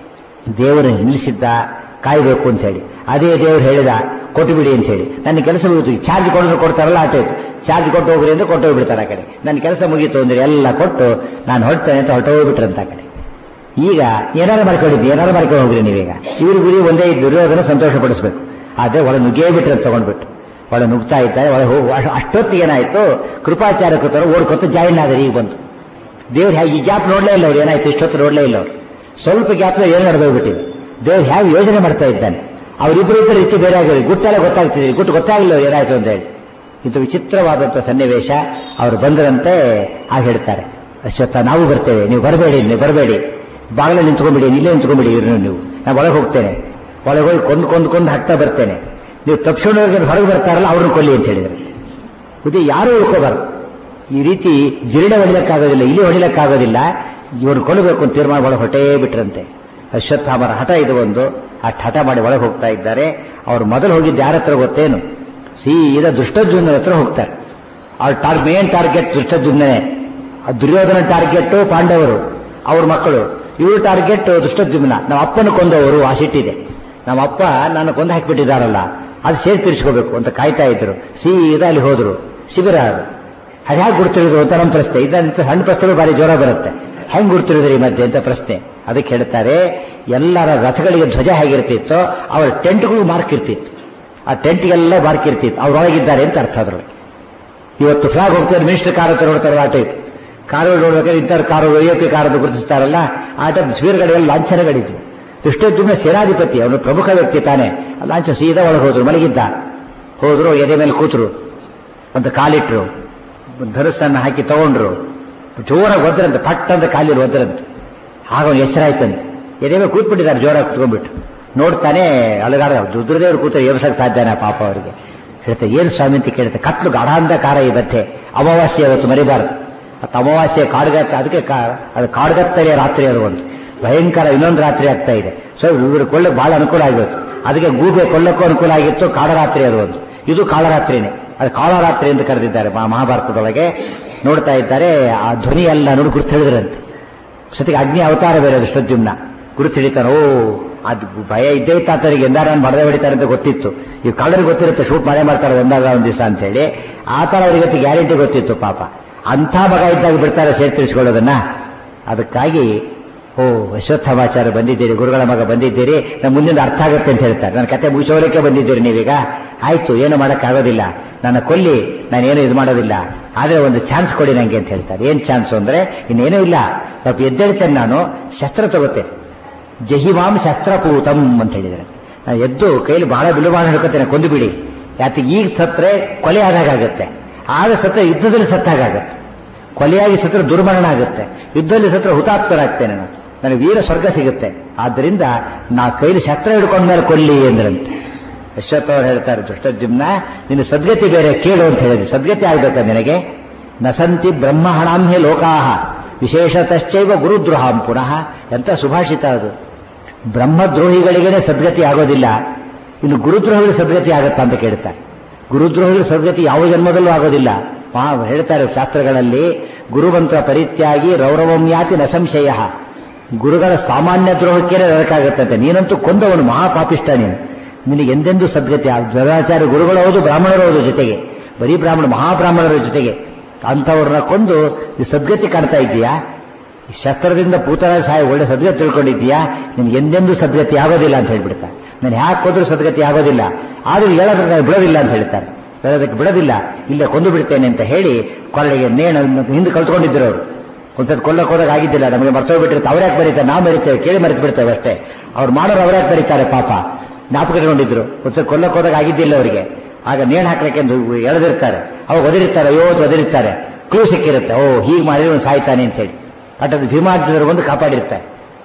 ದೇವರು ನಿಲ್ಲಿಸಿದ್ದ ಕಾಯ್ಬೇಕು ಅಂತ ಹೇಳಿ ಅದೇ ದೇವರು ಹೇಳಿದ ಕೊಟ್ಟು ಬಿಡಿ ಅಂತ ಹೇಳಿ ನನ್ನ ಕೆಲಸ ಮುಗಿತು ಚಾರ್ಜ್ ಕೊಡೋದು ಕೊಡ್ತಾರಲ್ಲ ಆ ಟೈಪ್ ಚಾರ್ಜ್ ಕೊಟ್ಟು ಹೋಗ್ರಿ ಅಂದ್ರೆ ಕೊಟ್ಟು ಹೋಗ್ಬಿಡ್ತಾರೆ ಆ ಕಡೆ ನನ್ನ ಕೆಲಸ ಮುಗೀತು ಅಂದ್ರೆ ಎಲ್ಲ ಕೊಟ್ಟು ನಾನು ಹೊರಡ್ತೇನೆ ಅಂತ ಹೊರಟು ಹೋಗ್ಬಿಟ್ರಂತ ಆ ಕಡೆ ಈಗ ಏನಾರು ಮಾಡ್ಕೊಂಡಿದ್ವಿ ಏನಾರು ಮಾಡ್ಕೊಂಡು ಹೋಗ್ರಿ ನೀವೀಗ ಇವ್ರ ಗುರಿ ಒಂದೇ ದುರ್ಯೋಧನ ಸಂತೋಷ ಪಡಿಸ್ಬೇಕು ಆದ್ರೆ ಒಳ ನುಗ್ಗೇ ಬಿಟ್ರೆ ತಗೊಂಡ್ಬಿಟ್ಟು ಒಳ ನುಗ್ತಾ ಇದ್ದಾರೆ ಒಳ ಹೋಗಿ ಅಷ್ಟೊತ್ತಿಗೆ ಏನಾಯ್ತು ಕೃಪಾಚಾರ್ಯ ಕೃತರು ಓಡ್ಕೊತ ಜಾಯಿನ್ ಆದ್ರೆ ಈಗ ಬಂತು ದೇವ್ರು ಹೇಗೆ ಈ ಗ್ಯಾಪ್ ನೋಡ್ಲೇ ಇಲ್ಲ ಅವ್ರು ಏನಾಯ್ತು ಇಷ್ಟೊತ್ತು ನೋಡ್ಲೇ ಇಲ್ಲ ಅವ್ರು ಸ್ವಲ್ಪ ಗ್ಯಾಪ್ ಏನು ನಡೆದೋಗ್ಬಿಟ್ಟಿದೆ ದೇವ್ರು ಹೇಗೆ ಯೋಜನೆ ಮಾಡ್ತಾ ಇದ್ದಾನೆ ಅವರಿಬ್ಬರು ಇಬ್ಬರು ರೀತಿ ಬೇರೆ ಆಗಿರಿ ಗುಟ್ಟೆಲ್ಲ ಗೊತ್ತಾಗ್ತಿದೆ ಗುಟ್ಟು ಗೊತ್ತಾಗಲಿಲ್ಲ ಏನಾಯ್ತು ಅಂತ ಹೇಳಿ ಇದು ವಿಚಿತ್ರವಾದಂತಹ ಸನ್ನಿವೇಶ ಅವರು ಬಂದರಂತೆ ಆಗ ಹೇಳ್ತಾರೆ ಅಶ್ವತ್ಥ ನಾವು ಬರ್ತೇವೆ ನೀವು ಬರಬೇಡಿ ನೀವು ಬರಬೇಡಿ ಬಾಗಿಲ ನಿಂತ್ಕೊಂಡ್ಬಿಡಿ ಇಲ್ಲೇ ನಿಂತ್ಕೊಂಡ್ಬಿಡಿ ಇವ್ರನ್ನ ನೀವು ನಾನು ಒಳಗೆ ಹೋಗ್ತೇನೆ ಒಳಗೆ ಹೋಗಿ ಕೊಂದು ಕೊಂದು ಕೊಂದು ಹಾಕ್ತಾ ಬರ್ತೇನೆ ನೀವು ತಪ್ಪಿಸ್ಕೊಂಡವ್ರಿಗೆ ಹೊರಗೆ ಬರ್ತಾರಲ್ಲ ಅವ್ರನ್ನ ಕೊಲ್ಲಿ ಅಂತ ಹೇಳಿದ್ರು ಇದು ಯಾರೂ ಉಳ್ಕೋಬಾರ್ದು ಈ ರೀತಿ ಜಿರಡೆ ಹೊಡಿಲಕ್ಕಾಗೋದಿಲ್ಲ ಇಲ್ಲಿ ಹೊಡಿಲಕ್ಕಾಗೋದಿಲ್ಲ ಇವ್ರು ಕೊಲ್ಲಬೇಕು ಅಂತ ತೀರ್ಮಾನ ಒಳಗೆ ಹೊಟ್ಟೇ ಬಿಟ್ರಂತೆ ಅಶ್ವತ್ಥಾಮರ ಹಠ ಇದು ಒಂದು ಆ ಹಠ ಮಾಡಿ ಒಳಗೆ ಹೋಗ್ತಾ ಇದ್ದಾರೆ ಅವ್ರು ಮೊದಲು ಹೋಗಿದ್ದು ಯಾರ ಹತ್ರ ಗೊತ್ತೇನು ಸೀದಾ ದುಷ್ಟಜುಮ್ನ ಹತ್ರ ಹೋಗ್ತಾರೆ ಅವ್ರ ಟಾರ್ ಮೇನ್ ಟಾರ್ಗೆಟ್ ದುಷ್ಟಜುಮ್ನೇ ದುರ್ಯೋಧನ ಟಾರ್ಗೆಟ್ ಪಾಂಡವರು ಅವ್ರ ಮಕ್ಕಳು ಇವ್ರ ಟಾರ್ಗೆಟ್ ದುಷ್ಟಜುಮ್ನ ನಮ್ಮ ಅಪ್ಪನ ಕೊಂದವರು ಆ ಸಿಟ್ಟಿದೆ ನಮ್ಮ ಅಪ್ಪ ನನ್ನ ಕೊಂದು ಹಾಕಿಬಿಟ್ಟಿದ್ದಾರಲ್ಲ ಅದು ಸೇರಿ ತಿರ್ಸ್ಕೋಬೇಕು ಅಂತ ಕಾಯ್ತಾ ಇದ್ರು ಸೀದಾ ಅಲ್ಲಿ ಹೋದ್ರು ಶಿಬಿರ ಅದು ಅದು ಹೇಗೆ ಗುರ್ತಿಳಿದ್ರು ಅಂತ ನಮ್ಮ ಪ್ರಶ್ನೆ ಇದಂತ ಸಣ್ಣ ಪ್ರಶ್ನೆಗಳು ಬಾರಿ ಜ್ವರ ಬರುತ್ತೆ ಹೆಂಗ್ ಗುರ್ತಿಳಿದ್ರಿ ಈ ಮಧ್ಯೆ ಅಂತ ಪ್ರಶ್ನೆ ಅದಕ್ಕೆ ಹೇಳ್ತಾರೆ ಎಲ್ಲರ ರಥಗಳಿಗೆ ಧ್ವಜ ಹೇಗಿರ್ತಿತ್ತೋ ಅವರ ಟೆಂಟ್ಗಳು ಮಾರ್ಕ್ ಇರ್ತಿತ್ತು ಆ ಟೆಂಟ್ಗೆಲ್ಲ ಮಾರ್ಕ್ ಇರ್ತಿತ್ತು ಅವ್ರೊಳಗಿದ್ದಾರೆ ಅಂತ ಅರ್ಥ ಅದ್ರಲ್ಲಿ ಇವತ್ತು ಫ್ಲಾಗ್ ಹೋಗ್ತಾರೆ ಮಿನಿಸ್ಟರ್ ಕಾರ್ ಹತ್ರ ನೋಡ್ತಾರೆ ಆ ಟೈಪ್ ಕಾರು ನೋಡ್ಬೇಕಾದ್ರೆ ಇಂಥವ್ರ ಕಾರು ಐ ಪಿ ಕಾರನ್ನು ಗುರುತಿಸ್ತಾರಲ್ಲ ಆ ಟೈಪ್ ಸ್ವೀರ್ಗಳೆಲ್ಲ ಲಾಂಛನಗಳಿದ್ವು ದುಷ್ಟದ್ಯುಮ್ನ ಸೇನಾಧಿಪತಿ ಅವನು ಪ್ರಮುಖ ವ್ಯಕ್ತಿ ತಾನೆ ಲಾಂಛ ಸೀದಾ ಒಳಗೆ ಹೋದ್ರು ಮಲಗಿದ್ದ ಹೋದ್ರು ಎದೆ ಮೇಲೆ ಕೂತರು ಒಂದು ಕಾಲಿಟ್ರು ಧನುಸ್ಸನ್ನು ಹಾಕಿ ತಗೊಂಡ್ರು ಜೋರಾಗಿ ಒದ್ರಂತೆ ಪಟ್ ಅಂತ ಕಾಲಿರು ಒದ್ರಂತೆ ಆಗ ಅವ್ನು ಎಚ್ಚರ ಆಯ್ತಂತೆ ಎದೆ ಮೇಲೆ ಕೂತ್ಬಿಟ್ಟಿದ್ದಾರೆ ಜೋರಾಗಿ ಕುತ್ಕೊಂಡ್ಬಿಟ್ಟು ನೋಡ್ತಾನೆ ಅಲಗಾಡ ರುದ್ರದೇವರು ಕೂತ ಎಬ್ಸಕ್ ಸಾಧ್ಯನಾ ಪಾಪ ಅವರಿಗೆ ಹೇಳ್ತಾರೆ ಏನು ಸ್ವಾಮಿ ಅಂತ ಕೇಳುತ್ತೆ ಕತ್ಲು ಗಾಢಾಂಧಕಾರ ಇವತ್ತೆ ಅಮಾವಾಸ್ಯೆ ಇವತ್ತು ಮರಿಬಾರದು ಅದು ಅಮಾವಾಸ್ಯೆ ಕಾಡ್ಗತ್ತ ಅದಕ್ಕೆ ಕಾ- ಅದು ಕಾಡ್ಗತ್ತಲೆ ರಾತ್ರಿ ಅದು ಒಂದು ಭಯಂಕರ ಇನ್ನೊಂದು ರಾತ್ರಿ ಆಗ್ತಾ ಇದೆ ಸೊ ಇವರು ಕೊಳ್ಳಕ್ಕೆ ಬಹಳ ಅನುಕೂಲ ಆಗಿತ್ತು ಅದಕ್ಕೆ ಗೂಬೆ ಕೊಳ್ಳಕ್ಕೂ ಅನುಕೂಲ ಆಗಿತ್ತು ಕಾಳರಾತ್ರಿ ಅದು ಒಂದು ಇದು ಕಾಳರಾತ್ರಿನೇ ಅದು ಕಾಳರಾತ್ರಿ ಎಂದು ಕರೆದಿದ್ದಾರೆ ಮಹಾ- ಮಹಾಭಾರತದೊಳಗೆ ನೋಡ್ತಾ ಇದ್ದಾರೆ ಆ ಧ್ವನಿ ಎಲ್ಲ ನೋಡಿ ಗುರುತು ಹೇಳಿದ್ರಂತೆ ಸತಿಗೆ ಅಗ್ನಿ ಅವತಾರ ಬೇರೆ ಅದು ಶ್ರದ್ಯುಮ್ನ ಗುರುತು ಹಿಡಿತಾನೆ ಓ ಅದು ಭಯ ಇದ್ದೇ ಇತ್ತು ಆತನಿಗೆ ಎಂದಾರ ನಾನು ಮರದೇ ಹೊಡಿತಾರೆ ಅಂತ ಗೊತ್ತಿತ್ತು ಈ ಕಳ್ಳರಿಗೆ ಗೊತ್ತಿರುತ್ತೆ ಶೂಟ್ ಮಾಡೇ ಮಾಡ್ತಾರೆ ಒಂದಾಗ ಒಂದ್ ದಿವಸ ಅಂತ ಹೇಳಿ ಆ ತರ ಅವರಿಗೆ ಗ್ಯಾರಂಟಿ ಗೊತ್ತಿತ್ತು ಪಾಪ ಅಂಥ ಮಗ ಇದ್ದಾಗ ಬಿಡ್ತಾರೆ ಸೇರಿ ತಿಳಿಸ್ಕೊಳ್ಳೋದನ್ನ ಅದಕ್ಕಾಗಿ ಓ ಅಶ್ವತ್ಥಮಾಚಾರ್ಯ ಬಂದಿದ್ದೀರಿ ಗುರುಗಳ ಮಗ ಬಂದಿದ್ದೀರಿ ನಮ್ಮ ಮುಂದಿನ ಅರ್ಥ ಆಗುತ್ತೆ ಅಂತ ಹೇಳ್ತಾರೆ ನನ್ನ ಕತೆ ಮುಗಿಸೋಲಿಕ್ಕೆ ಬಂದಿದ್ದೀರಿ ನೀವೀಗ ಆಯ್ತು ಏನು ಮಾಡೋಕ್ಕಾಗೋದಿಲ್ಲ ನನ್ನ ಕೊಲ್ಲಿ ನಾನೇನು ಇದು ಮಾಡೋದಿಲ್ಲ ಆದ್ರೆ ಒಂದು ಚಾನ್ಸ್ ಕೊಡಿ ನಂಗೆ ಅಂತ ಹೇಳ್ತಾರೆ ಏನ್ ಚಾನ್ಸ್ ಅಂದ್ರೆ ಇನ್ನೇನೂ ಇಲ್ಲ ಸ್ವಲ್ಪ ಎದ್ದೇಳ್ತೇನೆ ನಾನು ಶಸ್ತ್ರ ತಗೋತೇನೆ ಜಹಿಮಾಂ ಶಸ್ತ್ರಪೂತಂ ಅಂತ ಹೇಳಿದ್ದಾರೆ ನಾನು ಎದ್ದು ಕೈಲಿ ಬಹಳ ಬಿಲುಬಾಣ ಹಿಡ್ಕೊತೇನೆ ಕೊಂದು ಬಿಡಿ ಯಾಕೆ ಈಗ ಸತ್ರೆ ಕೊಲೆ ಆದಾಗುತ್ತೆ ಆಗ ಸತ್ರ ಯುದ್ಧದಲ್ಲಿ ಸತ್ತಾಗುತ್ತೆ ಕೊಲೆಯಾಗಿ ಸತ್ರ ದುರ್ಮರಣ ಆಗುತ್ತೆ ಯುದ್ಧದಲ್ಲಿ ಸತ್ರ ಹುತಾತ್ಮರಾಗ್ತೇನೆ ನಾನು ನನಗೆ ವೀರ ಸ್ವರ್ಗ ಸಿಗುತ್ತೆ ಆದ್ದರಿಂದ ನಾ ಕೈಲಿ ಶಸ್ತ್ರ ಹಿಡ್ಕೊಂಡ ಮೇಲೆ ಕೊಲ್ಲಿ ಎಂದ್ರಂತೆ ಯಶತ್ ಅವರು ಹೇಳ್ತಾರೆ ದುಷ್ಟಜಿಮ್ನ ನಿನ್ನ ಸದ್ಗತಿ ಬೇರೆ ಕೇಳು ಅಂತ ಹೇಳಿದ್ರು ಸದ್ಗತಿ ಆಗ್ಬೇಕ ನಿನಗೆ ನಸಂತಿ ಬ್ರಹ್ಮಹಣಾಂಹ್ಯ ಲೋಕಾಹ ವಿಶೇಷತಶ್ಚೈವ ಗುರುದ್ರೋಹಾಂ ಪುನಃ ಎಂತ ಸುಭಾಷಿತ ಅದು ಬ್ರಹ್ಮದ್ರೋಹಿಗಳಿಗೇನೆ ಸದ್ಗತಿ ಆಗೋದಿಲ್ಲ ಇನ್ನು ಗುರುದ್ರೋಹಿಗಳು ಸದ್ಗತಿ ಆಗತ್ತಾ ಅಂತ ಕೇಳ್ತಾರೆ ಗುರುದ್ರೋಹಿಗಳು ಸದ್ಗತಿ ಯಾವ ಜನ್ಮದಲ್ಲೂ ಆಗೋದಿಲ್ಲ ಮಹಾ ಹೇಳ್ತಾರೆ ಶಾಸ್ತ್ರಗಳಲ್ಲಿ ಗುರುಮಂತ್ರ ಪರಿತ್ಯಾಗಿ ರೌರವಮ್ಯಾತಿ ನ ಸಂಶಯ ಗುರುಗಳ ಸಾಮಾನ್ಯ ದ್ರೋಹಕ್ಕೆ ನರಕಾಗತ್ತಂತೆ ನೀನಂತೂ ಕೊಂದವನು ಮಹಾಪಾಪಿಷ್ಟ ನೀನು ನಿನಗೆ ಎಂದೆಂದೂ ಸದ್ಗತಿ ದ್ರೋಣಾಚಾರ್ಯ ಗುರುಗಳು ಹೌದು ಬ್ರಾಹ್ಮಣರು ಹೌದು ಜೊತೆಗೆ ಬರೀ ಬ್ರಾಹ್ಮಣ ಮಹಾಬ್ರಾಹ್ಮಣರ ಜೊತೆಗೆ ಅಂಥವ್ರನ್ನ ಕೊಂದು ಈ ಸದ್ಗತಿ ಕಾಣ್ತಾ ಇದ್ದೀಯಾ ಈ ಶಸ್ತ್ರದಿಂದ ಪೂತನ ಸಹಾಯ ಒಳ್ಳೆ ಸದ್ಗತಿ ತಿಳ್ಕೊಂಡಿದ್ದೀಯಾ ನಿನ್ಗೆ ಎಂದೆಂದೂ ಸದ್ಗತಿ ಆಗೋದಿಲ್ಲ ಅಂತ ಹೇಳ್ಬಿಡ್ತಾರೆ ನಾನು ಯಾಕೆ ಹೋದ್ರೂ ಸದ್ಗತಿ ಆಗೋದಿಲ್ಲ ಆದ್ರೂ ಹೇಳೋದ್ರೆ ನಾನು ಬಿಡೋದಿಲ್ಲ ಅಂತ ಹೇಳ್ತಾರೆ ಹೇಳೋದಕ್ಕೆ ಬಿಡೋದಿಲ್ಲ ಇಲ್ಲೇ ಕೊಂದು ಬಿಡ್ತೇನೆ ಅಂತ ಹೇಳಿ ಕೊರಳಿಗೆ ನೇಣ ಹಿಂದೆ ಕಲ್ತ್ಕೊಂಡಿದ್ರು ಅವರು ಒಂದ್ಸತಿ ಕೊಲ್ಲಕ್ಕೆ ಹೋದಾಗ ಆಗಿದ್ದಿಲ್ಲ ನಮಗೆ ಮರ್ತೋಗ್ಬಿಟ್ಟಿರುತ್ತೆ ಅವ್ರ್ಯಾಕೆ ಬರೀತಾರೆ ನಾವು ಮರಿತೇವೆ ಕೇಳಿ ಮರೆತು ಬಿಡ್ತೇವೆ ಅಷ್ಟೇ ಅವ್ರು ಮಾಡೋರು ಅವ್ರ್ಯಾಕೆ ಬರೀತಾರೆ ಪಾಪ ಜ್ಞಾಪಕ ಇಟ್ಕೊಂಡಿದ್ರು ಒಂದ್ಸತಿ ಕೊಲ್ಲಕ್ಕೆ ಹೋದಾಗ ಆಗಿದ್ದಿಲ್ಲ ಅವರಿಗೆ ಆಗ ನೇಣು ಹಾಕ್ಲಿಕ್ಕೆ ಎಂದು ಎಳೆದಿರ್ತಾರೆ ಅವಾಗ ಒದಿರಿರ್ತಾರೆ ಅಯ್ಯೋ ಅಂತ ಒದಿರಿರ್ತಾರೆ ಕ್ಲೂ ಸಿಕ್ಕಿರುತ್ತೆ ಓ ಹೀಗೆ ಮಾಡಿದ್ರೆ ಒಂದು ಸಾಯ್ತಾನೆ ಅಂತ ಹೇಳಿ ಅಟದು ಭೀಮಾರ್ಜುನರು ಬಂದು ಕಾಪಾಡಿರ್ತಾರೆ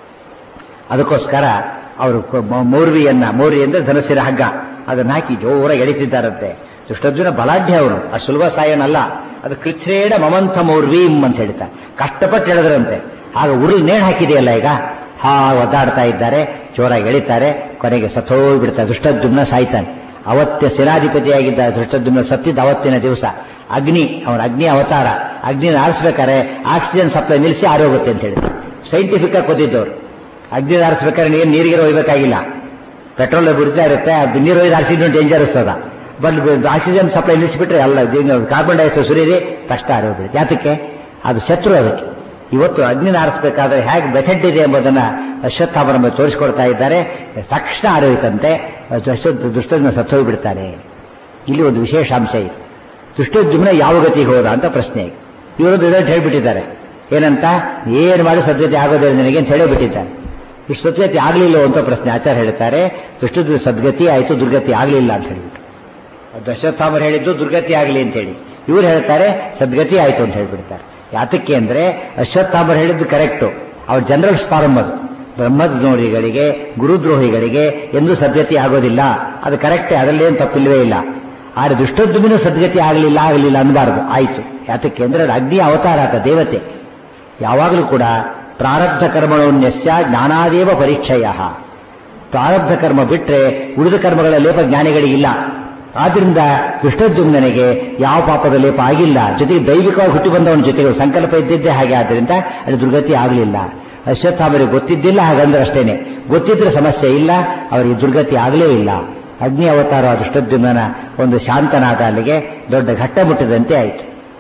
ಅದಕ್ಕೋಸ್ಕರ ಅವರು ಮೌರ್ವಿಯನ್ನ ಮೌರ್ವಿ ಅಂದ್ರೆ ಧನಸಿರ ಹಗ್ಗ ಅದನ್ನ ಹಾಕಿ ಜೋರಾಗಿ ಎಳಿತಿದ್ದಾರಂತೆ ದುಷ್ಟರ್ಜುನ ಬಲಾಢ್ಯ ಅವನು ಆ ಸುಲಭ ಸಾಯನಲ್ಲ ಅದು ಕೃಚ್ಛ್ರೇಣ ಮಮಂಥ ಮೌರ್ವೀಂ ಅಂತ ಹೇಳ್ತಾರೆ ಕಷ್ಟಪಟ್ಟು ಎಳೆದ್ರಂತೆ ಆಗ ಉರುಳು ನೇಣು ಹಾಕಿದೆಯಲ್ಲ ಈಗ ಹಾ ಒದ್ದಾಡ್ತಾ ಇದ್ದಾರೆ ಜೋರಾಗಿ ಎಳಿತಾರೆ ಕೊನೆಗೆ ಸತ್ತೋಗಿ ಬಿಡ್ತಾರೆ ದುಷ್ಟದ್ಯುಮ್ನ ಸಾಯ್ತಾನೆ ಅವತ್ತೇ ಸೇನಾಧಿಪತಿಯಾಗಿದ್ದ ದುಷ್ಟದ್ಯುಮ್ನ ಸತ್ತಿದ್ದ ಅವತ್ತಿನ ದಿವಸ ಅಗ್ನಿ ಅವನ ಅಗ್ನಿ ಅವತಾರ ಅಗ್ನಿನ ಆರಿಸ್ಬೇಕಾದ್ರೆ ಆಕ್ಸಿಜನ್ ಸಪ್ಲೈ ನಿಲ್ಲಿಸಿ ಆರೋಗುತ್ತೆ ಅಂತ ಹೇಳಿದ್ರು ಸೈಂಟಿಫಿಕ್ ಆಗಿ ಓದಿದ್ದವರು ಅಗ್ನಿ ಆರಿಸ್ಬೇಕಾದ್ರೆ ನೀರು ನೀರಿಗೆ ಒಯ್ಬೇಕಾಗಿಲ್ಲ ಪೆಟ್ರೋಲ್ ಬಿಡ್ತಾ ಇರುತ್ತೆ ಅದು ನೀರು ಒಯ್ದು ಆಕ್ಸಿಜನ್ ಡೇಂಜರಸ್ ಅದ ಬಟ್ ಆಕ್ಸಿಜನ್ ಸಪ್ಲೈ ನಿಲ್ಲಿಸಿಬಿಟ್ರೆ ಅಲ್ಲ ಕಾರ್ಬನ್ ಡೈಆಕ್ಸೈಡ್ ಸುರಿಯಿರಿ ತಕ್ಷಣ ಆರೋಗ್ಬಿಡುತ್ತೆ ಯಾತಕ್ಕೆ ಅದು ಶತ್ರು ಅದಕ್ಕೆ ಇವತ್ತು ಅಗ್ನಿನ ಆರಿಸಬೇಕಾದ್ರೆ ಹೇಗೆ ಮೆಥಡ್ ಇದೆ ಎಂಬುದನ್ನ ಅಶ್ವತ್ಥಾಮನ ಮೇಲೆ ತೋರಿಸಿಕೊಡ್ತಾ ಇದ್ದಾರೆ ತಕ್ಷಣ ಆರೋಗ್ಯಂತೆ ದುಷ್ಟನ ಸತ್ತೋಗಿ ಬಿಡ್ತಾನೆ ಇಲ್ಲಿ ಒಂದು ವಿಶೇಷ ಅಂಶ ಇದೆ ದುಷ್ಟೋದ್ಯಮನ ಯಾವ ಗತಿಗೆ ಹೋದ ಅಂತ ಪ್ರಶ್ನೆ ಈಗ ಇವರೊಂದು ರಿಸಲ್ಟ್ ಹೇಳ್ಬಿಟ್ಟಿದ್ದಾರೆ ಏನಂತ ಏನು ಮಾಡಿ ಸದ್ಗತಿ ಆಗೋದಿಲ್ಲ ನಿನಗೆ ಅಂತ ಹೇಳಿಬಿಟ್ಟಿದ್ದಾರೆ ಇಷ್ಟು ಸದ್ಗತಿ ಆಗಲಿಲ್ಲ ಅಂತ ಪ್ರಶ್ನೆ ಆಚಾರ ಹೇಳ್ತಾರೆ ದುಷ್ಟ ಸದ್ಗತಿ ಆಯಿತು ದುರ್ಗತಿ ಆಗಲಿಲ್ಲ ಅಂತ ಹೇಳಿಬಿಟ್ಟು ದಶರಥಾಮರು ಹೇಳಿದ್ದು ದುರ್ಗತಿ ಆಗಲಿ ಅಂತ ಹೇಳಿ ಇವ್ರು ಹೇಳ್ತಾರೆ ಸದ್ಗತಿ ಆಯಿತು ಅಂತ ಹೇಳ್ಬಿಡ್ತಾರೆ ಯಾತಕ್ಕೆ ಅಂದ್ರೆ ಅಶ್ವತ್ಥಾಮರು ಹೇಳಿದ್ದು ಕರೆಕ್ಟು ಅವ್ರ ಜನರಲ್ ಫಾರಮ್ ಅದು ಬ್ರಹ್ಮದ್ರೋಹಿಗಳಿಗೆ ಗುರುದ್ರೋಹಿಗಳಿಗೆ ಎಂದೂ ಸದ್ಗತಿ ಆಗೋದಿಲ್ಲ ಅದು ಕರೆಕ್ಟೇ ಅದರಲ್ಲಿ ಏನು ತಪ್ಪಿಲ್ವೇ ಇಲ್ಲ ಆದ್ರೆ ದುಷ್ಟದ್ದುಮಿನೂ ಸದ್ಗತಿ ಆಗಲಿಲ್ಲ ಆಗಲಿಲ್ಲ ಅನ್ಬಾರ್ದು ಆಯ್ತು ಯಾತಕ್ಕೆ ಅಂದ್ರೆ ಅದು ಅಗ್ನಿ ಅವತಾರ ಆತ ದೇವತೆ ಯಾವಾಗಲೂ ಕೂಡ ಪ್ರಾರಬ್ಧ ಕರ್ಮಣೋನ್ಯಸ್ಯ ಜ್ಞಾನಾದೇವ ಪರೀಕ್ಷೆಯ ಪ್ರಾರಬ್ಧ ಕರ್ಮ ಬಿಟ್ರೆ ಉಳಿದ ಕರ್ಮಗಳ ಲೇಪ ಜ್ಞಾನಿಗಳಿಗಿಲ್ಲ ಆದ್ರಿಂದ ದುಷ್ಟದ್ಯುಮ್ನನಿಗೆ ಯಾವ ಪಾಪದ ಲೇಪ ಆಗಿಲ್ಲ ಜೊತೆಗೆ ದೈವಿಕವಾಗಿ ಹುಟ್ಟಿ ಬಂದವನ ಜೊತೆಗೆ ಸಂಕಲ್ಪ ಇದ್ದಿದ್ದೇ ಹಾಗೆ ಆದ್ರಿಂದ ಅಲ್ಲಿ ದುರ್ಗತಿ ಆಗಲಿಲ್ಲ ಅಶ್ವತ್ಥಾಮರಿಗೆ ಗೊತ್ತಿದ್ದಿಲ್ಲ ಹಾಗಂದ್ರೆ ಅಷ್ಟೇನೆ ಗೊತ್ತಿದ್ರೆ ಸಮಸ್ಯೆ ಇಲ್ಲ ಅವರಿಗೆ ದುರ್ಗತಿ ಆಗಲೇ ಇಲ್ಲ ಅಗ್ನಿ ಅವತಾರ ದುಷ್ಟದ್ಯುಮ್ನ ಒಂದು ಶಾಂತನಾದ ಅಲ್ಲಿಗೆ ದೊಡ್ಡ ಘಟ್ಟ ಮುಟ್ಟಿದಂತೆ ಆಯಿತು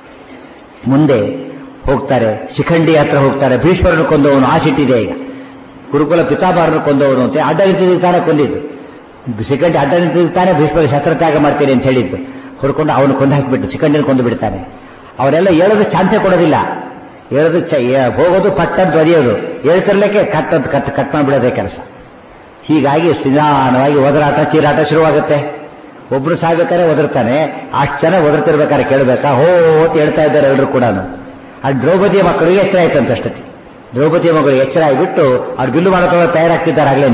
ಮುಂದೆ ಹೋಗ್ತಾರೆ ಶಿಖಂಡಿ ಹತ್ರ ಹೋಗ್ತಾರೆ ಭೀಷ್ಮರನ್ನು ಕೊಂದವನು ಆ ಸಿಟ್ಟಿದೆ ಈಗ ಗುರುಕುಲ ಪಿತಾಮಹರನ್ನು ಕೊಂದವನು ಅಂತ ಅಡ್ಡ ನಿಂತಿದ್ದು ತಾನೇ ಕೊಂದಿದ್ದು ಶಿಖಂಡಿ ಅಡ್ಡ ನಿಂತಿದ್ದು ತಾನೇ ಭೀಷ್ಮರ ಶಸ್ತ್ರತ್ಯಾಗ ಮಾಡ್ತೀನಿ ಅಂತ ಹೇಳಿದ್ದು ಹೊಡ್ಕೊಂಡು ಅವನು ಕೊಂದು ಹಾಕಿಬಿಟ್ಟು ಶಿಖಂಡಿನ ಕೊಂದು ಬಿಡ್ತಾನೆ ಅವರೆಲ್ಲ ಹೇಳೋದು ಚಾನ್ಸೇ ಕೊಡೋದಿಲ್ಲ ಹೇಳೋದು ಚ ಏ- ಹೋಗೋದು ಪಟ್ ಅಂತ ಒದೆಯೋದು ಹೇಳ್ತಿರ್ಲಿಕ್ಕೆ ಕಟ್ ಅಂತ ಕಟ್ ಕಟ್ ಮಾಡಿಬಿಡೋದೇ ಕೆಲಸ ಹೀಗಾಗಿ ನಿಧಾನವಾಗಿ ಒದರಾಟ ಚೀರಾಟ ಶುರುವಾಗುತ್ತೆ ಒಬ್ರು ಸಾಯ್ಬೇಕಾದ್ರೆ ಒದರ್ತಾನೆ ಅಷ್ಟು ಜನ ಒದರ್ತಿರ್ಬೇಕಾದ್ರೆ ಕೇಳಬೇಕಾ ಹೋ ಅಂತ ಹೇಳ್ತಾ ಇದ್ದಾರೆ ಎಲ್ಲರೂ ಕೂಡ ಆ ದ್ರೌಪದಿಯ ಮಕ್ಕಳಿಗೆ ಎಚ್ಚರ ಆಯ್ತಂತ ಅಷ್ಟತಿ ದ್ರೌಪದಿಯ ಮಕ್ಕಳು ಎಚ್ಚರ ಆಗಿಬಿಟ್ಟು ಅವ್ರು ಬಿಲ್ಲು ಮಾಡ್ಕೊಳ್ಳೋ ತಯಾರಾಗ್ತಿದ್ದಾರೆ ಆಗ್ಲೇನೆ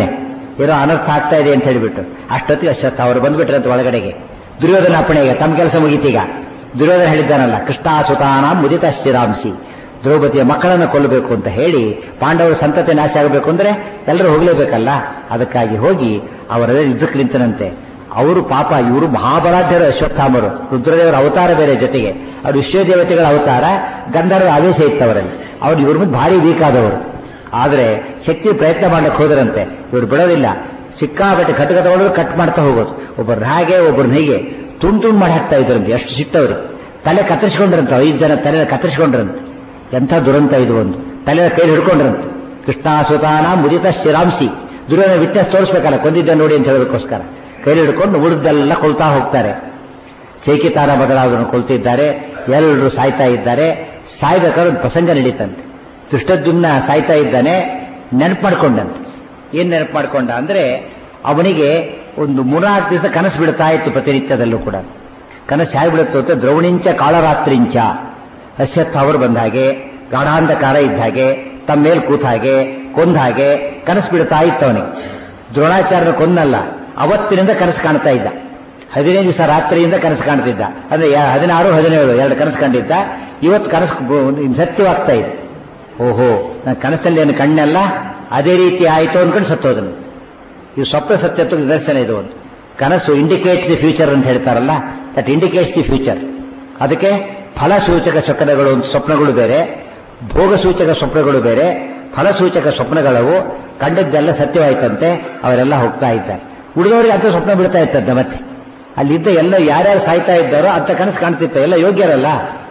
ಏನೋ ಅನರ್ಥ ಆಗ್ತಾ ಇದೆ ಅಂತ ಹೇಳಿಬಿಟ್ಟು ಅಷ್ಟೊತ್ತಿಗೆ ಅಶ್ವತ್ಥ ಅವರು ಬಂದ್ಬಿಟ್ರಂತ ಒಳಗಡೆಗೆ ದುರ್ಯೋಧನ ಅಪ್ಪಣೆಗೆ ತಮ್ಮ ಕೆಲಸ ಮುಗೀತೀಗ ದುರ್ಯೋಧನ ಹೇಳಿದ್ದಾನಲ್ಲ ಕೃಷ್ಣಾಸುತಾನ ಮುದಿತ ಶ್ರೀರಾಮ್ಸಿ ದ್ರೌಪದಿಯ ಮಕ್ಕಳನ್ನು ಕೊಲ್ಲಬೇಕು ಅಂತ ಹೇಳಿ ಪಾಂಡವರ ಸಂತತಿ ನಾಶ ಆಗಬೇಕು ಅಂದ್ರೆ ಎಲ್ಲರೂ ಹೋಗಲೇಬೇಕಲ್ಲ ಅದಕ್ಕಾಗಿ ಹೋಗಿ ಅವರೆಲ್ಲ ಯುದ್ಧಕ್ಕೆ ನಿಂತನಂತೆ ಅವರು ಪಾಪ ಇವರು ಮಹಾಬಲಾಢ್ಯರು ಅಶ್ವತ್ಥಾಮರು ರುದ್ರದೇವರ ಅವತಾರ ಬೇರೆ ಜೊತೆಗೆ ಅವರು ವಿಶ್ವದೇವತೆಗಳ ಅವತಾರ ಗಂಧರ್ವ ಆವೇಶ ಇತ್ತು ಅವರಲ್ಲಿ ಅವ್ರು ಇವ್ರ ಮುಂದೆ ಭಾರಿ ವೀಕ್ ಆದವರು ಆದರೆ ಶಕ್ತಿ ಪ್ರಯತ್ನ ಮಾಡ್ಲಿಕ್ಕೆ ಹೋದರಂತೆ ಇವರು ಬಿಡೋದಿಲ್ಲ ಸಿಕ್ಕಾಪಟ್ಟೆ ಕಟಕ ತಗೊಂಡ್ರು ಕಟ್ ಮಾಡ್ತಾ ಹೋಗೋದು ಒಬ್ಬರು ಹಾಗೆ ಒಬ್ಬರನ್ನ ಹೀಗೆ ತುಂಡು ತುಂಡು ಮಾಡಿ ಹಾಕ್ತಾ ಇದ್ರಂತೆ ಎಷ್ಟು ಸಿಟ್ಟವರು ತಲೆ ಕತ್ತರಿಸ್ಕೊಂಡ್ರಂತೆ ಐದು ಜನ ತಲೆ ಕತ್ತರಿಸ್ಕೊಂಡ್ರಂತೆ ಎಂಥ ದುರಂತ ಇದು ಒಂದು ತಲೆ ಕೈ ಹಿಡ್ಕೊಂಡ್ರಂತೆ ಕೃಷ್ಣಾಸುತಾನ ಮುದಿತ ಶಿರಾಂಸಿ ದುರ್ಯೋಧನ ವಿಟ್ನೆಸ್ ತೋರಿಸ್ಬೇಕಲ್ಲ ಕೊಂದಿದ್ದ ನೋಡಿ ಅಂತ ಹೇಳೋದಕ್ಕೋಸ್ಕರ ಕೈ ಹಿಡ್ಕೊಂಡು ಉಳಿದೆಲ್ಲ ಕೊಲ್ತಾ ಹೋಗ್ತಾರೆ ಚೈಕಿತಾರ ಬದಲಾದನ್ನು ಕೊಲ್ತಿದ್ದಾರೆ ಎಲ್ಲರೂ ಸಾಯ್ತಾ ಇದ್ದಾರೆ ಸಾಯ್ಬೇಕಾದ್ರೆ ಒಂದು ಪ್ರಸಂಗ ನಡೀತಂತೆ ದುಷ್ಟದ್ಯುಮ್ನ ಸಾಯ್ತಾ ಇದ್ದಾನೆ ನೆನಪು ಮಾಡ್ಕೊಂಡಂತೆ ಏನ್ ನೆನಪು ಮಾಡ್ಕೊಂಡ ಅಂದ್ರೆ ಅವನಿಗೆ ಒಂದು ಮೂರ್ನಾಲ್ಕು ದಿವಸ ಕನಸು ಬಿಡ್ತಾ ಇತ್ತು ಪ್ರತಿನಿತ್ಯದಲ್ಲೂ ಕೂಡ ಕನಸು ಹೇಗೆ ಬಿಡುತ್ತೋ ಅಂತ ದ್ರೌಣಿಂಚ ಕಾಳರಾತ್ರಿಂಚ ಅಶ್ವತ್ಥ ಅವರು ಬಂದ ಹಾಗೆ ಗಾಢಾಂಧಕಾರ ಇದ್ದ ಹಾಗೆ ತಮ್ಮ ಮೇಲೆ ಕೂತ ಹಾಗೆ ಕೊಂದ ಹಾಗೆ ಕನಸು ಬಿಡ್ತಾ ಇತ್ತು ಅವನಿಗೆ ದ್ರೋಣಾಚಾರ್ಯನ ಕೊಂದಲ್ಲ ಅವತ್ತಿನಿಂದ ಕನಸು ಕಾಣ್ತಾ ಇದ್ದ ಹದಿನೈದು ದಿವಸ ರಾತ್ರಿಯಿಂದ ಕನಸು ಕಾಣ್ತಿದ್ದ ಅಂದ್ರೆ ಯಾ- ಹದಿನಾರು ಹದಿನೇಳು ಎರಡು ಕನಸು ಕಂಡಿದ್ದ ಇವತ್ತು ಕನಸು ಬ- ಸತ್ಯವಾಗ್ತಾ ಇದೆ ಓಹೋ ನನ್ನ ಕನಸಲ್ಲಿ ಏನು ಕಣ್ಣಲ್ಲ ಅದೇ ರೀತಿ ಆಯಿತು ಅನ್ಕೊಂಡು ಸತ್ತೋದನು ಇದು ಸ್ವಪ್ನ ಸತ್ಯತ್ವ ನಿದರ್ಶನ ಇದು ಒಂದು ಕನಸು ಇಂಡಿಕೇಟ್ ದಿ ಫ್ಯೂಚರ್ ಅಂತ ಹೇಳ್ತಾರಲ್ಲ ದಟ್ ಇಂಡಿಕೇಟ್ಸ್ ದಿ ಫ್ಯೂಚರ್ ಅದಕ್ಕೆ ಫಲಸೂಚಕ ಸ್ವಪ್ನಗಳು ಅಂತ ಸ್ವಪ್ನಗಳು ಬೇರೆ ಭೋಗ ಸೂಚಕ ಸ್ವಪ್ನಗಳು ಬೇರೆ ಫಲಸೂಚಕ ಸ್ವಪ್ನಗಳವು ಕಂಡದ್ದೆಲ್ಲ ಸತ್ಯವಾಯ್ತಂತೆ ಅವರೆಲ್ಲ ಹೋಗ್ತಾ ಇದ್ದಾರೆ ಉಳಿದವರಿಗೆ ಅಂತ ಸ್ವಪ್ನ ಬಿಡ್ತಾ ಇತ್ತಂತೆ ಮತ್ತೆ ಅಲ್ಲಿದ್ದ ಎಲ್ಲ ಯಾರ್ಯಾರು ಸಾಯ್ತಾ ಇದ್ದಾರೋ ಅಂತ ಕನಸು ಕಾಣ್ತಿತ್ತು ಎಲ್ಲ ಯೋಗ್ಯರಲ್ಲ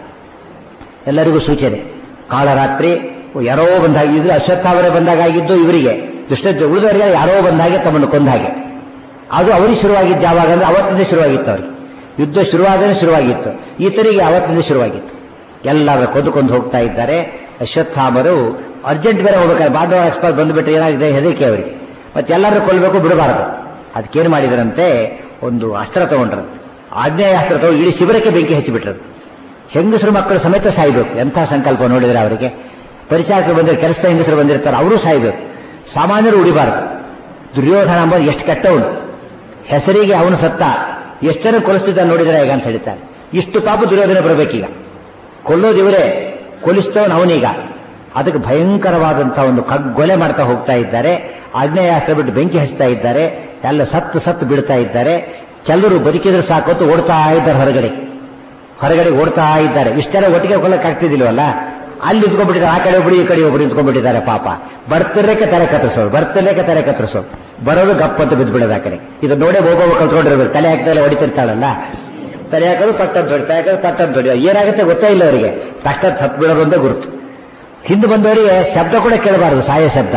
ಎಲ್ಲರಿಗೂ ಸೂಚನೆ ಕಾಳರಾತ್ರಿ ಯಾರೋ ಬಂದಾಗಿದ್ರು ಅಶ್ವತ್ಥಾವರೇ ಬಂದಾಗಿದ್ದು ಇವರಿಗೆ ದುಷ್ಟ ಉಳಿದವರಿಗೆ ಯಾರೋ ಬಂದಾಗೆ ತಮ್ಮನ್ನು ಕೊಂದ ಹಾಗೆ ಅದು ಅವರಿಗೆ ಶುರುವಾಗಿದ್ದು ಯಾವಾಗ ಅಂದ್ರೆ ಅವತ್ತಿಂದ ಶುರುವಾಗಿತ್ತು ಅವ್ರಿಗೆ ಯುದ್ಧ ಶುರುವಾಗಲೇ ಶುರುವಾಗಿತ್ತು ಈತರಿಗೆ ಅವತ್ತಿಂದ ಶುರುವಾಗಿತ್ತು ಎಲ್ಲರೂ ಕೊಂದುಕೊಂಡು ಹೋಗ್ತಾ ಇದ್ದಾರೆ ಅಶ್ವತ್ಥಾಮರು ಅರ್ಜೆಂಟ್ ಬೇರೆ ಹೋಗ್ಬೇಕಾದ್ರೆ ಬಾಂಧವ ಎಕ್ಸ್ಪರ್ಟ್ ಬಂದುಬಿಟ್ರೆ ಏನಾಗಿದೆ ಹೆದರಿಕೆ ಅವರಿಗೆ ಮತ್ತೆ ಎಲ್ಲರೂ ಕೊಲ್ಲಬೇಕು ಬಿಡಬಾರದು ಅದಕ್ಕೇನು ಮಾಡಿದರಂತೆ ಒಂದು ಅಸ್ತ್ರ ತಗೊಂಡ್ರಂತೆ ಆಗ್ನೇಯ ಅಸ್ತ್ರ ತಗೊಂಡು ಇಡೀ ಶಿಬಿರಕ್ಕೆ ಬೆಂಕಿ ಹಚ್ಚಿಬಿಟ್ರು ಹೆಂಗಸರು ಮಕ್ಕಳು ಸಮೇತ ಸಾಯ್ಬೇಕು ಎಂಥ ಸಂಕಲ್ಪ ನೋಡಿದ್ರೆ ಅವರಿಗೆ ಪರಿಚಾರಕರು ಬಂದರೆ ಕೆಲಸದ ಹೆಂಗಸರು ಬಂದಿರ್ತಾರೆ ಅವರು ಸಾಯ್ಬೇಕು ಸಾಮಾನ್ಯರು ಉಳಿಬಾರದು ದುರ್ಯೋಧನ ಅಂಬೋದು ಎಷ್ಟು ಕೆಟ್ಟವನು ಹೆಸರಿಗೆ ಅವನು ಸತ್ತ ಎಷ್ಟು ಜನ ಕೊಲಿಸ್ತಿದ್ದ ನೋಡಿದ್ರೆ ಈಗ ಅಂತ ಹೇಳ್ತಾರೆ ಇಷ್ಟು ಪಾಪ ದುರ್ಯೋಧನ ಬರಬೇಕೀಗ ಕೊಲ್ಲೋದು ಇವರೇ ಕೊಲಿಸ್ತವನು ಅವನೀಗ ಅದಕ್ಕೆ ಭಯಂಕರವಾದಂತಹ ಒಂದು ಕಗ್ಗೊಲೆ ಮಾಡ್ತಾ ಹೋಗ್ತಾ ಇದ್ದಾರೆ ಆಗ್ನೇಯಾಸ್ತ್ರ ಬಿಟ್ಟು ಬೆಂಕಿ ಹಚ್ತಾ ಇದ್ದಾರೆ ಎಲ್ಲ ಸತ್ತು ಸತ್ತು ಬಿಡ್ತಾ ಇದ್ದಾರೆ ಕೆಲವರು ಬದುಕಿದ್ರೆ ಸಾಕು ಅಂತ ಓಡ್ತಾ ಇದ್ದಾರೆ ಹೊರಗಡೆ ಹೊರಗಡೆ ಓಡ್ತಾ ಇದ್ದಾರೆ ಇಷ್ಟೆಲ್ಲ ಒಟ್ಟಿಗೆ ಕೊಲ್ಲಕ್ಕೆ ಆಗ್ತಿದಿಲ್ವಲ್ಲ ಅಲ್ಲಿ ನಿಂತ್ಕೊಂಡ್ಬಿಟ್ಟಿದ್ದಾರೆ ಆ ಕಡೆ ಒಬ್ರು ಈ ಕಡೆ ಒಬ್ರು ನಿಂತ್ಕೊಂಡ್ಬಿಟ್ಟಿದ್ದಾರೆ ಪಾಪ ಬರ್ತಿರ್ಲೇಕೆ ತಲೆ ಕತ್ತರಿಸೋರು ಬರ್ತಿರ್ಲೇಕೆ ತಲೆ ಕತ್ತರಿಸೋರು ಬರೋದು ಗಪ್ ಅಂತ ಬಿದ್ದು ಬಿಡೋದು ಆ ಕಡೆ ಇದು ನೋಡೇ ಹೋಗೋವಾಗ ಕಲ್ತ್ಕೊಂಡಿರ್ಬೇಕು ತಲೆ ಹಾಕ್ತಲೇ ಹೊಡಿತಿರ್ತಾಳಲ್ಲ ತಲೆ ಹಾಕೋದು ಪಟ್ಟಂತ ಹೊಡಿ ತಲೆ ಹಾಕೋದು ಪಟ್ಟಂತ ಹೊಡಿ ಏನಾಗುತ್ತೆ ಗೊತ್ತೇ ಇಲ್ಲ ಅವರಿಗೆ ತಕ್ಕ ಸತ್ ಬೀಳೋದು ಅಂತ ಗುರುತು ಹಿಂದೆ ಬಂದವರಿಗೆ ಶಬ್ದ ಕೂಡ ಕೇಳಬಾರದು ಸಾಯ ಶಬ್ದ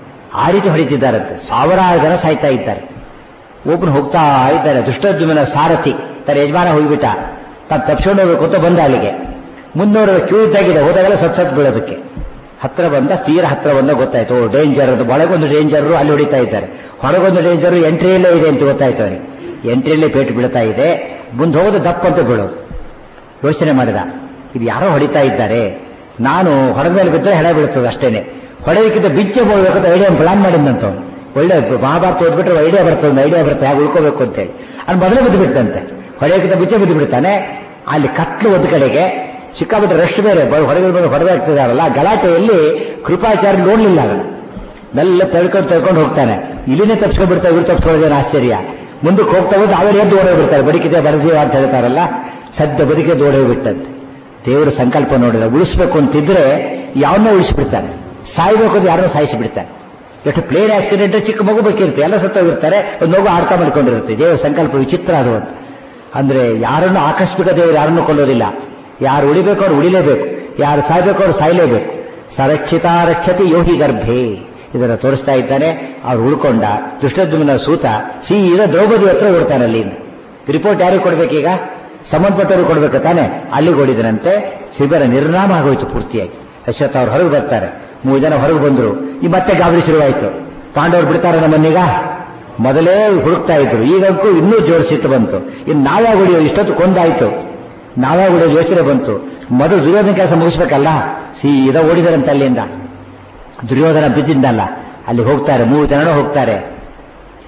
ಆ ರೀತಿ ಹೊಡಿತಿದ್ದಾರಂತೆ ಸಾವಿರಾರು ಜನ ಸಾಯ್ತಾ ಇದ್ದಾರೆ ಒಬ್ರು ಹೋಗ್ತಾ ಇದ್ದಾರೆ ದುಷ್ಟದ್ಯುಮನ ಸಾರಥಿ ತನ್ನ ಯಜಮಾನ ಹೋಗ್ಬಿಟ್ಟ ತಾನು ತಪ್ಪಿಸ್ಕೊಂಡು ಹೋಗ್ಬೇಕು ಅಂತ ಬಂದ ಅಲ್ಲಿಗೆ ಮುನ್ನೂರು ಕ್ಯೂ ಇದ್ದಾಗಿದೆ ಹೋದಾಗೆಲ್ಲ ಸತ್ ಸತ್ ಬೀಳೋದಕ್ಕೆ ಹತ್ರ ಬಂದ ತೀರ ಹತ್ರ ಬಂದ ಗೊತ್ತಾಯ್ತು ಓ ಡೇಂಜರ್ ಅಂತ ಒಳಗೊಂದು ಡೇಂಜರ್ ಅಲ್ಲಿ ಹೊಡಿತಾ ಇದ್ದಾರೆ ಹೊರಗೊಂದು ಡೇಂಜರ್ ಎಂಟ್ರಿಯಲ್ಲೇ ಇದೆ ಅಂತ ಗೊತ್ತಾಯ್ತು ಅವನಿಗೆ ಎಂಟ್ರಿಯಲ್ಲೇ ಪೇಟು ಬೀಳ್ತಾ ಇದೆ ಮುಂದೆ ಹೋಗೋದು ದಪ್ಪ ಅಂತ ಬೀಳೋದು ಯೋಚನೆ ಮಾಡಿದ ಇದು ಯಾರೋ ಹೊಡಿತಾ ಇದ್ದಾರೆ ನಾನು ಹೊಡೆದ ಮೇಲೆ ಬಿದ್ದರೆ ಹೆಣ ಬೀಳ್ತದೆ ಅಷ್ಟೇನೆ ಹೊಡೆಯೋಕ್ಕಿಂತ ಬಿಚ್ಚೆ ಹೋಗ್ಬೇಕಂತ ಐಡಿಯಾ ಪ್ಲಾನ್ ಮಾಡಿದ್ದಂತ ಅವ್ನು. ಒಳ್ಳೆ ಮಹಾಭಾರತ ಓದ್ಬಿಟ್ರೆ ಐಡಿಯಾ ಬರ್ತದೆ ಒಂದು ಐಡಿಯಾ ಬರುತ್ತೆ ಹೇಗೆ ಉಳ್ಕೋಬೇಕು ಅಂತೇಳಿ ಅಲ್ಲಿ ಮೊದಲೇ ಬಿದ್ದು ಬಿಟ್ಟಂತೆ ಹೊಡೆಯೋಕ್ಕಿಂತ ಬಿಚ್ಚೆ ಬಿದ್ದು ಬಿಡ್ತಾನೆ ಅಲ್ಲಿ ಕತ್ಲು ಒಂದು ಕಡೆಗೆ ಸಿಕ್ಕಾಬಿಟ್ಟೆ ರಶ್ ಬೇರೆ ಬ- ಹೊರಗೆ ಬಂದು ಹೊಡೆದಾಗ್ತಿದಾರಲ್ಲ ಗಲಾಟೆಯಲ್ಲಿ ಕೃಪಾಚಾರ್ಯ ನೋಡ್ಲಿಲ್ಲ ಅವನು ಮೆಲ್ಲ ತಳ್ಕೊಂಡು ತಳ್ಕೊಂಡು ಹೋಗ್ತಾನೆ ಇಲ್ಲಿನೇ ತಪ್ಸ್ಕೊಂಡ್ ಬಿಡ್ತಾರೆ ಇವ್ರು ತಪ್ಸ್ಕೊಳ್ಳೋದೇನು ಆಶ್ಚರ್ಯ ಮುಂದಕ್ಕೆ ಹೋಗ್ತಾ ಹೋದ್ರೆ ಅವರೇ ಎದ್ದು ಓಡೋಗಿ ಬಿಡ್ತಾರೆ ಬದುಕಿದೆ ಬರಜೀವ ಅಂತ ಹೇಳ್ತಾರಲ್ಲ ಸದ್ಯ ಬದುಕಿದ್ದು ಓಡೋಗಿ ಬಿಟ್ಟಂತೆ ದೇವರ ಸಂಕಲ್ಪ ನೋಡಿದ್ರೆ ಉಳಿಸ್ಬೇಕು ಅಂತಿದ್ರೆ ಯಾವನ್ನೋ ಉಳಿಸ್ಬಿಡ್ತಾನೆ ಸಾಯ್ಬೇಕು ಅಂತ ಯಾರನ್ನೋ ಸಾಯಿಸಿ ಬಿಡ್ತಾನೆ ಎಷ್ಟು ಪ್ಲೇನ್ ಆಕ್ಸಿಡೆಂಟ್ ಚಿಕ್ಕ ಮಗು ಬೇಕಿರುತ್ತೆ ಎಲ್ಲ ಸತ್ತೋಗಿರ್ತಾರೆ ಒಂದು ಮಗು ಆಡ್ತಾ ಮಾಡ್ಕೊಂಡಿರುತ್ತೆ ದೇವರ ಸಂಕಲ್ಪ ವಿಚಿತ್ರ ಅದು ಅಂತ ಅಂದ್ರೆ ಯಾರನ್ನು ಆಕಸ್ಮಿಕ ದೇವರು ಯಾರನ್ನು ಕೊಲ್ಲೋದಿಲ್ಲ ಯಾರು ಉಳಿಬೇಕು ಅವ್ರು ಉಳಿಲೇಬೇಕು ಯಾರು ಸಾಯ್ಬೇಕು ಅವ್ರು ಸಾಯ್ಲೇಬೇಕು ಸರಕ್ಷಿತಾ ರಕ್ಷತಿ ಯೋಹಿ ಗರ್ಭೆ ಇದನ್ನು ತೋರಿಸ್ತಾ ಇದ್ದಾನೆ ಅವ್ರು ಉಳ್ಕೊಂಡ ದುಷ್ಟದ್ಯುಮ್ನ ಸೂತ ಸೀದಾ ದ್ರೌಪದಿ ಹತ್ರ ಓಡ್ತಾನೆ ಅಲ್ಲಿಂದ ರಿಪೋರ್ಟ್ ಯಾರಿಗೆ ಕೊಡ್ಬೇಕೀಗ ಸಂಬಂಧಪಟ್ಟವರು ಕೊಡ್ಬೇಕು ತಾನೆ ಅಲ್ಲಿಗೆ ಓಡಿದನಂತೆ ಶಿಬಿರ ನಿರ್ನಾಮ ಆಗೋಯ್ತು ಪೂರ್ತಿಯಾಗಿ ಅಶ್ವತ್ಥ ಅವ್ರು ಹೊರಗೆ ಬರ್ತಾರೆ ಮೂರು ಜನ ಹೊರಗೆ ಬಂದ್ರು ಈ ಮತ್ತೆ ಗಾಬರಿ ಶುರುವಾಯಿತು ಪಾಂಡವರು ಬಿಡ್ತಾರೆ ನಮ್ಮನ್ನೀಗ ಮೊದಲೇ ಹುಡುಕ್ತಾ ಇದ್ರು ಈಗಂತೂ ಇನ್ನೂ ಜೋಡಿಸಿಟ್ಟು ಬಂತು ಇನ್ನು ನಾವೇ ಹೊಡಿಯೋ ಇಷ್ಟೊತ್ತು ಕೊಂದಾಯ್ತು ನಾವೇ ಹೊಡಿಯೋ ಯೋಚನೆ ಬಂತು ಮೊದಲು ದುರ್ಯೋಧನ ಕೆಲಸ ಮುಗಿಸ್ಬೇಕಲ್ಲ ಸೀದಾ ಓಡಿದರಂತೆ ಅಲ್ಲಿಂದ ದುರ್ಯೋಧನ ಬಿದ್ದಿದ್ದಲ್ಲ ಅಲ್ಲಿ ಹೋಗ್ತಾರೆ ಮೂರು ಜನನೂ ಹೋಗ್ತಾರೆ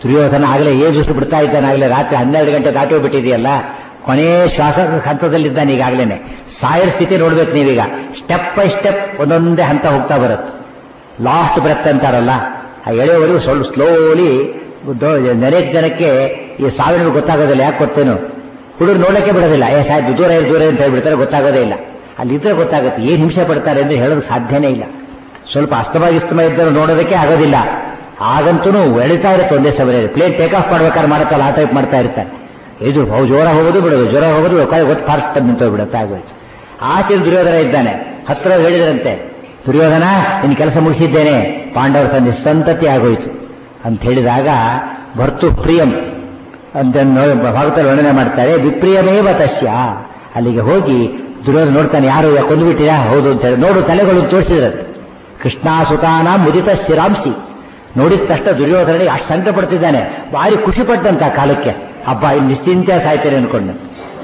ದುರ್ಯೋಧನ ಆಗಲೇ ಏಜು ಬಿಡ್ತಾ ಇದ್ದಾನೆ ಆಗಲೇ ರಾತ್ರಿ ಹನ್ನೆರಡು ಗಂಟೆ ದಾಟಿ ಹೋಗ್ಬಿಟ್ಟಿದೆಯಲ್ಲ ಕೊನೆ ಶ್ವಾಸ ಹಂತದಲ್ಲಿದ್ದಾನೆ ಈಗಾಗಲೇ ಸಾಯರ್ ಸ್ಥಿತಿ ನೋಡ್ಬೇಕು ನೀವೀಗ ಸ್ಟೆಪ್ ಬೈ ಸ್ಟೆಪ್ ಒಂದೊಂದೇ ಹಂತ ಹೋಗ್ತಾ ಬರುತ್ತೆ ಲಾಸ್ಟ್ ಬ್ರೆತ್ ಅಂತಾರಲ್ಲ ಆ ಎಳೆಯವರೆಗೂ ಸ್ವಲ್ಪ ಸ್ಲೋಲಿ ನೆರೆಯ ಜನಕ್ಕೆ ಈ ಸಾವಿನ ಗೊತ್ತಾಗೋದಿಲ್ಲ ಯಾಕೆ ಗೊತ್ತೇನು ಹುಡುಗರು ನೋಡಕ್ಕೆ ಬಿಡೋದಿಲ್ಲ ಏ ಸಾಯ್ತು ದೂರ ಇರು, ದೂರ ಇರು ಅಂತ ಹೇಳ್ಬಿಡ್ತಾರೆ ಗೊತ್ತಾಗೋದೇ ಇಲ್ಲ ಅಲ್ಲಿ ಇದ್ರೆ ಗೊತ್ತಾಗುತ್ತೆ ಏನ್ ಹಿಂಸೆ ಪಡ್ತಾರೆ ಅಂದ್ರೆ ಹೇಳೋದು ಸಾಧ್ಯನೇ ಇಲ್ಲ ಸ್ವಲ್ಪ ಅಸ್ತಮ ಗಿಸ್ತಮ ಇದ್ದರೂ ನೋಡೋದಕ್ಕೆ ಆಗೋದಿಲ್ಲ ಆಗಂತೂ ಎಳಿತಾ ಇರುತ್ತೆ ಒಂದೇ ಸಮಯ ಪ್ಲೇನ್ ಟೇಕ್ ಆಫ್ ಮಾಡ್ಬೇಕಾದ್ರೆ ಮಾಡುತ್ತಲ್ಲ ಆ ಟೈಪ್ ಮಾಡ್ತಾ ಇರ್ತಾರೆ ಇದು ಹೌದು ಜೋರ ಹೋಗೋದು ಬಿಡೋದು ಜ್ವರ ಹೋಗೋದು ಗೊತ್ತು ಫಾಸ್ಟ್ ನಿಂತೋಗ್ಬಿಡುತ್ತೆ ಆಗೋಯ್ತು ಆಚೆ ದುರ್ಯೋಧನ ಇದ್ದಾನೆ ಹತ್ರ ಹೇಳಿದ್ರಂತೆ ದುರ್ಯೋಧನ ನಿನ್ನ ಕೆಲಸ ಮುಗಿಸಿದ್ದೇನೆ ಪಾಂಡವರ ಸ ನಿಸ್ಸಂತತಿ ಆಗೋಯ್ತು ಅಂತ ಹೇಳಿದಾಗ ಭರ್ತು ಪ್ರಿಯಂ ಅಂತ ನೋ- ಭಾಗವತಲ್ಲಿ ವರ್ಣನೆ ಮಾಡ್ತಾರೆ ವಿಪ್ರಿಯಮೇವ ತಸ್ಯ ಅಲ್ಲಿಗೆ ಹೋಗಿ ದುರ್ಯೋಧನ ನೋಡ್ತಾನೆ ಯಾರು ಕೊಂದುಬಿಟ್ಟಿರಾ ಹೌದು ಅಂತ ಹೇಳಿ ನೋಡು ತಲೆಗಳು ತೋರಿಸಿದ್ರದು ಕೃಷ್ಣಾಸುತಾನ ಮುದಿತ ಶಿರಾಂಸಿ ನೋಡಿದ ತಕ್ಷಣ ದುರ್ಯೋಧನಿಗೆ ಅಷ್ಟು ಸಂಕಟ ಪಡ್ತಿದ್ದಾನೆ ಭಾರಿ ಖುಷಿ ಪಟ್ಟಂತ ಕಾಲಕ್ಕೆ ಹಬ್ಬ ಇಲ್ಲಿ ನಿಶ್ಚಿಂತ ಸಾಯ್ತೇನೆ ಅನ್ಕೊಂಡು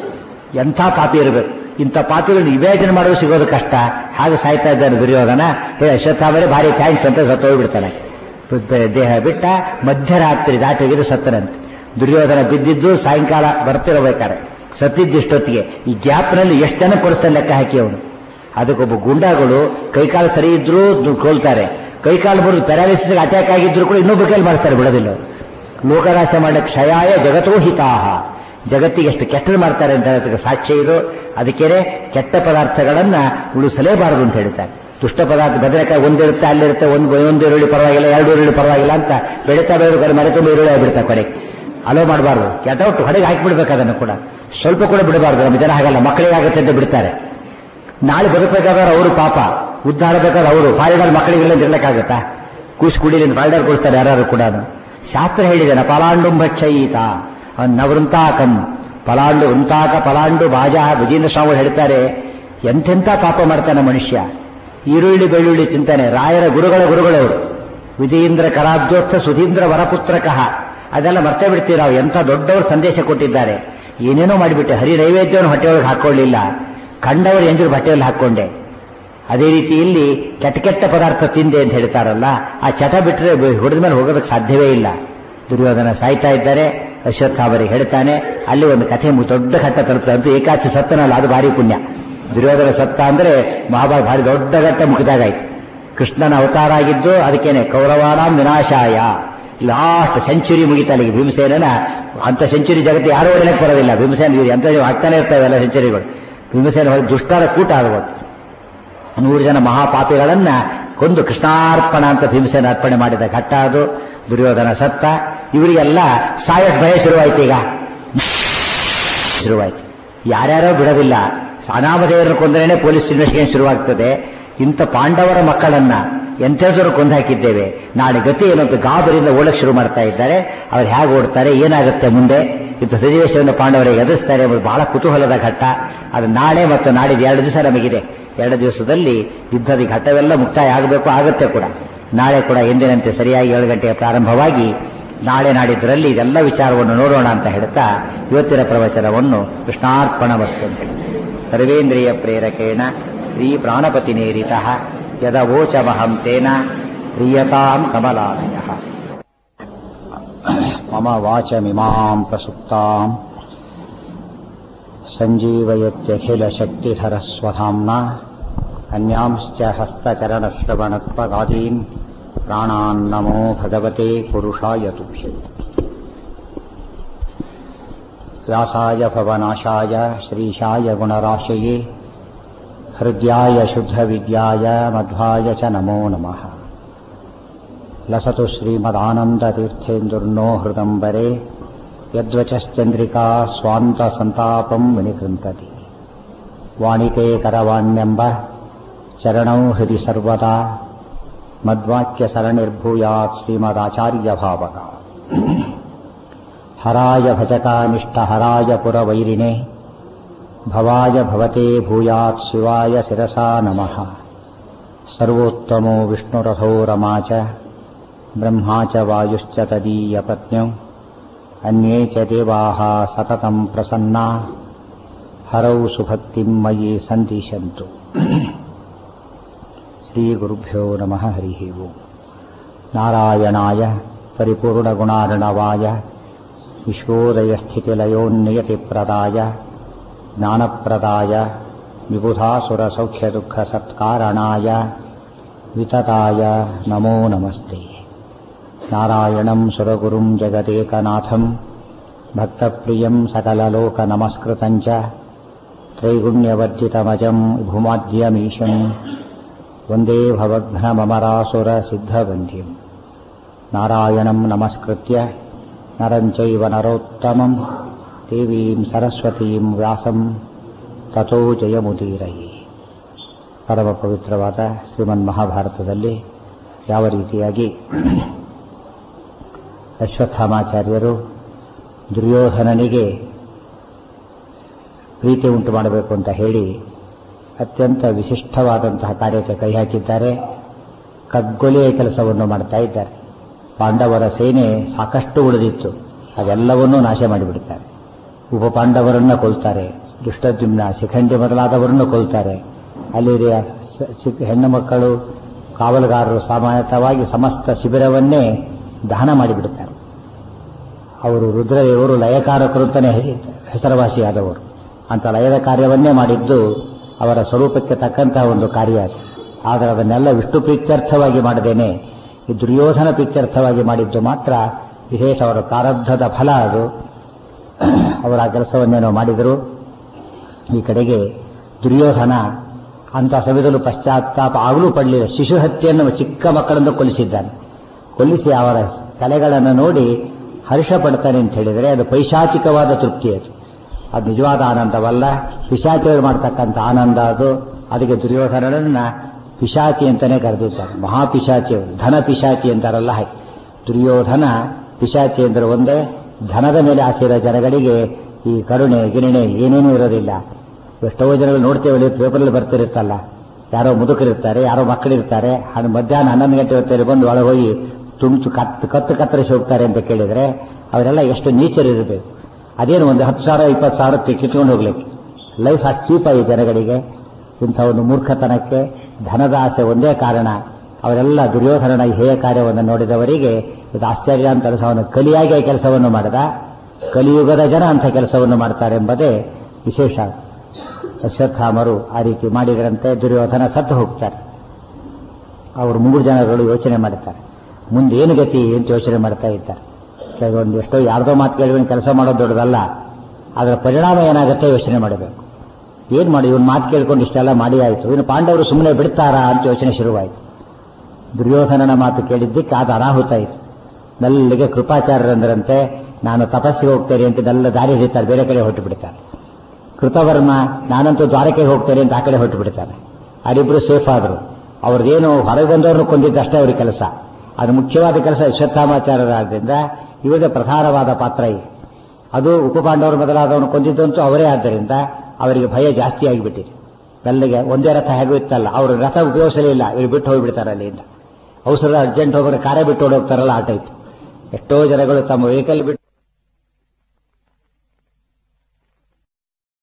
ಎಂಥ ಪಾಪಿ ಇರಬೇಕು ಇಂಥ ಪಾಪಿಗಳನ್ನ ಇಮ್ಯಾಜಿನ್ ಮಾಡೋದು ಸಿಗೋದು ಕಷ್ಟ ಹಾಗೆ ಸಾಯ್ತಾ ಇದ್ದಾನೆ ದುರ್ಯೋಧನ ಹೇ ಅಶ್ವತ್ಥಾಮರೆ ಭಾರಿ ಥ್ಯಾಂಕ್ಸ್ ಅಂತ ಸತ್ತೋಗ್ಬಿಡ್ತಾನೆ ಬುದ್ಧ- ದೇಹ ಬಿಟ್ಟ ಮಧ್ಯರಾತ್ರಿ ದಾಟಿ ಹೋಗಿದ್ದು ಸತ್ತನಂತೆ ದುರ್ಯೋಧನ ಬಿದ್ದಿದ್ದು ಸಾಯಂಕಾಲ ಬರ್ತಿರಬೇಕಾರೆ ಸತ್ತಿದ್ದಿಷ್ಟೊತ್ತಿಗೆ ಈ ಗ್ಯಾಪ್ನಲ್ಲಿ ಎಷ್ಟು ಜನ ಕೊಡಿಸ್ತಾನೆ ಲೆಕ್ಕ ಹಾಕಿ ಅವನು ಅದಕ್ಕೊಬ್ಬ ಗುಂಡಾಗಳು ಕೈಕಾಲು ಸರಿ ಇದ್ರೂ ಕೊಲ್ತಾರೆ ಕೈಕಾಲು ಬರೋದು ಪ್ಯಾರಾಲಿಸಿಸ್ ಅಟ್ಯಾಕ್ ಆಗಿದ್ರು ಕೂಡ ಇನ್ನೊಬ್ಬ ಕೈಲಿ ಮಾಡಿಸ್ತಾರೆ ಬಿಡೋದಿಲ್ಲ ಅವ್ರು. ಲೋಕನಾಶ ಮಾಡಕ್ಕೆ ಕ್ಷಯಾಯ ಜಗತೋ ಹಿತಾಹ ಜಗತ್ತಿಗೆ ಎಷ್ಟು ಕೆಟ್ಟದು ಮಾಡ್ತಾರೆ ಅಂತ ಹೇಳೋದಕ್ಕೆ ಸಾಕ್ಷ್ಯ ಇದು ಅದಕ್ಕೇನೆ ಕೆಟ್ಟ ಪದಾರ್ಥಗಳನ್ನ ಉಳಿಸಲೇಬಾರದು ಅಂತ ಹೇಳ್ತಾರೆ ದುಷ್ಟ ಪದಾರ್ಥ ಬದನೆಕಾಯಿ ಒಂದಿರುತ್ತೆ ಅಲ್ಲಿರುತ್ತೆ ಒಂದು ಒಂದು ಈರುಳ್ಳಿ ಪರವಾಗಿಲ್ಲ ಎರಡು ಈರುಳ್ಳಿ ಪರವಾಗಿಲ್ಲ ಅಂತ ಬೆಳೀತಾ ಬೆಳೆದು ಮನೆ ತುಂಬ ಈರುಳ್ಳಿ ಆಗ್ಬಿಡ್ತಾ ಕೊನೆ ಅಲೋ ಮಾಡಬಾರ್ದು ಕೆಟ್ಟವಟ್ಟು ಹೊಡೆಗೆ ಹಾಕಿಬಿಡ್ಬೇಕು ಅದನ್ನು ಕೂಡ ಸ್ವಲ್ಪ ಕೂಡ ಬಿಡಬಾರ್ದು ನಮ್ಮ ಜನ ಹಾಗಲ್ಲ ಮಕ್ಕಳಿಗೆ ಆಗುತ್ತೆ ಅಂತ ಬಿಡ್ತಾರೆ ನಾಳೆ ಬದುಕಬೇಕಾದ್ರೆ ಅವರು ಪಾಪ ಉದ್ಧಾರ ಬೇಕಾದ್ರೆ ಅವರು ಫಾರಿಡರ್ ಮಕ್ಕಳಿಗೆಲ್ಲ ಇರ್ಲಿಕ್ಕಾಗತ್ತಾ ಕೂಸ್ ಕುಡಿಲಿ ಫಾರಿಡರ್ ಕೊಡ್ತಾರೆ ಯಾರು ಕೂಡ ಶಾಸ್ತ್ರ ಹೇಳಿದಾನೆ ಪಲಾಂಡು ಭಕ್ಷಯೀತ ನವೃಂತಾಕಂ ಪಲಾಂಡು ವೃಂತಾಕ ಪಲಾಂಡು ಬಾಜ ವಿಜೇಂದ್ರ ಸ್ವಾಮಿ ಹೇಳ್ತಾರೆ ಎಂತೆಂಥ ಪಾಪ ಮಾಡ್ತಾನೆ ಮನುಷ್ಯ ಈರುಳ್ಳಿ ಬೆಳ್ಳುಳ್ಳಿ ತಿಂತಾನೆ ರಾಯರ ಗುರುಗಳ ಗುರುಗಳವರು ವಿಜಯೇಂದ್ರ ಕರಾಬ್ಜೋತ್ಸ ಸುಧೀಂದ್ರ ವರಪುತ್ರಕಃ ಅದೆಲ್ಲ ಮರ್ತೇ ಬಿಡ್ತೀವಿ ನಾವು ಎಂಥ ದೊಡ್ಡವರು ಸಂದೇಶ ಕೊಟ್ಟಿದ್ದಾರೆ ಏನೇನೋ ಮಾಡಿಬಿಟ್ಟೆ ಹರಿ ನೈವೇದ್ಯವನ್ನು ಹೊಟ್ಟೆಯೊಳಗೆ ಹಾಕೊಳ್ಳಿಲ್ಲ ಕಂಡವರು ಎಂಜರು ಬಟ್ಟೆಯಲ್ಲಿ ಹಾಕೊಂಡೆ ಅದೇ ರೀತಿ ಇಲ್ಲಿ ಕೆಟ್ಟ ಕೆಟ್ಟ ಪದಾರ್ಥ ತಿಂದೆ ಅಂತ ಹೇಳ್ತಾರಲ್ಲ ಆ ಚಟ ಬಿಟ್ಟರೆ ಹೊಡೆದ ಮೇಲೆ ಹೋಗೋದಕ್ಕೆ ಸಾಧ್ಯವೇ ಇಲ್ಲ ದುರ್ಯೋಧನ ಸಾಯ್ತಾ ಇದ್ದಾರೆ ಅಶ್ವತ್ಥಾಮರಿಗೆ ಹೇಳ್ತಾನೆ ಅಲ್ಲಿ ಒಂದು ಕಥೆ ಮು- ದೊಡ್ಡ ಘಟ್ಟ ತಲುಪ್ತಾರೆ ಅಂತೂ ಏಕಾಚಿ ಸತ್ತನಲ್ಲ ಅದು ಭಾರಿ ಪುಣ್ಯ ದುರ್ಯೋಧನ ಸತ್ತ ಅಂದ್ರೆ ಮಹಾಭಾರತ ಭಾರಿ ದೊಡ್ಡ ಘಟ್ಟ ಮುಗಿದಾಗಾಯ್ತು ಕೃಷ್ಣನ ಅವತಾರ ಆಗಿದ್ದು ಅದಕ್ಕೇನೆ ಕೌರವಾನಾಂ ವಿನಾಶಾಯ ಲಾಸ್ಟ್ ಸೆಂಚುರಿ ಮುಗಿತಾ ಅಲ್ಲಿಗೆ ಭೀಮಸೇನನ ಅಂತ ಸೆಂಚುರಿ ಜಗತ್ತು ಯಾರು ಹೊಡೆಯಕ್ಕೆ ಬರೋದಿಲ್ಲ ಭೀಮಸೇನ ಇವ್ರು ಎಂತ ಆಗ್ತಾನೆ ಇರ್ತಾವೆ ಎಲ್ಲ ಸೆಂಚುರಿಗಳು ಭೀಮಸೇನ ಹೊರಗೆ ದುಷ್ಟರ ಕೂಟ ಆಗುವುದು ನೂರು ಜನ ಮಹಾಪಾಪಿಗಳನ್ನ ಕೊಂದು ಕೃಷ್ಣಾರ್ಪಣ ಅಂತ ಭೀಮಸೇನ ಅರ್ಪಣೆ ಮಾಡಿದ ಘಟ್ಟ ಅದು ದುರ್ಯೋಧನ ಸತ್ತ ಇವರಿಗೆಲ್ಲ ಸಾಯಕ್ ಭಯ ಶುರುವಾಯ್ತು ಈಗ ಶುರುವಾಯ್ತು ಯಾರ್ಯಾರೋ ಬಿಡೋದಿಲ್ಲ ಅನಾಮದೇವರನ್ನು ಕೊಂದರೇನೆ ಪೊಲೀಸ್ ಇನ್ವೆಸ್ಟಿಗೇಷನ್ ಶುರುವಾಗ್ತದೆ ಇಂಥ ಪಾಂಡವರ ಮಕ್ಕಳನ್ನ ಎಂತೆಂಥವ್ರು ಕೊಂದು ಹಾಕಿದ್ದೇವೆ ನಾಳೆ ಗತಿ ಏನು ಅಂತ ಗಾಬರಿಯಿಂದ ಓಡಕ್ಕೆ ಶುರು ಮಾಡ್ತಾ ಇದ್ದಾರೆ ಅವ್ರು ಹೇಗೆ ಓಡ್ತಾರೆ ಏನಾಗುತ್ತೆ ಮುಂದೆ ಇಂಥ ಸನ್ನಿವೇಶವನ್ನು ಪಾಂಡವರಿಗೆ ಎದುರಿಸ್ತಾರೆ ಎಂಬುದು ಬಹಳ ಕುತೂಹಲದ ಘಟ್ಟ ಅದು ನಾಳೆ ಮತ್ತು ನಾಡಿದ್ದು ಎರಡು ದಿವಸ ನಮಗಿದೆ ಎರಡು ದಿವಸದಲ್ಲಿ ಯುದ್ಧದ ಈ ಘಟ್ಟವೆಲ್ಲ ಮುಕ್ತಾಯ ಆಗಬೇಕು ಆಗುತ್ತೆ ಕೂಡ ನಾಳೆ ಕೂಡ ಎಂದಿನಂತೆ ಸರಿಯಾಗಿ ಏಳು ಗಂಟೆಗೆ ಪ್ರಾರಂಭವಾಗಿ ನಾಳೆ ನಾಡಿದ್ದರಲ್ಲಿ ಇದೆಲ್ಲ ವಿಚಾರವನ್ನು ನೋಡೋಣ ಅಂತ ಹೇಳ್ತಾ ಇವತ್ತಿನ ಪ್ರವಚನವನ್ನು ಕೃಷ್ಣಾರ್ಪಣ ವಸ್ತು ಅಂತ ಹೇಳಿ ಸರ್ವೇಂದ್ರಿಯ ಪ್ರೇರಕೇಣ ಶ್ರೀ ಪ್ರಾಣಪತಿ ನೇರಿತ ಯದವೋಚಮಹಂ ತೇನ ಪ್ರಿಯತಾಂ ಕಮಲಾಲಯ ಮಮ ವಾಚಮಿಮಾಂ ಪ್ರಸುಪ್ತಾಂ सञ्जीवयत्यखिलशक्तिधरस्वधाम्ना अन्यांश्च हस्तचरणश्रवणत्वगादीन् प्राणान्नमो भगवते पुरुषाय तुभ्ये व्यासाय भवनाशाय श्रीशाय गुणराशये हृद्याय शुद्धविद्याय मध्वाय च नमो नमः लसतु श्रीमदानन्दतीर्थेन्दुर्नो हृदम्बरे यद्वचश्चन्द्रिका स्वान्तसन्तापम् विनिकृन्तति वाणिते करवाण्यम्ब चरणौ हृदि सर्वदा मद्वाक्यसरणिर्भूयात् श्रीमदाचार्यभावका हराय भजकानिष्टहराय पुरवैरिणे भवाय भवते भूयात् शिवाय शिरसा नमः सर्वोत्तमो विष्णुरथो रमा च ब्रह्मा च वायुश्च तदीयपत्न्यौ अन्ये च देवाः सततम् प्रसन्ना हरौ सुभक्तिम् मयि सन्दिशन्तु श्रीगुरुभ्यो नमः हरिः ओम् नारायणाय परिपूर्णगुणार्णवाय विश्वोदयस्थितिलयोन्नियतिप्रदाय ज्ञानप्रदाय विबुधासुरसौख्यदुःखसत्कारणाय वितताय नमो नमस्ते नारायणं सुरगुरुं जगदेकनाथं भक्तप्रियं सकललोकनमस्कृतं च त्रैगुण्यवर्जितमजं भूमाद्यमीशं वन्दे भवघ्नममरासुरसिद्धवन्द्यम् नारायणं नमस्कृत्य नरं चैव नरोत्तमं देवीं सरस्वतीं ವ್ಯಾಸಂ ತಥೋ ಜಯಮುದೀರಯಿ ಪರಮ ಪವಿತ್ರವಾದ ಶ್ರೀಮನ್ ಮಹಾಭಾರತದಲ್ಲಿ ಯಾವ ರೀತಿಯಾಗಿ ಅಶ್ವತ್ಥಾಮಾಚಾರ್ಯರು ದುರ್ಯೋಧನನಿಗೆ ಪ್ರೀತಿ ಉಂಟು ಮಾಡಬೇಕು ಅಂತ ಹೇಳಿ ಅತ್ಯಂತ ವಿಶಿಷ್ಟವಾದಂತಹ ಕಾರ್ಯಕ್ಕೆ ಕೈ ಹಾಕಿದ್ದಾರೆ ಕಗ್ಗೊಲೆಯ ಕೆಲಸವನ್ನು ಮಾಡ್ತಾ ಇದ್ದಾರೆ ಪಾಂಡವರ ಸೇನೆ ಸಾಕಷ್ಟು ಉಳಿದಿತ್ತು ಅದೆಲ್ಲವನ್ನೂ ನಾಶ ಮಾಡಿಬಿಡ್ತಾರೆ ಉಪ ಪಾಂಡವರನ್ನ ಕೊಲ್ತಾರೆ ದುಷ್ಟದ್ಯುಮ್ನ ಶಿಖಂಡಿ ಮೊದಲಾದವರನ್ನು ಕೊಲ್ತಾರೆ ಅಲ್ಲಿ ಹೆಣ್ಣು ಮಕ್ಕಳು ಕಾವಲುಗಾರರು ಸಮಾಯತವಾಗಿ ಸಮಸ್ತ ಶಿಬಿರವನ್ನೇ ದಹನ ಮಾಡಿಬಿಡುತ್ತಾರೆ ಅವರು ರುದ್ರದೇವರು ಲಯಕಾರಕರು ಅಂತಲೇ ಹೆಸರುವಾಸಿಯಾದವರು ಅಂತ ಲಯದ ಕಾರ್ಯವನ್ನೇ ಮಾಡಿದ್ದು ಅವರ ಸ್ವರೂಪಕ್ಕೆ ತಕ್ಕಂತಹ ಒಂದು ಕಾರ್ಯ ಅದು ಆದರೆ ಅದನ್ನೆಲ್ಲ ವಿಷ್ಣು ಪ್ರೀತ್ಯರ್ಥವಾಗಿ ಮಾಡದೇನೆ ಈ ದುರ್ಯೋಧನ ಪ್ರೀತ್ಯರ್ಥವಾಗಿ ಮಾಡಿದ್ದು ಮಾತ್ರ ವಿಶೇಷ ಅವರ ಪ್ರಾರಬ್ಧದ ಫಲ ಅದು ಅವರ ಆ ಕೆಲಸವನ್ನೇನೋ ಮಾಡಿದರು ಈ ಕಡೆಗೆ ದುರ್ಯೋಧನ ಅಂತ ಸಮಯದಲ್ಲೂ ಪಶ್ಚಾತ್ತಾಪ ಆಗಲೂ ಪಡಲಿಲ್ಲ ಶಿಶು ಹತ್ಯೆಯನ್ನು ಚಿಕ್ಕ ಮಕ್ಕಳನ್ನು ಕೊಲ್ಲಿಸಿದ್ದಾನೆ ಕೊಲ್ಲಿಸಿ ಅವರ ತಲೆಗಳನ್ನು ನೋಡಿ ಹರ್ಷ ಪಡ್ತಾನೆ ಅಂತ ಹೇಳಿದರೆ ಅದು ಪೈಶಾಚಿಕವಾದ ತೃಪ್ತಿ ಅದು ಅದು ನಿಜವಾದ ಆನಂದವಲ್ಲ ಪಿಶಾಚಿಗಳು ಮಾಡ್ತಕ್ಕಂಥ ಆನಂದ ಅದು ಅದಕ್ಕೆ ದುರ್ಯೋಧನನನ್ನ ಪಿಶಾಚಿ ಅಂತಾನೆ ಕರೆದಿದ್ದಾರೆ ಮಹಾಪಿಶಾಚಿ ಧನ ಪಿಶಾಚಿ ಅಂತಾರಲ್ಲ ಹಾಗೆ ದುರ್ಯೋಧನ ಪಿಶಾಚಿ ಅಂದರೆ ಒಂದೇ ಧನದ ಮೇಲೆ ಆಸೆ ಇರೋ ಜನಗಳಿಗೆ ಈ ಕರುಣೆ ಗಿರಣೆ ಏನೇನೂ ಇರೋದಿಲ್ಲ ಎಷ್ಟೋ ಜನಗಳು ನೋಡ್ತೇವೆ ಪೇಪರಲ್ಲಿ ಬರ್ತಿರುತ್ತಲ್ಲ ಯಾರೋ ಮುದುಕರಿರ್ತಾರೆ ಯಾರೋ ಮಕ್ಕಳಿರ್ತಾರೆ ಅದು ಮಧ್ಯಾಹ್ನ ಹನ್ನೊಂದು ಗಂಟೆ ಹೊತ್ತಲ್ಲಿ ಬಂದು ಒಳಗೆ ಹೋಗಿ ತುಂಟು ಕತ್ತು ಕತ್ತು ಕತ್ತರಿಸಿ ಹೋಗ್ತಾರೆ ಅಂತ ಕೇಳಿದರೆ ಅವರೆಲ್ಲ ಎಷ್ಟು ನೀಚರ್ ಇರಬೇಕು ಅದೇನು ಒಂದು ಹತ್ತು ಸಾವಿರ ಇಪ್ಪತ್ತು ಸಾವಿರ ಕಿತ್ಕೊಂಡು ಹೋಗ್ಲಿಕ್ಕೆ ಲೈಫ್ ಅಷ್ಟು ಚೀಪಾಗಿ ಜನಗಳಿಗೆ ಇಂಥ ಒಂದು ಮೂರ್ಖತನಕ್ಕೆ ಧನದ ಆಸೆ ಒಂದೇ ಕಾರಣ ಅವರೆಲ್ಲ ದುರ್ಯೋಧನನ ಹೇಯ ಕಾರ್ಯವನ್ನು ನೋಡಿದವರಿಗೆ ಇದು ಆಶ್ಚರ್ಯ ಅಂತ ಅವನು ಕಲಿಯಾಗಿ ಕೆಲಸವನ್ನು ಮಾಡಿದ ಕಲಿಯುಗದ ಜನ ಅಂಥ ಕೆಲಸವನ್ನು ಮಾಡ್ತಾರೆ ಎಂಬುದೇ ವಿಶೇಷ ಅಶ್ವತ್ಥಾಮರು ಆ ರೀತಿ ಮಾಡಿದರಂತೆ ದುರ್ಯೋಧನ ಸತ್ತು ಹೋಗ್ತಾರೆ ಅವರು ಮೂರು ಜನಗಳು ಯೋಚನೆ ಮಾಡುತ್ತಾರೆ ಮುಂದೆ ಏನು ಗತಿ ಅಂತ ಯೋಚನೆ ಮಾಡ್ತಾ ಇದ್ದಾರೆ ಒಂದು ಎಷ್ಟೋ ಯಾರ್ದೋ ಮಾತು ಕೇಳಿ ಕೆಲಸ ಮಾಡೋದು ದೊಡ್ಡದಲ್ಲ ಅದರ ಪರಿಣಾಮ ಏನಾಗುತ್ತೆ ಯೋಚನೆ ಮಾಡಬೇಕು ಏನು ಮಾಡಿ ಇವನು ಮಾತು ಕೇಳ್ಕೊಂಡು ಇಷ್ಟೆಲ್ಲ ಮಾಡಿ ಆಯಿತು ಇನ್ನು ಪಾಂಡವರು ಸುಮ್ಮನೆ ಬಿಡ್ತಾರಾ ಅಂತ ಯೋಚನೆ ಶುರುವಾಯಿತು ದುರ್ಯೋಧನನ ಮಾತು ಕೇಳಿದ್ದಕ್ಕೆ ಅದು ಅನಾಹುತ ಆಯಿತು ಮೆಲ್ಲಿಗೆ ಕೃಪಾಚಾರ್ಯರಂದ್ರಂತೆ ನಾನು ತಪಸ್ಸಿಗೆ ಹೋಗ್ತೇನೆ ಅಂತ ಎಲ್ಲ ದಾರಿ ಹಿಡಿತಾರೆ ಬೇರೆ ಕಡೆ ಹೊಟ್ಟು ಬಿಡ್ತಾರೆ ಕೃತವರ್ಮ ನಾನಂತೂ ದ್ವಾರಕೆಗೆ ಹೋಗ್ತೇನೆ ಅಂತ ಆ ಕಡೆ ಹೊಟ್ಟು ಬಿಡ್ತಾನೆ ಅವರಿಬ್ರು ಸೇಫ್ ಆದರು ಅವ್ರದ್ದೇನು ಹೊರಗೆ ಬಂದವ್ರನ್ನ ಕೊಂದಿದ್ದಷ್ಟೇ ಅವ್ರ ಕೆಲಸ ಅದು ಮುಖ್ಯವಾದ ಕೆಲಸ ಅಶ್ವತ್ಥಾಮಾಚಾರ್ಯರಾದ್ರಿಂದ ಇವರಿಗೆ ಪ್ರಧಾನವಾದ ಪಾತ್ರ ಇದೆ ಅದು ಉಪಪಾಂಡವರು ಮೊದಲಾದವನು ಕೊಂದಿದ್ದಂತೂ ಅವರೇ ಆದ್ದರಿಂದ ಅವರಿಗೆ ಭಯ ಜಾಸ್ತಿ ಆಗಿಬಿಟ್ಟಿದೆ ಮೆಲ್ಲಿಗೆ ಒಂದೇ ರಥ ಹೇಗೂ ಇತ್ತಲ್ಲ ಅವರು ರಥ ಉಪಯೋಗಿಸಲಿಲ್ಲ ಇವರು ಬಿಟ್ಟು ಹೋಗಿಬಿಡ್ತಾರೆ ಅಲ್ಲಿಂದ ಔಷಧ ಅರ್ಜೆಂಟ್ ಹೋಗೋರು ಕಾರೇ ಬಿಟ್ಟು ಹೋಗ್ತಾರಲ್ಲ ಆ ಟೈಪ್ ಎಷ್ಟೋ ಜನಗಳು ತಮ್ಮ ವೆಹಿಕಲ್ ಬಿಟ್ಟು